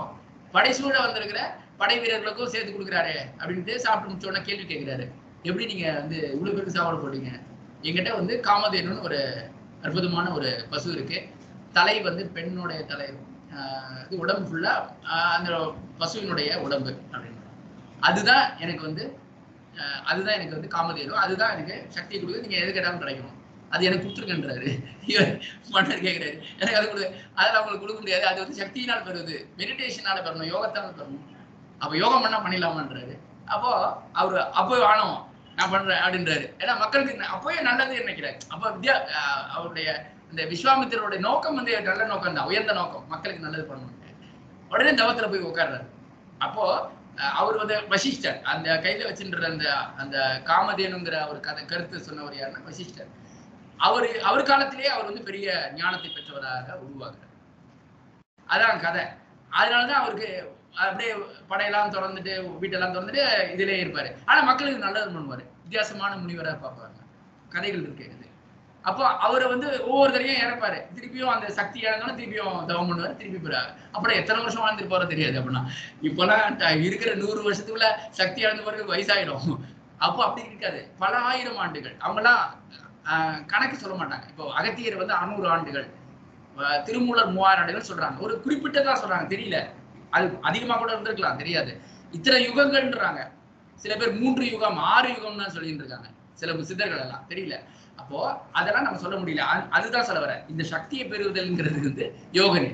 படைசூழ வந்திருக்கிற படை வீரர்களுக்கும் சேர்த்து கொடுக்குறாரு அப்படின்ட்டு சாப்பிட்டு முடிச்ச உடனே கேள்வி கேட்கிறாரு எப்படி நீங்க வந்து இவ்வளவு பேருக்கு சாப்பாடு போட்டீங்க என்கிட்ட வந்து காமதேனுன்னு ஒரு அற்புதமான ஒரு பசு இருக்கு தலை வந்து பெண்ணுடைய தலை ஆஹ் இது உடம்பு ஃபுல்லா அந்த பசுவினுடைய உடம்பு அப்படின்னு அதுதான் எனக்கு வந்து ஆஹ் அதுதான் எனக்கு வந்து காமதேனு அதுதான் எனக்கு சக்தியை கொடுக்குது நீங்க எது கேட்டாலும் கிடைக்கும் அது எனக்கு கொடுத்துருக்கன்றாரு இவர் மன்னர் கேட்கிறாரு எனக்கு அது கொடு அதில் அவங்களுக்கு கொடுக்க முடியாது அது வந்து சக்தியினால் பெறுவது மெடிடேஷனால பெறணும் யோகத்தால பெறணும் அப்ப யோகம் பண்ணா பண்ணிடலாமான்றாரு அப்போ அவரு அப்போ ஆனோம் நான் பண்றேன் அப்படின்றாரு ஏன்னா மக்களுக்கு ந- அப்போயே நல்லது நினைக்கிறாரு அப்ப வித்யா ஆஹ் அவருடைய இந்த விஸ்வாமித்திரருடைய நோக்கம் வந்து நல்ல நோக்கம் தான் உயர்ந்த நோக்கம் மக்களுக்கு நல்லது பண்ணணும் உடனே தவத்துல போய் உட்கார்றாரு அப்போ அஹ், அவர் வந்து வசிஷ்டர் அந்த கையில வச்சுன்ற அந்த அந்த காமதேனுங்கிற ஒரு கதை கருத்து சொன்னவர் யாருன்னா வசிஷ்டர் அவரு அவர் காலத்திலேயே அவர் வந்து பெரிய ஞானத்தை பெற்றவராக உருவாக்குறார் அதான் கதை அதனாலதான் அவருக்கு அப்படியே படையெல்லாம் திறந்துட்டு வீட்டெல்லாம் திறந்துட்டு இதுலயே இருப்பாரு ஆனா மக்களுக்கு நல்லது பண்ணுவாரு வித்தியாசமான முனிவரா பார்ப்பாங்க கதைகள் இருக்கு இது அப்போ அவரை வந்து ஒவ்வொருத்தரையும் இறப்பாரு திருப்பியும் அந்த சக்தி இழந்தாலும் திருப்பியும் தவம் பண்ணுவாரு திருப்பி போறாரு அப்புறம் எத்தனை வருஷம் வாழ்ந்துட்டு தெரியாது அப்படின்னா இப்பெல்லாம் ட- இருக்கிற நூறு வருஷத்துக்குள்ள சக்தி இழந்த பிறகு வயசாயிடும் அப்போ அப்படி இருக்காது பல ஆயிரம் ஆண்டுகள் அவங்கெல்லாம் ஆஹ், கணக்கு சொல்ல மாட்டாங்க இப்போ அகத்தியர் வந்து அறுநூறு ஆண்டுகள் ஆஹ், திருமூலர் மூவாயிரம் ஆண்டுகள் சொல்றாங்க ஒரு குறிப்பிட்டதா சொல்றாங்க தெரியல அது அதிகமா கூட இருந்திருக்கலாம் தெரியாது இத்தனை யுகங்கள்ன்றாங்க சில பேர் மூன்று யுகம் ஆறு யுகம்னு சொல்லிட்டு இருக்காங்க சில சித்தர்கள் எல்லாம் தெரியல அப்போ அதெல்லாம் நம்ம சொல்ல முடியல அது- அதுதான் சொல்ல வரேன் இந்த சக்தியை பெறுவதல்ங்கிறது வந்து யோக நெறி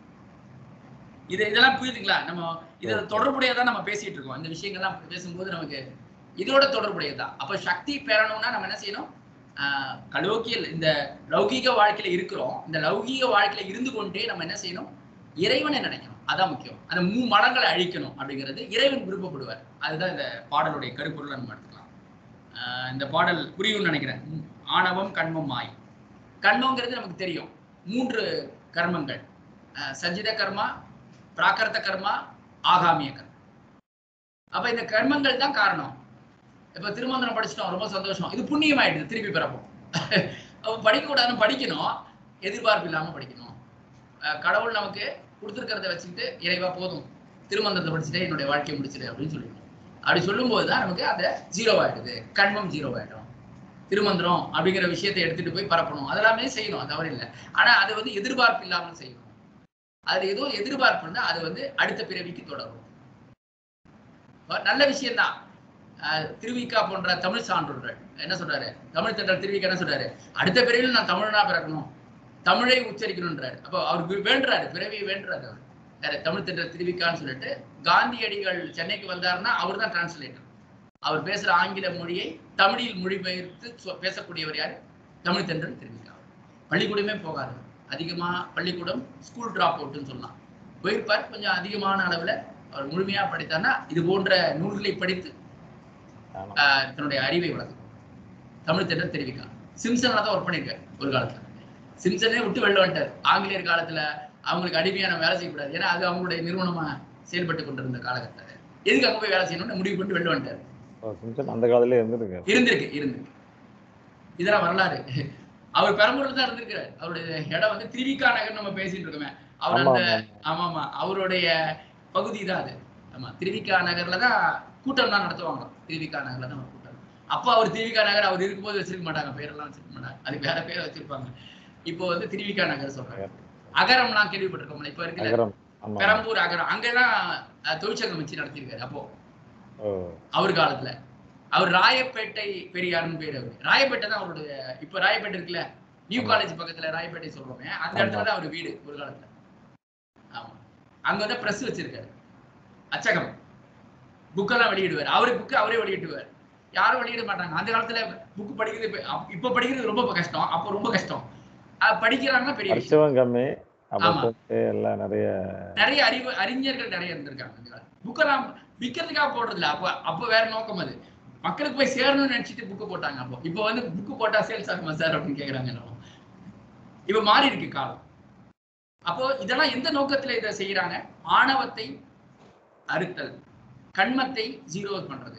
இது இதெல்லாம் புரியுதுங்களா நம்ம இதை தொடர்புடையதான் நம்ம பேசிட்டு இருக்கோம் இந்த விஷயங்கள்லாம் பேசும்போது நமக்கு இதோட தொடர்புடையதுதான் அப்ப சக்தி பெறணும்னா நம்ம என்ன செய்யணும் ஆஹ் கலோக்கியல் இந்த லௌகீக வாழ்க்கையில இருக்கிறோம் இந்த லௌகீக வாழ்க்கையில இருந்து கொண்டே நம்ம என்ன செய்யணும் இறைவனை நினைக்கணும் அதான் முக்கியம் அந்த மூ மலங்களை அழிக்கணும் அப்படிங்கிறது இறைவன் விருப்பப்படுவார் அதுதான் இந்த பாடலுடைய கருப்பொருளை நம்ம எடுத்துக்கலாம் ஆஹ் இந்த பாடல் புரியும்னு நினைக்கிறேன் உம், ஆணவம் கண்மம் மாய் கண்மங்கிறது நமக்கு தெரியும் மூன்று கர்மங்கள் ஆஹ் சஞ்சித கர்மா பிராகிருத கர்மா ஆகாமிய கர்மா அப்ப இந்த கர்மங்கள் தான் காரணம் இப்ப திருமந்திரம் படிச்சிட்டோம் ரொம்ப சந்தோஷம் இது புண்ணியம் ஆயிடுது திருப்பி பிறப்போம் அப்ப படிக்க கூடாதுன்னு படிக்கணும் எதிர்பார்ப்பு இல்லாம படிக்கணும் அஹ் கடவுள் நமக்கு கொடுத்துருக்கிறத வச்சுக்கிட்டு இறைவா போதும் திருமந்திரத்தை படிச்சுட்டு என்னுடைய வாழ்க்கையை முடிச்சிடு அப்படின்னு சொல்லிடணும் அப்படி சொல்லும்போது தான் நமக்கு அதை ஜீரோ ஆயிடுது கண்மம் ஜீரோ ஆயிடும் திருமந்திரம் அப்படிங்கிற விஷயத்தை எடுத்துட்டு போய் பரப்பணும் அதெல்லாமே செய்யணும் அது தவறு இல்லை ஆனா அது வந்து எதிர்பார்ப்பு இல்லாமல் செய்யணும் அது ஏதோ எதிர்பார்ப்பு இருந்தா அது வந்து அடுத்த பிறவிக்கு தொடரும் அப்ப நல்ல விஷயம்தான் அஹ் திருவிக்கா போன்ற தமிழ் சான்றோர்கள் என்ன சொல்றாரு தமிழ் தென்றல் திருவிக்கா என்ன சொல்றாரு அடுத்த பிறவியில் நான் தமிழனா பிறக்கணும் தமிழை உச்சரிக்கணுன்றாரு அப்போ அவர் வி- வேண்டுறாரு பிறவியை வேண்டுறாரு அவர் யாரு தமிழ் தென்றல் திருவிக்கான்னு சொல்லிட்டு காந்தியடிகள் சென்னைக்கு வந்தாருன்னா அவர் தான் டிரான்ஸ்லேட்டர் அவர் பேசுற ஆங்கில மொழியை தமிழில் மொழிபெயர்த்து சொ- பேசக்கூடியவர் யாரு தமிழ் தென்றல் திருவிக்கா பள்ளிக்கூடமே போகாது அதிகமா பள்ளிக்கூடம் ஸ்கூல் டிராப் அவுட்னு சொல்லலாம் போயிருப்பார் கொஞ்சம் அதிகமான அளவுல அவர் முழுமையா படித்தார்னா இது போன்ற நூல்களை படித்து ஆமா. ஆஹ் தன்னுடைய அறிவை வளர்க்கும் தமிழ் திட்டம் தெரிவிக்கலாம் சிம்சன்ல தான் ஒர்க் பண்ணியிருக்காரு ஒரு காலத்துல சிம்சனே விட்டு வெளில வந்துட்டார் ஆங்கிலேயர் காலத்துல அவங்களுக்கு அடிமையா நம்ம வேலை செய்யக்கூடாது ஏன்னா அது அவங்களுடைய நிறுவனமா செயல்பட்டு கொண்டிருந்த காலகட்டத்தில் எதுக்கு அங்க போய் வேலை செய்யணும்னு முடிவு பண்ணிட்டு வெளில வந்துட்டார் ஓ, சிம்சன் அந்த காலத்துல இருந்திருக்காரு இருந்திருக்கு இருந்திருக்கு இதெல்லாம் வரலாறு அவர் பெரம்பூர்ல தான் இருந்திருக்காரு அவருடைய இடம் வந்து திரிவிகா நகர் நம்ம பேசிட்டு இருக்கோமே அவர் ஆமா அந்த ஆமா. ஆமா ஆமா அவருடைய பகுதி தான் அது ஆமா திருவிக்கா நகர்ல தான் கூட்டம் தான் நடத்துவாங்க திருவிக்கா நகர்ல தான் ஒரு கூட்டம் அப்போ அவர் திருவிக்கா நகர் அவர் இருக்கும்போது வச்சிருக்க மாட்டாங்க பேரெல்லாம் வச்சிருக்க மாட்டாங்க அதுக்கு வேற பேர் வச்சிருப்பாங்க இப்போ வந்து திருவிக்கா நகர் சொல்றாங்க அகரம்லாம் கேள்விப்பட்டிருக்கோம்ல இப்போ இருக்குல்ல நகரம் ஆமா பெரம்பூர் அகரம் அங்கெல்லாம் அஹ், தொழிற்சங்கம் வச்சு நடத்தியிருக்காரு அப்போ ஓ அவர் காலத்துல அவர் ராயப்பேட்டை பெரியார்னு பேர் அவரு ராயப்பேட்டை தான் அவருடைய இப்ப ராயப்பேட்டை இருக்குல்ல நியூ ஆமா. காலேஜ் பக்கத்துல ராயப்பேட்டை சொல்றோமே அந்த ஆமா. இடத்துல தான் அவர் வீடு ஒரு காலத்துல ஆமா அங்க வந்து பிரஸ் வச்சிருக்காரு அச்சகம் புக்கெல்லாம் வெளியிடுவார் அவரு புக்கு அவரே வெளியிடுவார் யாரும் வெளியிட மாட்டாங்க அந்த காலத்துல புக் படிக்கிறது இப்ப- அப்- இப்ப படிக்கிறது ரொம்ப கஷ்டம் அப்போ ரொம்ப கஷ்டம் அஹ் படிக்கிறாங்கன்னா பெரிய விஷயம் படிச்சவன் கம்மி ஆமா. அப்போ எல்லாம் நிறைய நிறைய அறிவு அறிஞர்கள் நிறைய இருந்திருக்காங்க அந்த காலத்துல. புக்கெல்லாம் விற்கிறதுக்காக போடுறது இல்ல அப்ப அப்ப வேற நோக்கம் அது மக்களுக்கு போய் சேரணும்னு நினைச்சிட்டு புக்கு போட்டாங்க அப்போ இப்போ வந்து புக்கு போட்டா சேல்ஸ் ஆகுமா சார் அப்படின்னு கேக்குறாங்க எல்லாரும். இப்ப மாறி இருக்கு காலம் அப்போ இதெல்லாம் எந்த நோக்கத்துல இதை செய்யறாங்க ஆணவத்தை அறுத்தல் கண்மத்தை ஜீரோ பண்றது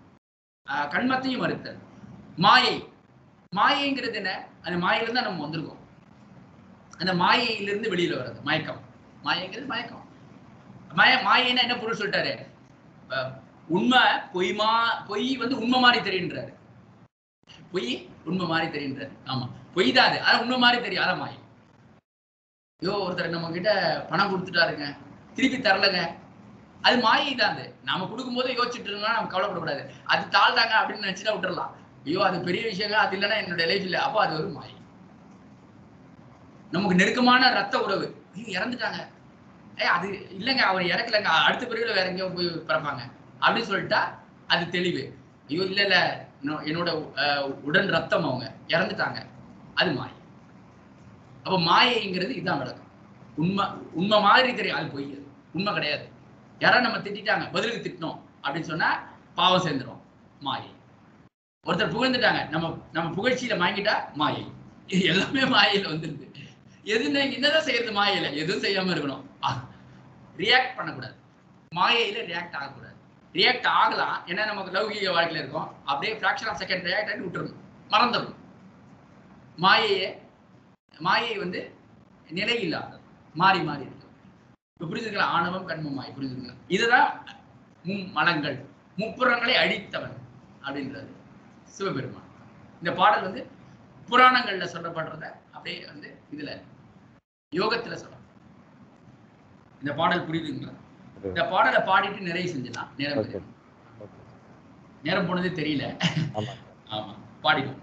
ஆஹ் கண்மத்தையும் அறுத்தல் மாயை மாயைங்கிறது என்ன அந்த மாயையில தான் நம்ம வந்திருக்கோம் அந்த மாயையிலிருந்து வெளியில வர்றது மயக்கம் மாயைங்கிறது மயக்கம் மாய மாயைன்னா என்ன பொருள் சொல்லிட்டாரு அஹ், உண்மை பொய்மா பொய் வந்து உண்மை மாதிரி தெரியுன்றாரு பொய் உண்மை மாதிரி தெரியுன்றாரு ஆமா பொய் தான் அது ஆனா உண்மை மாதிரி தெரியும் அதான் மாயை ஐயோ ஒருத்தர் நம்ம கிட்ட பணம் கொடுத்துட்டாருங்க திருப்பி தரலங்க அது மாயை தான் அது நாம கொடுக்கும்போது யோசிச்சுட்டு இருக்கோம்னா நம்ம கவலைப்படக்கூடாது அது தாழ்ந்தாங்க அப்படின்னு நினைச்சுட்டா விட்டுறலாம் ஐயோ அது பெரிய விஷயங்க அது இல்லைன்னா என்னோட லைஃப் இல்லை அப்போ அது ஒரு மாயை நமக்கு நெருக்கமான ரத்த உறவு ஐயோ இறந்துட்டாங்க ஏய் அது இல்லைங்க அவர் இறக்கலைங்க அடுத்த பிறகுல வேற எங்கேயோ போய் பிறப்பாங்க அப்படின்னு சொல்லிட்டா அது தெளிவு ஐயோ இல்ல இல்ல நோ- என்னோட அஹ், உடன் ரத்தம் அவங்க இறந்துட்டாங்க அது மாயை அப்ப மாயைங்கிறது இதுதான் விளக்கம் உண்மை உண்மை மாதிரி தெரியும் அது பொய் அது. உண்மை கிடையாது யாராவது நம்ம திட்டிட்டாங்க பதிலுக்கு திட்டினோம் அப்படின்னு சொன்னா பாவம் சேர்ந்துடும் மாயை ஒருத்தர் புகழ்ந்துட்டாங்க நம்ம நம்ம புகழ்ச்சியில வாங்கிட்டா மாயை இது எல்லாமே மாயையில வந்துருது எது நீங்க என்னதான் செய்யறது மாயையில எதுவும் செய்யாம இருக்கணும் ரியாக்ட் பண்ணக்கூடாது மாயையில ரியாக்ட் ஆகக்கூடாது ரியாக்ட் ஆகலாம் ஏன்னா நமக்கு லௌகிக வாழ்க்கையில இருக்கும் அப்படியே ஃபிராக்ஷன் ஆஃப் செகண்ட் ரியாக்ட் ஆகி விட்டுறணும் மறந்துடணும் மாயையை மாயை வந்து நிலை இல்லாதது மாறி மாறி இருக்கு இப்ப புரிஞ்சுங்களா ஆணவம் கண்மம் மாய் புரிஞ்சுங்களா இதுதான் மும் மலங்கள் முப்புறங்களை அழித்தவன் அப்படின்றது சிவபெருமான் இந்த பாடல் வந்து புராணங்கள்ல சொல்லப்படுறத அப்படியே வந்து இதுல யோகத்துல சொல்றோம் இந்த பாடல் புரியுதுங்களா இந்த பாடலை பாடிட்டு நிறைய செஞ்சிடலாம் நேரம் ஓகே போகுது. ஓகே நேரம் போனதே தெரியல ஆமாம் ஆமா பாடிடும்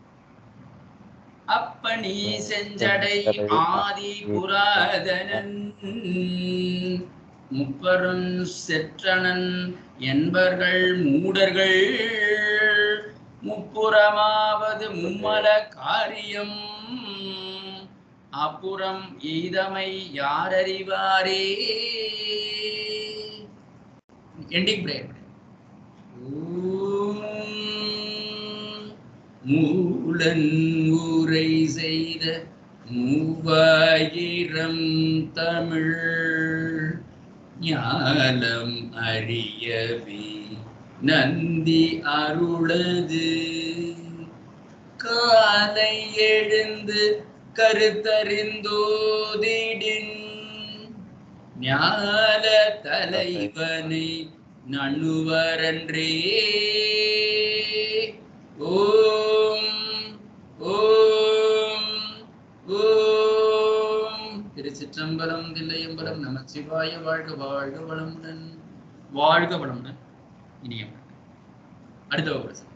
அப்பனி செஞ்சடை ஆதி புராதனன் முப்பரும் செற்றனன் என்பர்கள் மூடர்கள் முப்புறமாவது மும்மல காரியம் அப்புறம் எய்தமை யார் அறிவாரே எண்டிங் பிரேயர் மூலன் ஊரை செய்த மூவாயிரம் தமிழ் ஞானம் அறியவே நந்தி அருளது காலை எழுந்து கருத்தறிந்தோதிடின் ஞான தலைவனை நண்ணுவரன்றே ஓம் ஓம் ஓம் திருச்சிற்றம்பலம் தில்லையம்பலம் நமச்சிவாய வாழ்க வாழ்க வளமுடன் வாழ்க வளமுடன் இனிய வணக்கம். அடுத்த வகுப்பு